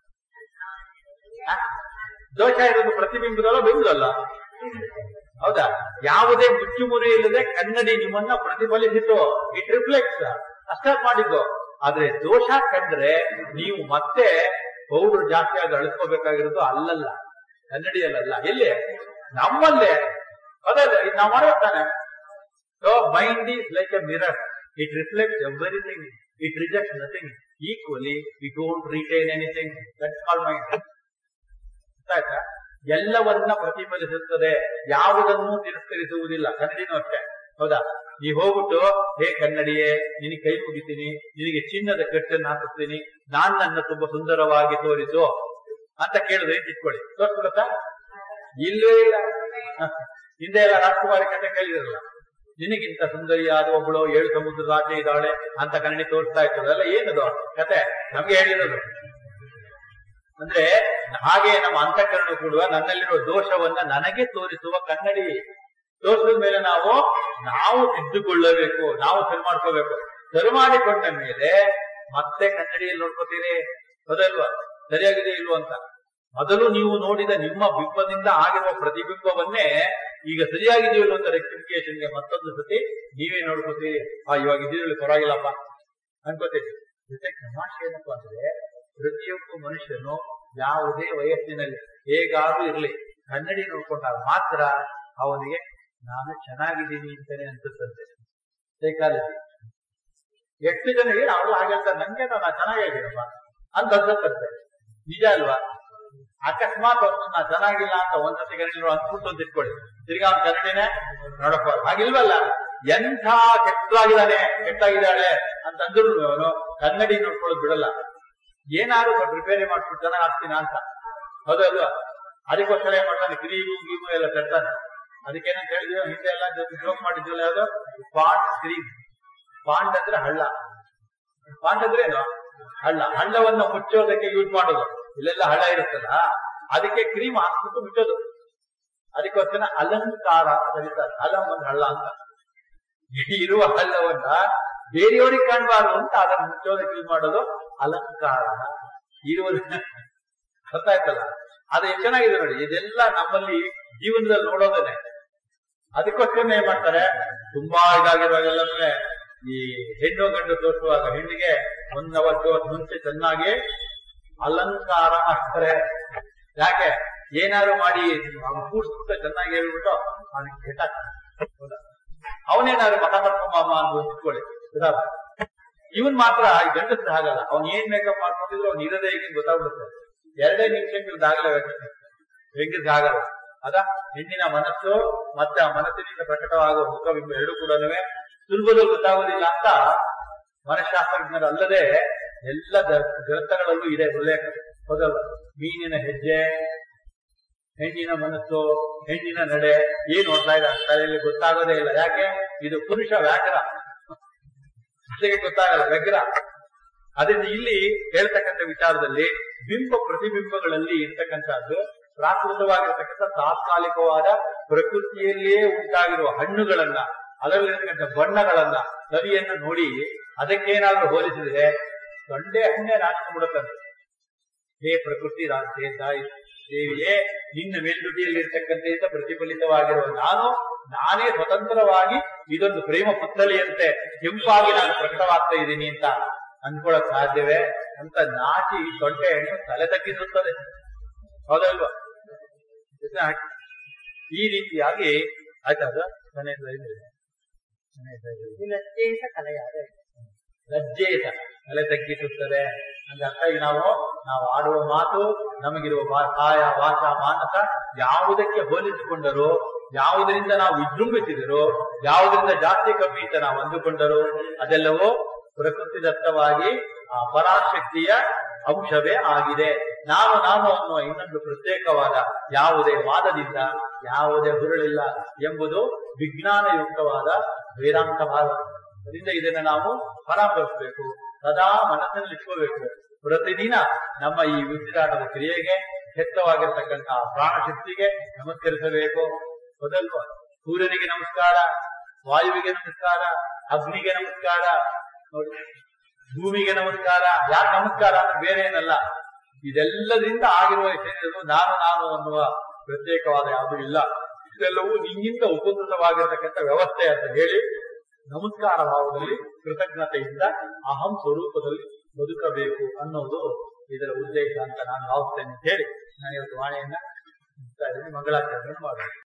ಆ? ದೋಷ ಇರೋದು ಪ್ರತಿಬಿಂಬದಲ್ಲ ಬಿಂಬದಲ್ಲ ಹೌದಾ ಯಾವುದೇ ಮುಚ್ಚುಮುರಿ ಇಲ್ಲದೆ ಕನ್ನಡಿ ನಿಮ್ಮನ್ನ ಪ್ರತಿಫಲಿಸಿತು ಇಟ್ ರಿಫ್ಲೆಕ್ಟ್ಸ್ ಅಷ್ಟೇ ಮಾಡಿದ್ದು ಆದ್ರೆ ದೋಷ ಕಂಡ್ರೆ ನೀವು ಮತ್ತೆ ಪೌಡರ್ ಜಾಸ್ತಿ ಆಗಿ ಅಳಿಸ್ಕೋಬೇಕಾಗಿರೋದು ಅಲ್ಲಲ್ಲ ಕನ್ನಡಿಯಲ್ಲ ಎಲ್ಲಿ ನಮ್ಮಲ್ಲೇ ಅದಲ್ಲ ಇದು ನಾವು ಮಾಡಿರ್ತಾನೆ so mind is like a mirror it reflects everything it reject nothing equally we don't retain anything that's call mind ಆಯ್ತಾ ಎಲ್ಲವನ್ನ ಪ್ರತಿಫಲಿಸುತ್ತದೆ ಯಾವುದನ್ನು ತಿರಸ್ಕರಿಸುವುದಿಲ್ಲ ಕನ್ನಡಿನೂ ಅಷ್ಟೇ ಹೌದಾ ನೀ ಹೋಗ್ಬಿಟ್ಟು ಹೇ ಕನ್ನಡಿಯೇ ನಿನಗೆ ಕೈ ಮುಗಿತೀನಿ ನಿನಗೆ ಚಿನ್ನದ ಕಟ್ಟನ್ನು ಹಾಕಿಸ್ತೀನಿ ನಾನ್ ನನ್ನ ತುಂಬಾ ಸುಂದರವಾಗಿ ತೋರಿಸು ಅಂತ ಕೇಳಿದ್ರೆ ತಿಳ್ಕೊಳ್ಳಿ ತೋರಿಸ್ಬಿಡತ್ತಾ ಇಲ್ಲೇ ಇಲ್ಲ ಹ. ಹಿಂದೆ ಎಲ್ಲ ರಾಜ್ಕುಮಾರಿ ಕಥೆ ಕೇಳಿದ್ರಲ್ಲ ನಿನಗಿಂತ ಸುಂದರಿಯಾದ ಒಬ್ಬಳು ಏಳು ಸಮುದ್ರದ ಆಚೆ ಇದ್ದಾಳೆ ಅಂತ ಕನ್ನಡಿ ತೋರಿಸ್ತಾ ಇತ್ತು ಅದೆಲ್ಲ ಏನದು ಕತೆ ನಮ್ಗೆ ಹೇಳಿರೋದು ಅಂದ್ರೆ ಹಾಗೆ ನಮ್ಮ ಅಂತಃಕರಣ ಕೂಡ ನನ್ನಲ್ಲಿರುವ ದೋಷವನ್ನ ನನಗೆ ತೋರಿಸುವ ಕನ್ನಡಿ ತೋರಿಸಿದ ಮೇಲೆ ನಾವು ನಾವು ತಿದ್ದುಕೊಳ್ಳಬೇಕು ನಾವು ಸರಿ ಮಾಡ್ಕೋಬೇಕು ಸರಿ ಮಾಡಿಕೊಂಡ ಮೇಲೆ ಮತ್ತೆ ಕನ್ನಡಿಯಲ್ಲಿ ನೋಡ್ಕೋತೀರಿ ಹೌದಲ್ವಾ ಸರಿಯಾಗಿದೆ ಇಲ್ವೋ ಅಂತ ಮೊದಲು ನೀವು ನೋಡಿದ ನಿಮ್ಮ ಬಿಂಬದಿಂದ ಆಗಿರುವ ಪ್ರತಿಬಿಂಬವನ್ನೇ ಈಗ ಸರಿಯಾಗಿದೆಯೋ ಇಲ್ವೋ ಅಂತ ರೆಕ್ಟಿಫಿಕೇಶನ್ಗೆ ಮತ್ತೊಂದು ಸತಿ ನೀವೇ ನೋಡ್ಕೋತೀರಿ ಆ ಇವಾಗ ಇದರಲ್ಲಿ ಪರವಾಗಿಲ್ಲಪ್ಪ ಅನ್ಕೋತೀರಿ ಜೊತೆ ತಮಾಷೆ ಏನಪ್ಪಾ ಅಂದ್ರೆ ಪ್ರತಿಯೊಬ್ಬ ಮನುಷ್ಯನು ಯಾವುದೇ ವಯಸ್ಸಿನಲ್ಲಿ ಹೇಗಾದ್ರೂ ಇರ್ಲಿ ಕನ್ನಡಿ ನೋಡ್ಕೊಂಡಾಗ ಮಾತ್ರ ಅವನಿಗೆ ನಾನು ಚೆನ್ನಾಗಿದ್ದೀನಿ ಅಂತಾನೆ ಅನ್ಸುತ್ತಂತೆ ಸೈಕಾಲಜಿ ಎಷ್ಟು ಜನ ಏನು ಅವಳು ಹಾಗೆ ಹೇಳ್ತಾರೆ ನಂಗೆ ನಾ ಚೆನ್ನಾಗಿದ್ದೀನಪ್ಪ ಅಂತ ಅನ್ಸುತ್ತಂತೆ ನಿಜ ಅಲ್ವಾ ಅಕಸ್ಮಾತ್ ಅವ್ನು ನಾ ಚೆನ್ನಾಗಿಲ್ಲ ಅಂತ ಒಂದ್ಸತಿ ಕನ್ನಡಿ ಅನ್ಸ್ಬಿಟ್ಟು ಅಂತ ಇಟ್ಕೊಳ್ಳಿ ತಿರ್ಗಾ ಅವ್ನ ಕನ್ನಡಿನೇ ನೋಡಪ್ಪ ಹಾಗಿಲ್ವಲ್ಲ ಎಂಥ ಕೆಟ್ಟದಾಗಿದ್ದಾನೆ ಕೆಟ್ಟಾಗಿದ್ದಾಳೆ ಅಂತ ಅಂದ್ರು ಅವನು ಕನ್ನಡಿ ನೋಡ್ಕೊಳ್ಳೋದು ಬಿಡಲ್ಲ ಏನಾದ್ರು ಸ್ವಲ್ಪ ರಿಪೇರಿ ಮಾಡ್ಬಿಟ್ಟು ಚೆನ್ನಾಗಿ ಆಗ್ತೀನ ಅಂತ ಹೌದಲ್ವಾ ಅದಕ್ಕೋಸ್ಕರ ಏನ್ ಮಾಡ್ತಾನೆ ಕ್ರೀಮು ಗೀಮು ಎಲ್ಲ ತರ್ತಾನೆ ಅದಕ್ಕೇನಂತ ಹೇಳಿದ್ವಿ ಹಿಂದೆ ಎಲ್ಲ ಜೋಕ್ ಮಾಡಿದ್ವಲ್ಲ ಯಾವ್ದು ಪಾಂಡ್ ಕ್ರೀಮ್ ಪಾಂಡ್ ಅಂದ್ರೆ ಹಳ್ಳ ಪಾಂಡ್ ಅಂದ್ರೆ ಏನು ಹಳ್ಳ ಹಳ್ಳವನ್ನು ಮುಚ್ಚೋದಕ್ಕೆ ಯೂಸ್ ಮಾಡೋದು ಇಲ್ಲೆಲ್ಲ ಹಳ್ಳ ಇರುತ್ತಲ್ಲ ಅದಕ್ಕೆ ಕ್ರೀಮ್ ಹಾಕ್ಬಿಟ್ಟು ಮುಚ್ಚೋದು ಅದಕ್ಕೋಸ್ಕರ ಅಲಂಕಾರ ಅಂತ ಕರೀತಾರೆ ಅಲಂ ಒಂದು ಹಳ್ಳ ಅಂತ ಇರುವ ಹಳ್ಳವನ್ನ ಬೇರೆಯವರಿಗೆ ಕಾಣಬಾರ್ದು ಅಂತ ಅದನ್ನು ಮುಚ್ಚೋದಕ್ಕೆ ಯೂಸ್ ಮಾಡೋದು ಅಲಂಕಾರ ಇರುವುದನ್ನ ಗೊತ್ತಾಯ್ತಲ್ಲ ಅದು ಎಷ್ಟು ಚೆನ್ನಾಗಿದೆ ನೋಡಿ ಇದೆಲ್ಲ ನಮ್ಮಲ್ಲಿ ಜೀವನದಲ್ಲಿ ನೋಡೋದೇನೆ ಅದಕ್ಕೋಸ್ಕರ ಏನ್ ಮಾಡ್ತಾರೆ ತುಂಬಾ ಇದಾಗಿರುವಾಗೆಲ್ಲ ಈ ಹೆಣ್ಣು ಗಂಡು ತೋರಿಸುವಾಗ ಹೆಣ್ಣಿಗೆ ಒಂದ್ ಅವತ್ತು ಮುಂಚೆ ಚೆನ್ನಾಗಿ ಅಲಂಕಾರ ಮಾಡ್ತಾರೆ ಯಾಕೆ ಏನಾದ್ರು ಮಾಡಿ ಅವ್ನು ಕೂಡ್ಸ್ಬಿಟ್ಟು ಚೆನ್ನಾಗಿ ಹೇಳ್ಬಿಟ್ಟು ಅವನಿಗೆ ಕೆಟ್ಟ ಅವನೇನಾದ್ರು ಮತ ಮಾಡ್ಕೊಂಬಮ್ಮ ಅಂತ ಇಟ್ಕೊಳ್ಳಿ ಇವನ್ ಮಾತ್ರ ಗಂಡಸ್ರ ಹಾಗಲ್ಲ ಅವ್ನ್ ಏನ್ ಮೇಕಪ್ ಮಾಡ್ಕೊಂಡಿದ್ರು ಅವ್ನು ಇರೋದೇ ಹೇಗೆ ಗೊತ್ತಾಗ್ಬಿಡುತ್ತೆ ಎರಡೇ ನಿಮಿಷಕ್ಕಿದ್ದಾಗಲೇ ಹೆಂಗಿದ್ರೆ ಆಗಲ್ಲ ಅದ ಹೆಣ್ಣಿನ ಮನಸ್ಸು ಮತ್ತೆ ಆ ಮನಸ್ಸಿನಿಂದ ಪ್ರಕಟವಾಗುವ ಮುಖಬಿಂಬ ಎರಡು ಕೂಡ ಸುಲಭದಲ್ಲಿ ಗೊತ್ತಾಗೋದಿಲ್ಲ ಅಂತ ಮನಃಶಾಸ್ತ್ರಜ್ಞರು ಅಲ್ಲದೆ ಎಲ್ಲ ದ- ಗ್ರಂಥಗಳಲ್ಲೂ ಇದೆ ಉಲ್ಲೇಖ ಹೌದಲ್ಲ ಮೀನಿನ ಹೆಜ್ಜೆ ಹೆಣ್ಣಿನ ಮನಸ್ಸು ಹೆಣ್ಣಿನ ನಡೆ ಏನ್ ನೋಡ್ತಾ ಇದೆ ತಲೆಯಲ್ಲಿ ಗೊತ್ತಾಗೋದೇ ಇಲ್ಲ ಯಾಕೆ ಇದು ಪುರುಷ ವ್ಯಾಕರ ಅದಕ್ಕೆ ಗೊತ್ತಾಗಲ್ಲ ವ್ಯಗ್ರ ಅದರಿಂದ ಇಲ್ಲಿ ಹೇಳ್ತಕ್ಕಂಥ ವಿಚಾರದಲ್ಲಿ ಬಿಂಬ ಪ್ರತಿಬಿಂಬಗಳಲ್ಲಿ ಇರ್ತಕ್ಕಂಥದ್ದು ಪ್ರಾಕೃತವಾಗಿರ್ತಕ್ಕಂಥ ತಾತ್ಕಾಲಿಕವಾದ ಪ್ರಕೃತಿಯಲ್ಲಿಯೇ ಉಂಟಾಗಿರುವ ಹಣ್ಣುಗಳನ್ನ ಅದರಲ್ಲಿರ್ತಕ್ಕಂಥ ಬಣ್ಣಗಳನ್ನ ನದಿಯನ್ನ ನೋಡಿ ಅದಕ್ಕೇನಾದ್ರೂ ಹೋಲಿಸಿದ್ರೆ ಸೊಂಡೆ ಹಣ್ಣೆ ನಾಚಿಬಿಡುತ್ತಂತೆ ಹೇ ಪ್ರಕೃತಿ ರಾಜ್ಯ ತಾಯಿ ದೇವಿಯೇ ನಿನ್ನ ಮೇಲ್ದುಟಿಯಲ್ಲಿರ್ತಕ್ಕಂಥ ಪ್ರತಿಫಲಿತವಾಗಿರುವ ನಾನು ನಾನೇ ಸ್ವತಂತ್ರವಾಗಿ ಇದೊಂದು ಪ್ರೇಮ ಪುತ್ತಲಿಯಂತೆ ಕೆಂಪಾಗಿ ನಾನು ಪ್ರಕಟವಾಗ್ತಾ ಇದ್ದೀನಿ ಅಂತ ಅನ್ಕೊಳಕ್ ಸಾಧ್ಯವೇ ಅಂತ ನಾಚಿ ಸೊಂಟೆ ಹಣ್ಣು ತಲೆ ತಗ್ಗಿಸುತ್ತದೆ ಹೌದಲ್ವಾ ಇದನ್ನ ಹಾಕಿ. ಈ ರೀತಿಯಾಗಿ ಆಯ್ತಾ ಅದು ಮನೆ ಹತ್ರ ಇದೆ. ಮನೆ ಹತ್ರ ಇದೆ. ಇದು ಲಜ್ಜೆಯಿಂದ ಕಲೆಯಾದ ಲಜ್ಜೆಯಿಂದ ತಲೆ ತಗ್ಗಿಸುತ್ತದೆ ಅಂದ್ರೆ ಅರ್ಥ ಈಗ ನಾವು ನಾವು ಆಡುವ ಮಾತು ನಮಗಿರುವ ವಾ- ಕಾಯ ವಾಚ ಮಾನಸ ಯಾವುದಕ್ಕೆ ಹೋಲಿಸಿಕೊಂಡರು ಯಾವುದರಿಂದ ನಾವು ವಿಜೃಂಭಿಸಿದರು ಯಾವುದರಿಂದ ಜಾಸ್ತಿ ಕಮ್ಮಿ ಅಂತ ನಾವು ಅಂದುಕೊಂಡರು ಅದೆಲ್ಲವೂ ಪ್ರಕೃತಿದತ್ತವಾಗಿ ಆ ಪರಾಶಕ್ತಿಯ ಅಂಶವೇ ಆಗಿದೆ ನಾನು ನಾನು ಅನ್ನುವ ಇನ್ನೊಂದು ಪ್ರತ್ಯೇಕವಾದ ಯಾವುದೇ ವಾದದಿಂದ ಯಾವುದೇ ಹುರುಳಿಲ್ಲ ಎಂಬುದು ವಿಜ್ಞಾನಯುಕ್ತವಾದ ವೇದಾಂತ ಭಾಗ ಅದರಿಂದ ಇದನ್ನ ನಾವು ಪರಾಮರಿಸಬೇಕು ಸದಾ ಮನಸ್ಸಿನಲ್ಲಿ ಇಟ್ಕೋಬೇಕು ಪ್ರತಿದಿನ ನಮ್ಮ ಈ ಉಸಿರಾಟದ ಕ್ರಿಯೆಗೆ ಹೆತ್ತವಾಗಿರ್ತಕ್ಕಂತಹ ಪ್ರಾಣಶಕ್ತಿಗೆ ನಮಸ್ಕರಿಸಬೇಕು ಮೊದಲ್ವ ಸೂರ್ಯನಿಗೆ ನಮಸ್ಕಾರ ವಾಯುವಿಗೆ ನಮಸ್ಕಾರ ಅಗ್ನಿಗೆ ನಮಸ್ಕಾರ ನೋಡಿ ಭೂಮಿಗೆ ನಮಸ್ಕಾರ ಯಾಕೆ ನಮಸ್ಕಾರ ಅಂದ್ರೆ ಬೇರೆ ಏನಲ್ಲ ಇದೆಲ್ಲದಿಂದ ಆಗಿರುವ ಶರೀರವು ನಾನು ನಾನು ಅನ್ನುವ ಪ್ರತ್ಯೇಕವಾದ ಯಾವುದೂ ಇಲ್ಲ ಇದೆಲ್ಲವೂ ನಿನ್ನಿಂದ ಉಪಕೃತವಾಗಿರ್ತಕ್ಕಂಥ ವ್ಯವಸ್ಥೆ ಅಂತ ಹೇಳಿ ನಮಸ್ಕಾರ ಭಾವದಲ್ಲಿ ಕೃತಜ್ಞತೆಯಿಂದ ಅಹಂ ಸ್ವರೂಪದಲ್ಲಿ ಬದುಕಬೇಕು ಅನ್ನೋದು ಇದರ ಉದ್ದೇಶ ಅಂತ ನಾನು ಭಾವಿಸ್ತೇನೆ ಅಂತ ಹೇಳಿ ನಾನು ಇವತ್ತು ವಾಣಿಯನ್ನ ಮುಕ್ತಾಯ ಮಂಗಳಾಚರಣೆ ಮಾಡೋಣ